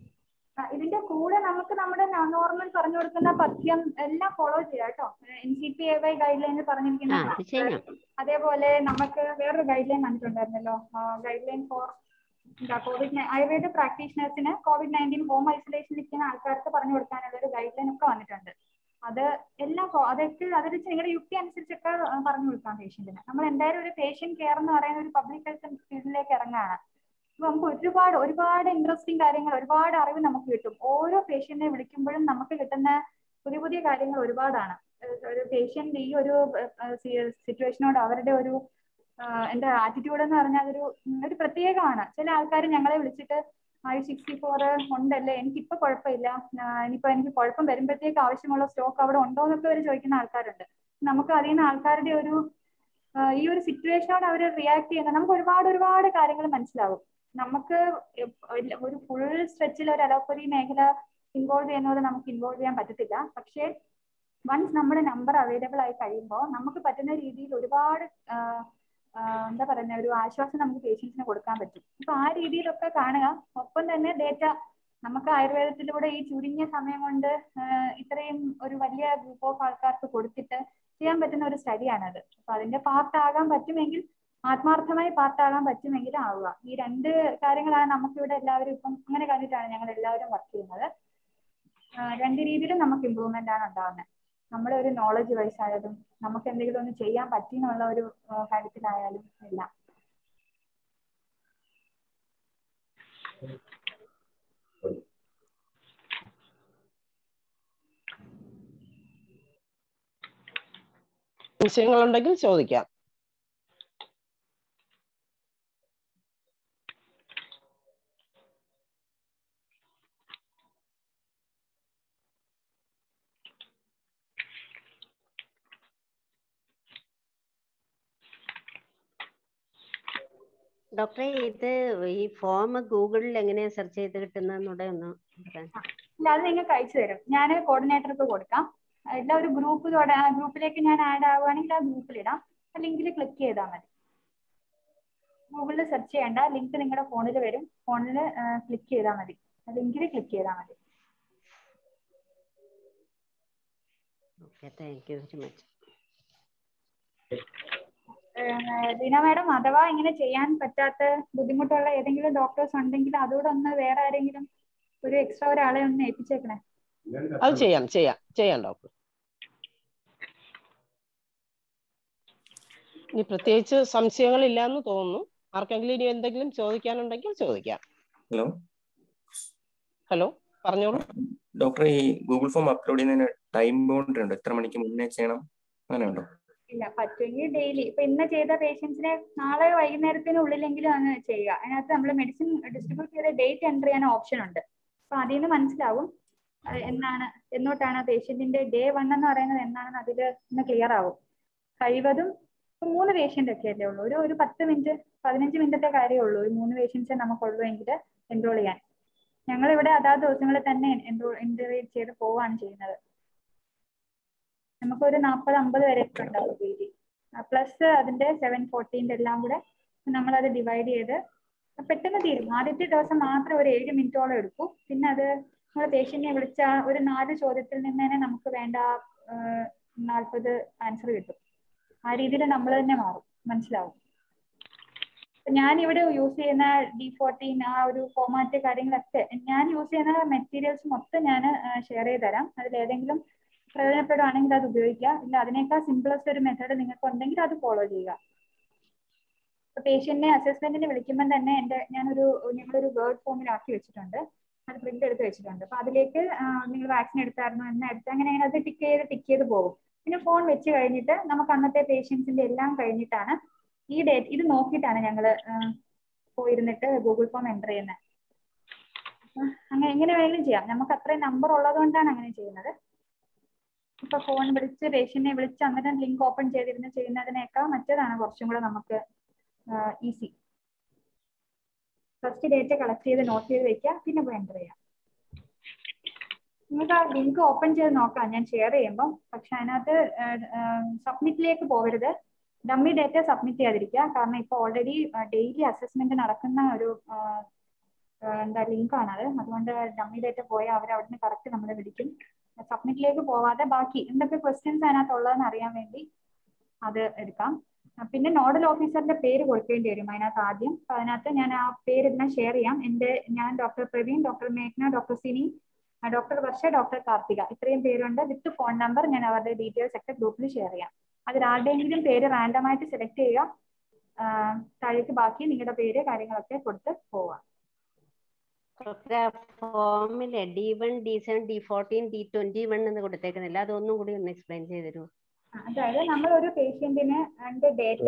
B: ആ, ഇതിന്റെ കൂടെ നമുക്ക് നമ്മുടെ normal പറഞ്ഞു കൊടുക്കുന്ന പഥ്യം എല്ലാം ഫോളോ ചെയ്യാം കേട്ടോ N C P A Y ഗൈഡ് ലൈനിൽ പറഞ്ഞിരിക്കുന്ന
E: ആ അത് ചെയ്യാം
B: അതേപോലെ നമുക്ക് വേറൊരു ഗൈഡ് ലൈൻ വന്നിട്ടുണ്ടായിരുന്നല്ലോ ഗൈഡ് ലൈൻ ഫോർ എന്താ കോവിഡ് ആയുർവേദ പ്രാക്ടീഷണേഴ്സിന് കോവിഡ് നയൻറ്റീൻ ഹോം ഐസൊലേഷനിൽ ഇരിക്കുന്ന ആൾക്കാർക്ക് പറഞ്ഞു കൊടുക്കാനുള്ള ഒരു ഗൈഡ് ലൈൻ ഒക്കെ വന്നിട്ടുണ്ട് അത് എല്ലാം ഫോ- അതൊക്കെ അതിൽ നിങ്ങളുടെ യുക്തി അനുസരിച്ചൊക്കെ ആ, പറഞ്ഞു കൊടുക്കാം പേഷ്യന്റിന് നമ്മൾ എന്തായാലും ഒരു പേഷ്യന്റ് കെയർ എന്ന് പറയുന്ന ഒരു പബ്ലിക് ഹെൽത്ത് ഫീൽഡിലേക്ക് ഇറങ്ങുകയാണ് അപ്പൊ നമുക്ക് ഒരുപാട് ഒരുപാട് ഇൻട്രസ്റ്റിംഗ് കാര്യങ്ങൾ ഒരുപാട് അറിവ് നമുക്ക് കിട്ടും ഓരോ പേഷ്യന്റിനെ വിളിക്കുമ്പോഴും നമുക്ക് കിട്ടുന്ന പുതിയ പുതിയ കാര്യങ്ങൾ ഒരുപാടാണ് ഏഹ് ഒരു പേഷ്യന്റ് ഈ ഒരു സിറ്റുവേഷനോട് അവരുടെ ഒരു ആഹ് എന്താ ആറ്റിറ്റ്യൂഡ് എന്ന് പറഞ്ഞാൽ അതൊരു ഉം, ഒരു പ്രത്യേകമാണ് ചില ആൾക്കാർ ഞങ്ങളെ വിളിച്ചിട്ട് ആയു സിക്സ്റ്റി ഫോർ ഉണ്ടല്ലേ എനിക്കിപ്പോ കുഴപ്പമില്ല ആഹ് ഇനിയിപ്പോ എനിക്ക് കുഴപ്പം വരുമ്പോഴത്തേക്ക് ആവശ്യമുള്ള സ്റ്റോക്ക് അവിടെ ഉണ്ടോ എന്നൊക്കെ അവർ ചോദിക്കുന്ന ആൾക്കാരുണ്ട് നമുക്ക് അതിൽ നിന്ന് ആൾക്കാരുടെ ഒരു ആഹ് ഈ ഒരു സിറ്റുവേഷനോട് അവർ റിയാക്ട് ചെയ്യുന്ന നമുക്ക് ഒരുപാട് ഒരുപാട് കാര്യങ്ങൾ മനസ്സിലാവും നമുക്ക് എപ്പ- ഒരു ഫുൾ സ്ട്രെച്ചിൽ ഒരു അലോപ്പതി മേഖല ഇൻവോൾവ് ചെയ്യുന്നത് നമുക്ക് ഇൻവോൾവ് ചെയ്യാൻ പറ്റത്തില്ല പക്ഷേ വൺസ് നമ്മുടെ നമ്പർ അവൈലബിൾ ആയി കഴിയുമ്പോൾ നമുക്ക് പറ്റുന്ന രീതിയിൽ ഒരുപാട് ആഹ് ആഹ് എന്താ പറയുന്ന ഒരു ആശ്വാസം നമുക്ക് പേഷ്യൻസിന് കൊടുക്കാൻ പറ്റും അപ്പൊ ആ രീതിയിലൊക്കെ കാണുക ഒപ്പം തന്നെ ഡേറ്റ നമുക്ക് ആയുർവേദത്തിലൂടെ ഈ ചുരുങ്ങിയ സമയം കൊണ്ട് ആഹ് ഇത്രയും ഒരു വലിയ ഗ്രൂപ്പ് ഓഫ് ആൾക്കാർക്ക് കൊടുത്തിട്ട് ചെയ്യാൻ പറ്റുന്ന ഒരു സ്റ്റഡിയാണത് അപ്പൊ അതിന്റെ പാർട്ട് ആകാൻ പറ്റുമെങ്കിൽ ആത്മാർത്ഥമായി പാർട്ടാകാൻ പറ്റുമെങ്കിൽ ആവുക ഈ രണ്ട് കാര്യങ്ങളാണ് നമുക്കിവിടെ എല്ലാവരും ഇപ്പം അങ്ങനെ കണ്ടിട്ടാണ് ഞങ്ങൾ എല്ലാവരും വർക്ക് ചെയ്യുന്നത് ആഹ് രണ്ട് രീതിയിലും നമുക്ക് ഇമ്പ്രൂവ്മെന്റ് ആണ് ഉണ്ടാകുന്നത് നമ്മുടെ ഒരു നോളജ് വൈസ് ആയാലും നമുക്ക് എന്തെങ്കിലും ഒന്ന് ചെയ്യാൻ പറ്റി എന്നുള്ള ഒരു ആഹ് കാര്യത്തിലായാലും എല്ലാം
A: സംശയങ്ങളുണ്ടെങ്കിൽ ചോദിക്കാം
E: ഡോക്ടറെ ഇത് ഈ ഫോം ഗൂഗിളിൽ എങ്ങനെയാ സെർച്ച് ചെയ്ത് കിട്ടുന്നതെന്നൂടെ ഒന്ന് പറയാൻ
B: ഇല്ല അത് നിങ്ങൾക്ക് അയച്ചു തരും ഞാൻ കോർഡിനേറ്റർക്ക് കൊടുക്കാം എല്ലാ ഒരു ഗ്രൂപ്പ് ഗ്രൂപ്പിലേക്ക് ഞാൻ ആഡ് ആവുകയാണെങ്കിൽ ആ ഗ്രൂപ്പിൽ ഇടാം ആ ലിങ്കിൽ ക്ലിക്ക് ചെയ്താൽ മതി ഗൂഗിളിൽ സെർച്ച് ചെയ്യേണ്ട ലിങ്ക് നിങ്ങളുടെ ഫോണിൽ വരും ഫോണിൽ ക്ലിക്ക് ചെയ്താൽ മതി ലിങ്കിൽ ക്ലിക്ക് ചെയ്താൽ മതി
E: okay thank you very much
B: ഏഹ് ലീന മാഡം അഥവാ ഇങ്ങനെ ചെയ്യാൻ പറ്റാത്ത ബുദ്ധിമുട്ടുള്ള ഏതെങ്കിലും ഡോക്ടേഴ്സ് ഉണ്ടെങ്കിൽ അതുകൂടെ ഒന്ന് വേറെ ആരെങ്കിലും ഒരു എക്സ്ട്രാ ഒരാളെ ഒന്ന് ഏൽപ്പിച്ചേക്കണേ
A: അത് ചെയ്യാം ചെയ്യാം ചെയ്യാം ഡോക്ടർ ഇനി പ്രത്യേകിച്ച് സംശയങ്ങളില്ല എന്ന് തോന്നുന്നു ആർക്കെങ്കിലും ഇനി എന്തെങ്കിലും ചോദിക്കാനുണ്ടെങ്കിൽ ചോദിക്കാം
K: ഹലോ
A: ഹലോ പറഞ്ഞോളൂ
K: ഡോക്ടർ ഈ ഗൂഗിൾ ഫോം അപ്ലോഡ് ചെയ്യുന്നതിന് ടൈം ബൗണ്ടറി ഉണ്ടോ എത്ര മണിക്ക് മുന്നേ ചെയ്യണം അങ്ങനെ ഉണ്ടോ
B: ഇല്ല പറ്റുമെങ്കിൽ ഡെയിലി ഇപ്പൊ ഇന്ന് ചെയ്ത പേഷ്യൻസിനെ നാളെ വൈകുന്നേരത്തിനുള്ളിലെങ്കിലും അങ്ങ് ചെയ്യുക അതിനകത്ത് നമ്മൾ മെഡിസിൻ ഡിസ്ട്രിബ്യൂട്ട് ചെയ്ത ഡേറ്റ് എൻ്റർ ചെയ്യാൻ ഓപ്ഷൻ ഉണ്ട് അപ്പൊ അതിൽ നിന്ന് മനസ്സിലാവും അത് എന്നാണ് എന്നോട്ടാണ് പേഷ്യന്റിന്റെ ഡേ വൺ എന്ന് പറയുന്നത് എന്നാണെന്ന് അതിൽ ഒന്ന് ക്ലിയർ ആവും കഴിവതും ഇപ്പൊ മൂന്ന് പേഷ്യന്റ് ഒക്കെ അല്ലേ ഉള്ളൂ ഒരു ഒരു പത്ത് മിനിറ്റ് പതിനഞ്ച് മിനിറ്റത്തെ കാര്യമേ ഉള്ളൂ ഒരു മൂന്ന് പേഷ്യൻസേ നമുക്കുള്ളൂ എങ്കിൽ എൻറോൾ ചെയ്യാൻ ഞങ്ങൾ ഇവിടെ അതാത് ദിവസങ്ങളിൽ തന്നെ എൻറോൾ എൻറോൾ ചെയ്ത് പോവുകയാണ് ചെയ്യുന്നത് നമുക്കൊരു നാൽപ്പത് അമ്പത് വരെ ഒക്കെ ഉണ്ടാവും ഡെയിലി പ്ലസ് അതിന്റെ സെവൻ ഫോർട്ടീൻ്റെ എല്ലാം കൂടെ നമ്മളത് ഡിവൈഡ് ചെയ്ത് പെട്ടെന്ന് തീരും ആദ്യത്തെ ദിവസം മാത്രം ഒരു ഏഴ് മിനിറ്റോളം എടുക്കും പിന്നെ അത് നമ്മൾ പേഷ്യന്റിനെ വിളിച്ച ആ ഒരു നാല് ചോദ്യത്തിൽ നിന്ന് തന്നെ നമുക്ക് വേണ്ട നാൽപ്പത് ആൻസർ കിട്ടും ആ രീതിയിൽ നമ്മൾ തന്നെ മാറും മനസ്സിലാവും ഞാൻ ഇവിടെ യൂസ് ചെയ്യുന്ന ഡി ഫോർട്ടീൻ ആ ഒരു ഫോമാറ്റ് കാര്യങ്ങളൊക്കെ ഞാൻ യൂസ് ചെയ്യുന്ന മെറ്റീരിയൽസ് മൊത്തം ഞാൻ ഷെയർ ചെയ്ത് തരാം അതിൽ ഏതെങ്കിലും പ്രയോജനപ്പെടുവാണെങ്കിൽ അത് ഉപയോഗിക്കുക ഇല്ല അതിനേക്കാൾ സിംപിളസ്റ്റ് ഒരു മെത്തേഡ് നിങ്ങൾക്ക് ഉണ്ടെങ്കിൽ അത് ഫോളോ ചെയ്യുക പേഷ്യന്റിനെ അസസ്മെന്റിന് വിളിക്കുമ്പോൾ തന്നെ എന്റെ ഞാനൊരു ഞങ്ങളൊരു വേർഡ് ഫോമിലാക്കി വെച്ചിട്ടുണ്ട് അത് പ്രിന്റ് എടുത്ത് വെച്ചിട്ടുണ്ട് അപ്പൊ അതിലേക്ക് നിങ്ങൾ വാക്സിൻ എടുത്തായിരുന്നു എന്നാ എടുത്ത് അങ്ങനെ അങ്ങനെ അത് ടിക്ക് ചെയ്ത് ടിക്ക് ചെയ്ത് പോകും പിന്നെ ഫോൺ വെച്ച് കഴിഞ്ഞിട്ട് നമുക്ക് അന്നത്തെ പേഷ്യൻസിന്റെ എല്ലാം കഴിഞ്ഞിട്ടാണ് ഈ ഡേറ്റ് ഇത് നോക്കിയിട്ടാണ് ഞങ്ങൾ പോയിരുന്നിട്ട് ഗൂഗിൾ ഫോം എൻ്റർ ചെയ്യുന്നത് അങ്ങനെ എങ്ങനെ വേണമെങ്കിലും ചെയ്യാം നമുക്ക് അത്രയും നമ്പർ ഉള്ളത് കൊണ്ടാണ് അങ്ങനെ ചെയ്യുന്നത് ഇപ്പൊ ഫോൺ വിളിച്ച് പേഷ്യന്റിനെ വിളിച്ച് അന്നേരം ലിങ്ക് ഓപ്പൺ ചെയ്തിരുന്ന് ചെയ്യുന്നതിനേക്കാൾ മറ്റേതാണ് കുറച്ചും കൂടെ നമുക്ക് ഈസി ഫസ്റ്റ് ഡേറ്റ കളക്ട് ചെയ്ത് നോട്ട് ചെയ്ത് വെക്കുക പിന്നെ പോയി എൻ്റർ ചെയ്യാം നിങ്ങൾക്ക് ആ ലിങ്ക് ഓപ്പൺ ചെയ്ത് നോക്കാം ഞാൻ ഷെയർ ചെയ്യുമ്പോൾ പക്ഷെ അതിനകത്ത് സബ്മിറ്റിലേക്ക് പോകരുത് ഡമ്മി ഡേറ്റ സബ്മിറ്റ് ചെയ്യാതിരിക്കുക കാരണം ഇപ്പോൾ ഓൾറെഡി ഡെയിലി അസസ്മെന്റ് നടക്കുന്ന ഒരു ആ, ആ, എന്താ ലിങ്കാണ് അത് അതുകൊണ്ട് ഡമ്മി ഡേറ്റ പോയാൽ അവർ അവിടുന്ന് കറക്റ്റ് നമ്മളെ വിളിക്കും സബ്മിറ്റിലേക്ക് പോവാതെ ബാക്കി എന്തൊക്കെ ക്വസ്റ്റ്യൻസ് അതിനകത്ത് ഉള്ളതെന്ന് അറിയാൻ വേണ്ടി അത് എടുക്കാം ആ, പിന്നെ നോഡൽ ഓഫീസറിന്റെ പേര് കൊടുക്കേണ്ടി വരും അതിനകത്ത് ആദ്യം അപ്പൊ അതിനകത്ത് ഞാൻ ആ പേര് ഇതിനെ ഷെയർ ചെയ്യാം എന്റെ ഞാൻ ഡോക്ടർ പ്രവീൺ ഡോക്ടർ മേഘ്ന ഡോക്ടർ സിനി ആ, ഡോക്ടർ വർഷ ഡോക്ടർ കാർത്തിക ഇത്രയും പേരുണ്ട് വിത്ത് ഫോൺ നമ്പർ ഞാൻ അവരുടെ ഡീറ്റെയിൽസ് ഒക്കെ ഗ്രൂപ്പിൽ ഷെയർ ചെയ്യാം അതിൽ ആരുടെയെങ്കിലും പേര് റാൻഡം ആയിട്ട് സെലക്ട് ചെയ്യുക ആ, താഴേക്ക് ബാക്കി നിങ്ങളുടെ പേര് കാര്യങ്ങളൊക്കെ കൊടുത്ത് പോവാം
E: ഫോമില് D one D seven D fourteen D twenty one എന്ന് കൊടുത്തേക്കുന്നില്ല അതൊന്നും കൂടി ഒന്ന് എക്സ്പ്ലെയിൻ ചെയ്ത് തരുമോ
B: അതായത് നമ്മൾ ഒരു പേഷ്യന്റിന് ഡേറ്റ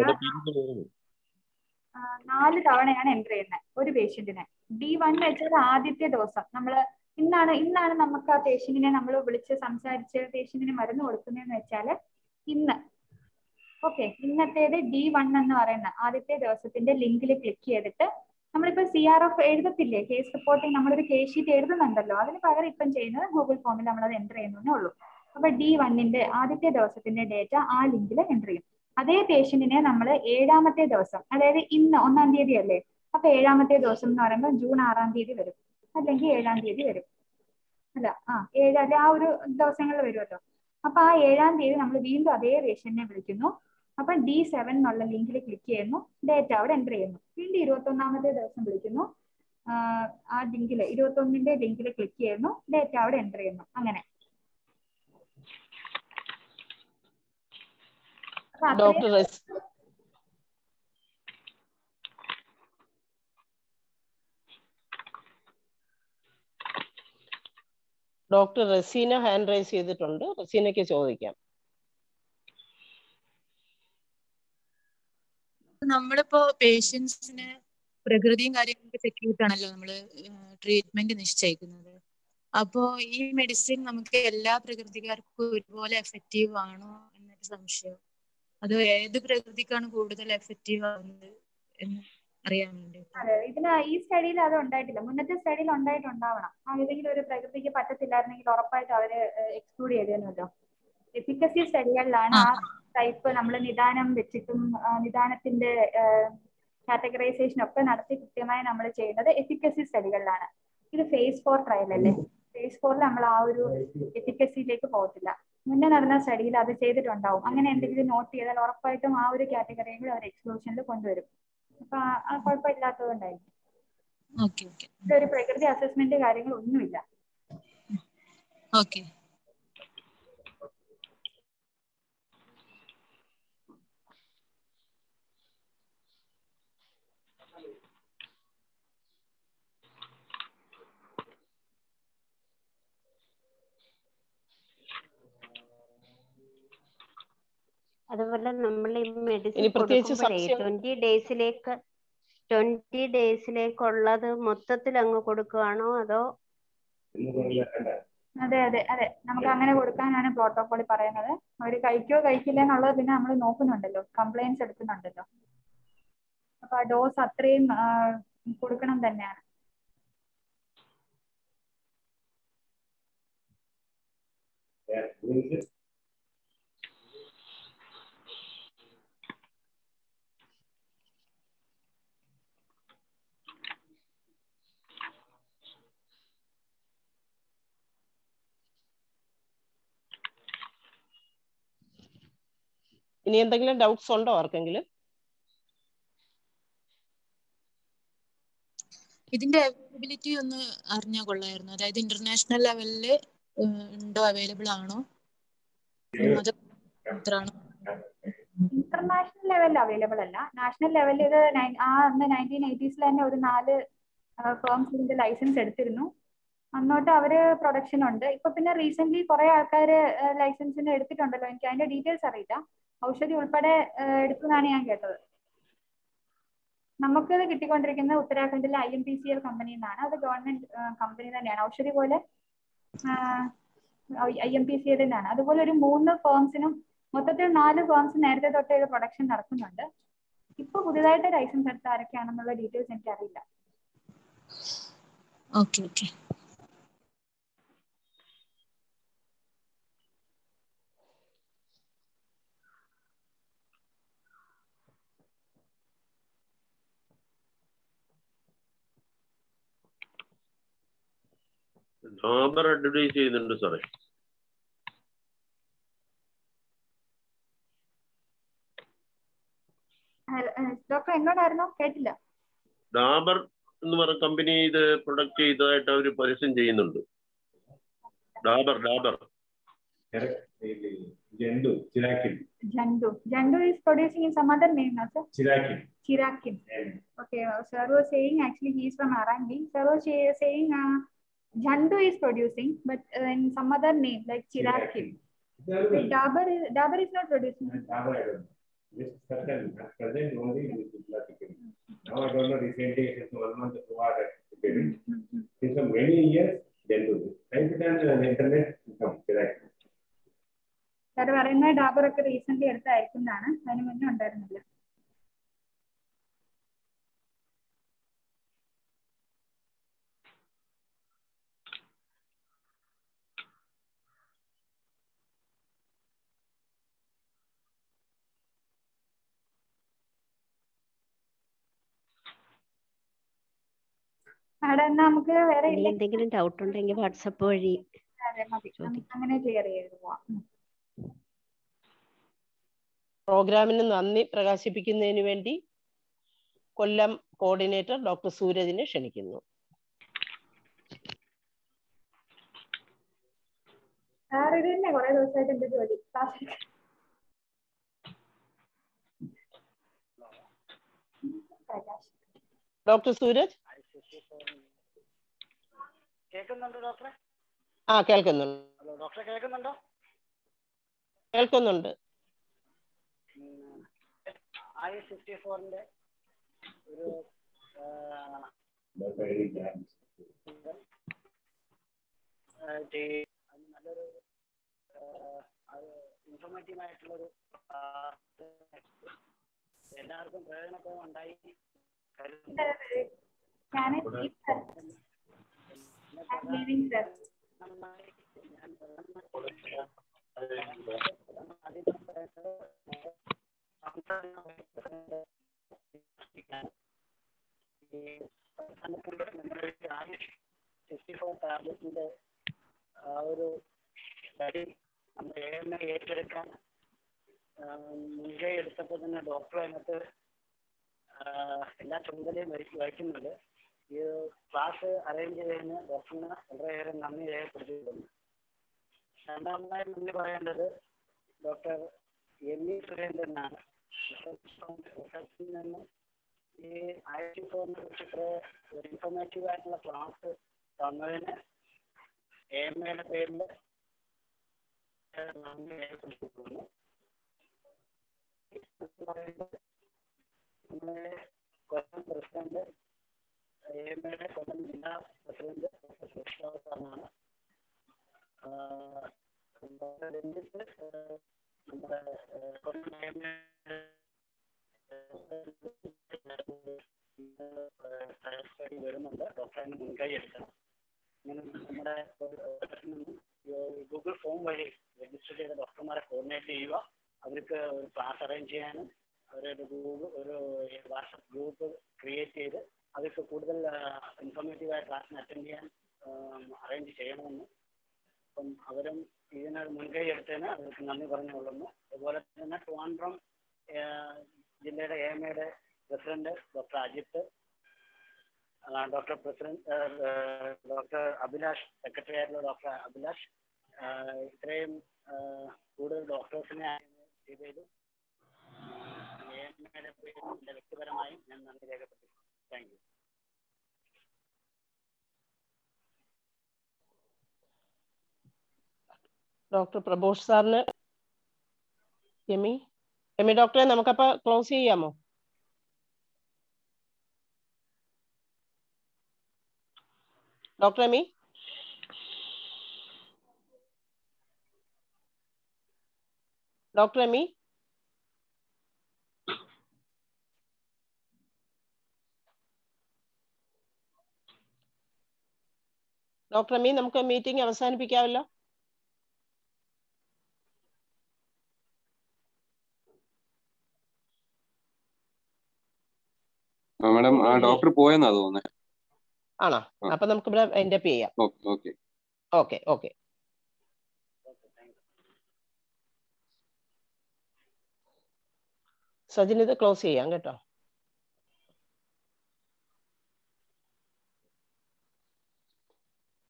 B: നാല് തവണയാണ് എൻ്റർ ചെയ്യുന്നത് ഒരു പേഷ്യന്റിന് ഡി വൺ വെച്ചാൽ ആദ്യത്തെ ദിവസം നമ്മൾ ഇന്നാണ് ഇന്നാണ് നമുക്ക് ആ പേഷ്യന്റിനെ നമ്മൾ വിളിച്ച് സംസാരിച്ച് പേഷ്യന്റിന് മരുന്ന് കൊടുക്കുന്നതെന്ന് വെച്ചാൽ ഇന്ന് ഓക്കെ ഇന്നത്തേത് ഡി വൺ എന്ന് പറയുന്ന ആദ്യത്തെ ദിവസത്തിന്റെ ലിങ്കിൽ ക്ലിക്ക് ചെയ്തിട്ട് നമ്മളിപ്പോ സി ആർ എഫ് എഴുതത്തില്ലേ കേസ് റിപ്പോർട്ടിംഗ് നമ്മളൊരു കേസ് ഷീറ്റ് എഴുതുന്നുണ്ടല്ലോ അതിന് പകരം ഇപ്പം ചെയ്യുന്നത് ഗൂഗിൾ ഫോമിൽ നമ്മൾ അത് എൻ്റർ ചെയ്യുന്നേ ഉള്ളൂ അപ്പൊ ഡി വണ്ണിന്റെ ആദ്യത്തെ ദിവസത്തിന്റെ ഡേറ്റ ആ ലിങ്കിൽ എൻ്റർ ചെയ്യും അതേ പേഷ്യന്റിനെ നമ്മൾ ഏഴാമത്തെ ദിവസം അതായത് ഇന്ന് ഒന്നാം തീയതി അല്ലേ അപ്പൊ ഏഴാമത്തെ ദിവസം എന്ന് പറയുമ്പോൾ ജൂൺ ആറാം തീയതി വരും അല്ലെങ്കിൽ ഏഴാം തീയതി വരും അല്ല ആ ഏഴ് അല്ല ആ ഒരു ദിവസങ്ങളിൽ വരുമല്ലോ അപ്പൊ ആ ഏഴാം തീയതി നമ്മൾ വീണ്ടും അതേ പേഷ്യന്റിനെ വിളിക്കുന്നു അപ്പൊ ഡി സെവൻ എന്നുള്ള ലിങ്കിൽ ക്ലിക്ക് ചെയ്യുന്നു ഡേറ്റ അവിടെ എൻ്റർ ചെയ്യുന്നു വീണ്ടും ഇരുപത്തി ഒന്നാമത്തെ ദിവസം വിളിക്കുന്നു ആഹ് ആ ലിങ്കിൽ ഇരുപത്തി ഒന്നിന്റെ ലിങ്കിൽ ക്ലിക്ക് ചെയ്യുന്നു ഡേറ്റ അവിടെ എൻ്റർ ചെയ്യുന്നു അങ്ങനെ അപ്പൊ അത്രയും
A: ഡോക്ടർ റസ് ഡോക്ടർ റസീന ഹാൻഡ് റൈസ് ചെയ്തിട്ടുണ്ട് റസീനയ്ക്ക് ചോദിക്കാം
L: നമ്മളിപ്പോ പേഷ്യൻസിന് പ്രകൃതിയും കാര്യങ്ങളൊക്കെ ചെക്ക് ചെയ്തിട്ടാണല്ലോ നമ്മള് ട്രീറ്റ്മെന്റ് നിശ്ചയിക്കുന്നത് അപ്പോ ഈ മെഡിസിൻ നമുക്ക് എല്ലാ പ്രകൃതിക്കാർക്കും ഒരുപോലെ എഫക്റ്റീവ് ആണോ എന്നൊരു സംശയം അത് ഏത് പ്രകൃതിക്കാണ് കൂടുതൽ എഫക്റ്റീവ് ആവുന്നത് എന്ന് അറിയാൻ വേണ്ടി
B: അതെ ഇതിന് ഈ സ്റ്റഡിയിൽ അത് ഉണ്ടായിട്ടില്ല മുന്നത്തെ സ്റ്റഡിയിൽ ഉണ്ടായിട്ടുണ്ടാവണം ആ ഏതെങ്കിലും ഒരു പ്രകൃതിക്ക് പറ്റത്തില്ലായിരുന്നെങ്കിൽ ഉറപ്പായിട്ട് അവര് എക്സ്ക്ലൂഡ് ചെയ്തേനല്ലോ എഫിക്കസി സ്റ്റഡികളിലാണ് ആ ടൈപ്പ് നമ്മൾ നിദാനം വെച്ചിട്ടും ആ, നിദാനത്തിന്റെ കാറ്റഗറൈസേഷൻ ഒക്കെ നടത്തി കൃത്യമായി നമ്മൾ ചെയ്യുന്നത് എഫിക്കസി സ്റ്റഡികളിലാണ് ഇത് ഫേസ് ഫോർ ട്രയൽ അല്ലേ ഫേസ് ഫോറിൽ നമ്മൾ ആ ഒരു എഫിക്കസിയിലേക്ക് പോകത്തില്ല മുന്നേ നടന്ന സ്റ്റഡിയിൽ അത് ചെയ്തിട്ടുണ്ടാവും അങ്ങനെ എന്തെങ്കിലും നോട്ട് ചെയ്താൽ ഉറപ്പായിട്ടും ആ ഒരു കാറ്റഗറിയിൽ അവർ എക്സ്ക്ലൂഷനിൽ കൊണ്ടുവരും അപ്പൊ ആ- ആ കുഴപ്പമില്ലാത്തതുകൊണ്ടായിരിക്കും
L: ഓക്കെ ഓക്കെ
B: ഇതൊരു പ്രകൃതി അസസ്മെന്റ് കാര്യങ്ങളൊന്നുമില്ല
L: ഓക്കെ
E: അതുപോലെ നമ്മൾ ഈ മെഡിസിൻ
A: ഇനി പ്രത്യേകിച്ച്
E: കൊടുക്കുമ്പോഴേ
A: സംശയം-
E: ട്വന്റി ഡേയ്സിലേക്ക് ട്വന്റി ഡേയ്സിലേക്കുള്ളത് മൊത്തത്തിൽ അങ്ങ് കൊടുക്കുകയാണോ അതോ
B: അതെ അതെ അതെ നമുക്ക് അങ്ങനെ കൊടുക്കാനാണ് പ്രോട്ടോകോളിൽ പറയുന്നത് അവര് കഴിക്കോ കഴിക്കില്ല എന്നുള്ളത് പിന്നെ നമ്മൾ നോക്കുന്നുണ്ടല്ലോ കംപ്ലൈൻസ് എടുക്കുന്നുണ്ടല്ലോ അപ്പൊ ആ ഡോസ് അത്രയും ആ, കൊടുക്കണം തന്നെയാണ്
A: ഇനി എന്തെങ്കിലും ഡൗട്ട്സ് ഉണ്ടോ ആർക്കെങ്കിലും
L: ഇതിന്റെ അവൈലബിലിറ്റി ഒന്ന് അറിഞ്ഞാൽ കൊള്ളായിരുന്നു അതായത് ഇന്റർനാഷണൽ ലെവലില് ഉണ്ടോ അവൈലബിൾ ആണോ അത് എത്രയാണോ
B: ഇന്റർനാഷണൽ ലെവലിൽ അവൈലബിൾ അല്ല നാഷണൽ ലെവലിൽ ഇത് നയൻ- ആ അന്ന് നയൻറ്റീൻ എയ്റ്റീസിൽ തന്നെ ഒരു നാല് ഫേംസ് ഇതിന്റെ ലൈസൻസ് എടുത്തിരുന്നു അന്നോട്ട് അവര് പ്രൊഡക്ഷൻ ഉണ്ട് ഇപ്പൊ പിന്നെ റീസെന്റ് കുറെ ആൾക്കാർ ലൈസൻസിന് എടുത്തിട്ടുണ്ടല്ലോ എനിക്ക് അതിന്റെ ഡീറ്റെയിൽസ് അറിയില്ല ഔഷധി ഉൾപ്പെടെ എടുത്തതാണ് ഞാൻ കേട്ടത് നമുക്കത് കിട്ടിക്കൊണ്ടിരിക്കുന്നത് ഉത്തരാഖണ്ഡിലെ I M P C L കമ്പനിയിൽ നിന്നാണ് അത് ഗവൺമെന്റ് കമ്പനി തന്നെയാണ് ഔഷധി പോലെ I M P C L നിന്നാണ് അതുപോലെ ഒരു മൂന്ന് ഫേംസിനും മൊത്തത്തിൽ നാല് ഫേംസ് നേരത്തെ തൊട്ട് ഇത് പ്രൊഡക്ഷൻ നടക്കുന്നുണ്ട് ഇപ്പൊ പുതിയതായിട്ട് ലൈസൻസ് എടുത്ത ആരൊക്കെയാണെന്നുള്ള ഡീറ്റെയിൽസ് എനിക്ക് അറിയില്ല
L: ഓക്കെ ഓക്കെ
M: ഡാബർ അഡ്വർടൈസ് ചെയ്യുന്നുണ്ട് സാറേ
B: ഡോക്ടർ എങ്ങോട്ടായിരുന്നു കേട്ടില്ല
M: ഡാബർ എന്ന് പറഞ്ഞ കമ്പനി ഇത് പ്രൊഡക്റ്റ് ചെയ്തതായിട്ട് അവർ പരസ്യം ചെയ്യുന്നുണ്ട് Dabur Dabur
J: Zandu Chirakin
B: Zandu Zandu is producing in some other name also
J: Chirakin
B: chirakin okay uh, sir was saying actually he is from arangi sir was say- saying uh, jandu is producing but uh, in some other name like chirakin the dabur is dabur is not producing
J: Dabur, I don't know. This certain at present only it is chirakin. Now I don't know recently it is one month who are getting. Since for many years, ജന്തു. Type it on the internet, come chirakin.
B: Sir പറയുന്നത് ഡാബർ ഒക്കെ recent എടുത്തായിരിക്കും എന്നാണ് അതിന് മുന്നേ ഉണ്ടായിരുന്നില്ല അവിടെ എന്നാ നമുക്ക് വേറെ
E: ഇനി
B: ഇല്ല
E: എന്തെങ്കിലും ഡൗട്ട് ഉണ്ടെങ്കിൽ വാട്സപ്പ് വഴി
B: അതെ മതി നമുക്ക് അങ്ങനെ ക്ലിയർ ചെയ്ത് പോവാം ഉം.
A: പ്രോഗ്രാമിന് നന്ദി പ്രകാശിപ്പിക്കുന്നതിന് വേണ്ടി കൊല്ലം കോർഡിനേറ്റർ ഡോക്ടർ സൂരജിനെ ക്ഷണിക്കുന്നു
B: സാർ ഇത് തന്നെ കുറെ ദിവസമായിട്ട് എന്റെ ജോലി ക്ലാസ് പ്രകാശ്
A: ഡോക്ടർ സൂരജ്
I: കേൾക്കുന്നുണ്ടോ ഡോക്ടറെ
A: ആ കേൾക്കുന്നുണ്ട്
I: ഹലോ ഡോക്ടറെ കേൾക്കുന്നുണ്ടോ
A: കേൾക്കുന്നുണ്ട്
I: ഐ സിക്സ്റ്റി ഫോറിന്റെ ഒരു ആ, ആ, ചെയ്- അത് നല്ലൊരു ഇൻഫോർമേറ്റീവ് ആയിട്ടുള്ളൊരു ആ, എല്ലാവർക്കും പ്രയോജനപ്രദം ഉണ്ടായി കരുതുന്നു.
B: ഞാൻ ലീവിംഗ് സർ
I: നന്നായി ഞാൻ സിക്സ്റ്റി ഫോർ ടാബ്ലറ്റിന്റെ ആ ഒരു വരി നമ്മൾ ഏറെ ഏറ്റെടുക്കാൻ ആ, മുൻകൈ എടുത്തപ്പോൾ തന്നെ ഡോക്ടർ അതിനകത്ത് ആ, എല്ലാ ചുമതലയും വഹിക്ക് വഹിക്കുന്നുണ്ട് ഈ ക്ലാസ് അറേഞ്ച് ചെയ്തതിന് ഡോക്ടറിന് വളരെയേറെ നന്ദി രേഖപ്പെടുത്തിയിട്ടുണ്ട് രണ്ടാമതായി നന്ദി പറയേണ്ടത് ഡോക്ടർ എം ഇ സുരേന്ദ്രനാണ് റിസർച്ചിൽ നിന്ന് ഈ ആയിരത്തി ഫോറിനെ കുറിച്ച് ഇത്ര ഒരു ഇൻഫോർമേറ്റീവ് ആയിട്ടുള്ള ക്ലാസ് തന്നതിന് എ എം എയുടെ പേരിൽ നന്ദി രേഖപ്പെടുത്തിയിട്ടുണ്ട് നമ്മുടെ കൊല്ലം പ്രസിഡന്റ് എ എം എയുടെ കൊല്ലം ജില്ലാ പ്രസിഡന്റ് ഡോക്ടർ സുരേഷ് സാറാണ് ഡോക്ടർ രഞ്ജിത്ത് ഏഹ്, നമ്മുടെ ഏഹ്, Kollam A M A study വരുന്നുണ്ട് ഡോക്ടർ അതിന് മുൻകൈ എടുക്കണം ഇങ്ങനെ നമ്മുടെ ഗൂഗിൾ ഫോം വഴി രജിസ്റ്റർ ചെയ്ത ഡോക്ടർമാരെ കോർഡിനേറ്റ് ചെയ്യുക അവർക്ക് ഒരു ക്ലാസ് അറേഞ്ച് ചെയ്യാനും അവരൊരു ഗൂഗിൾ ഒരു വാട്സപ്പ് ഗ്രൂപ്പ് ക്രിയേറ്റ് ചെയ്ത് അവർക്ക് കൂടുതൽ ഇൻഫോർമേറ്റീവ് ആയ ക്ലാസ്സിന് അറ്റൻഡ് ചെയ്യാൻ അറേഞ്ച് ചെയ്യണമെന്ന് അപ്പം അവരും ഇതിന് മുൻകൈ എടുത്തതിന് അവർക്ക് നന്ദി പറഞ്ഞുകൊള്ളുന്നു അതുപോലെ തന്നെ ട്രിവാൻഡ്രം ഏഹ്, ജില്ലയുടെ എ എം എയുടെ പ്രസിഡന്റ് ഡോക്ടർ അജിത്ത് ആ, ഡോക്ടർ പ്രസിഡന്റ് ഏഹ്, ഡോക്ടർ അഭിലാഷ് സെക്രട്ടറി ആയിട്ടുള്ള ഡോക്ടർ അഭിലാഷ് ആഹ്, ഇത്രയും ആഹ്, കൂടുതൽ ഡോക്ടേഴ്സിനെ ചെയ്തതിൽ എ എം എയുടെ പേരിൽ എൻ്റെ വ്യക്തിപരമായും ഞാൻ നന്ദി രേഖപ്പെടുത്തി താങ്ക് യു
A: ഡോക്ടർ പ്രബോഷ് സാറിന് എമി എമി ഡോക്ടറെ നമുക്കപ്പോ ക്ലോസ് ചെയ്യാമോ doctor Emy doctor Emy doctor Emy നമുക്ക് മീറ്റിംഗ് അവസാനിപ്പിക്കാമല്ലോ
N: മാഡം ആ ഡോക്ടർ പോയെന്നാ തോന്നുന്നത്
A: ആണോ അപ്പൊ നമുക്ക് ഇവിടെ എൻഡ് അപ്പ് ചെയ്യാം
N: okay okay
A: okay okay Sajin ഇത് ക്ലോസ് ചെയ്യാം കേട്ടോ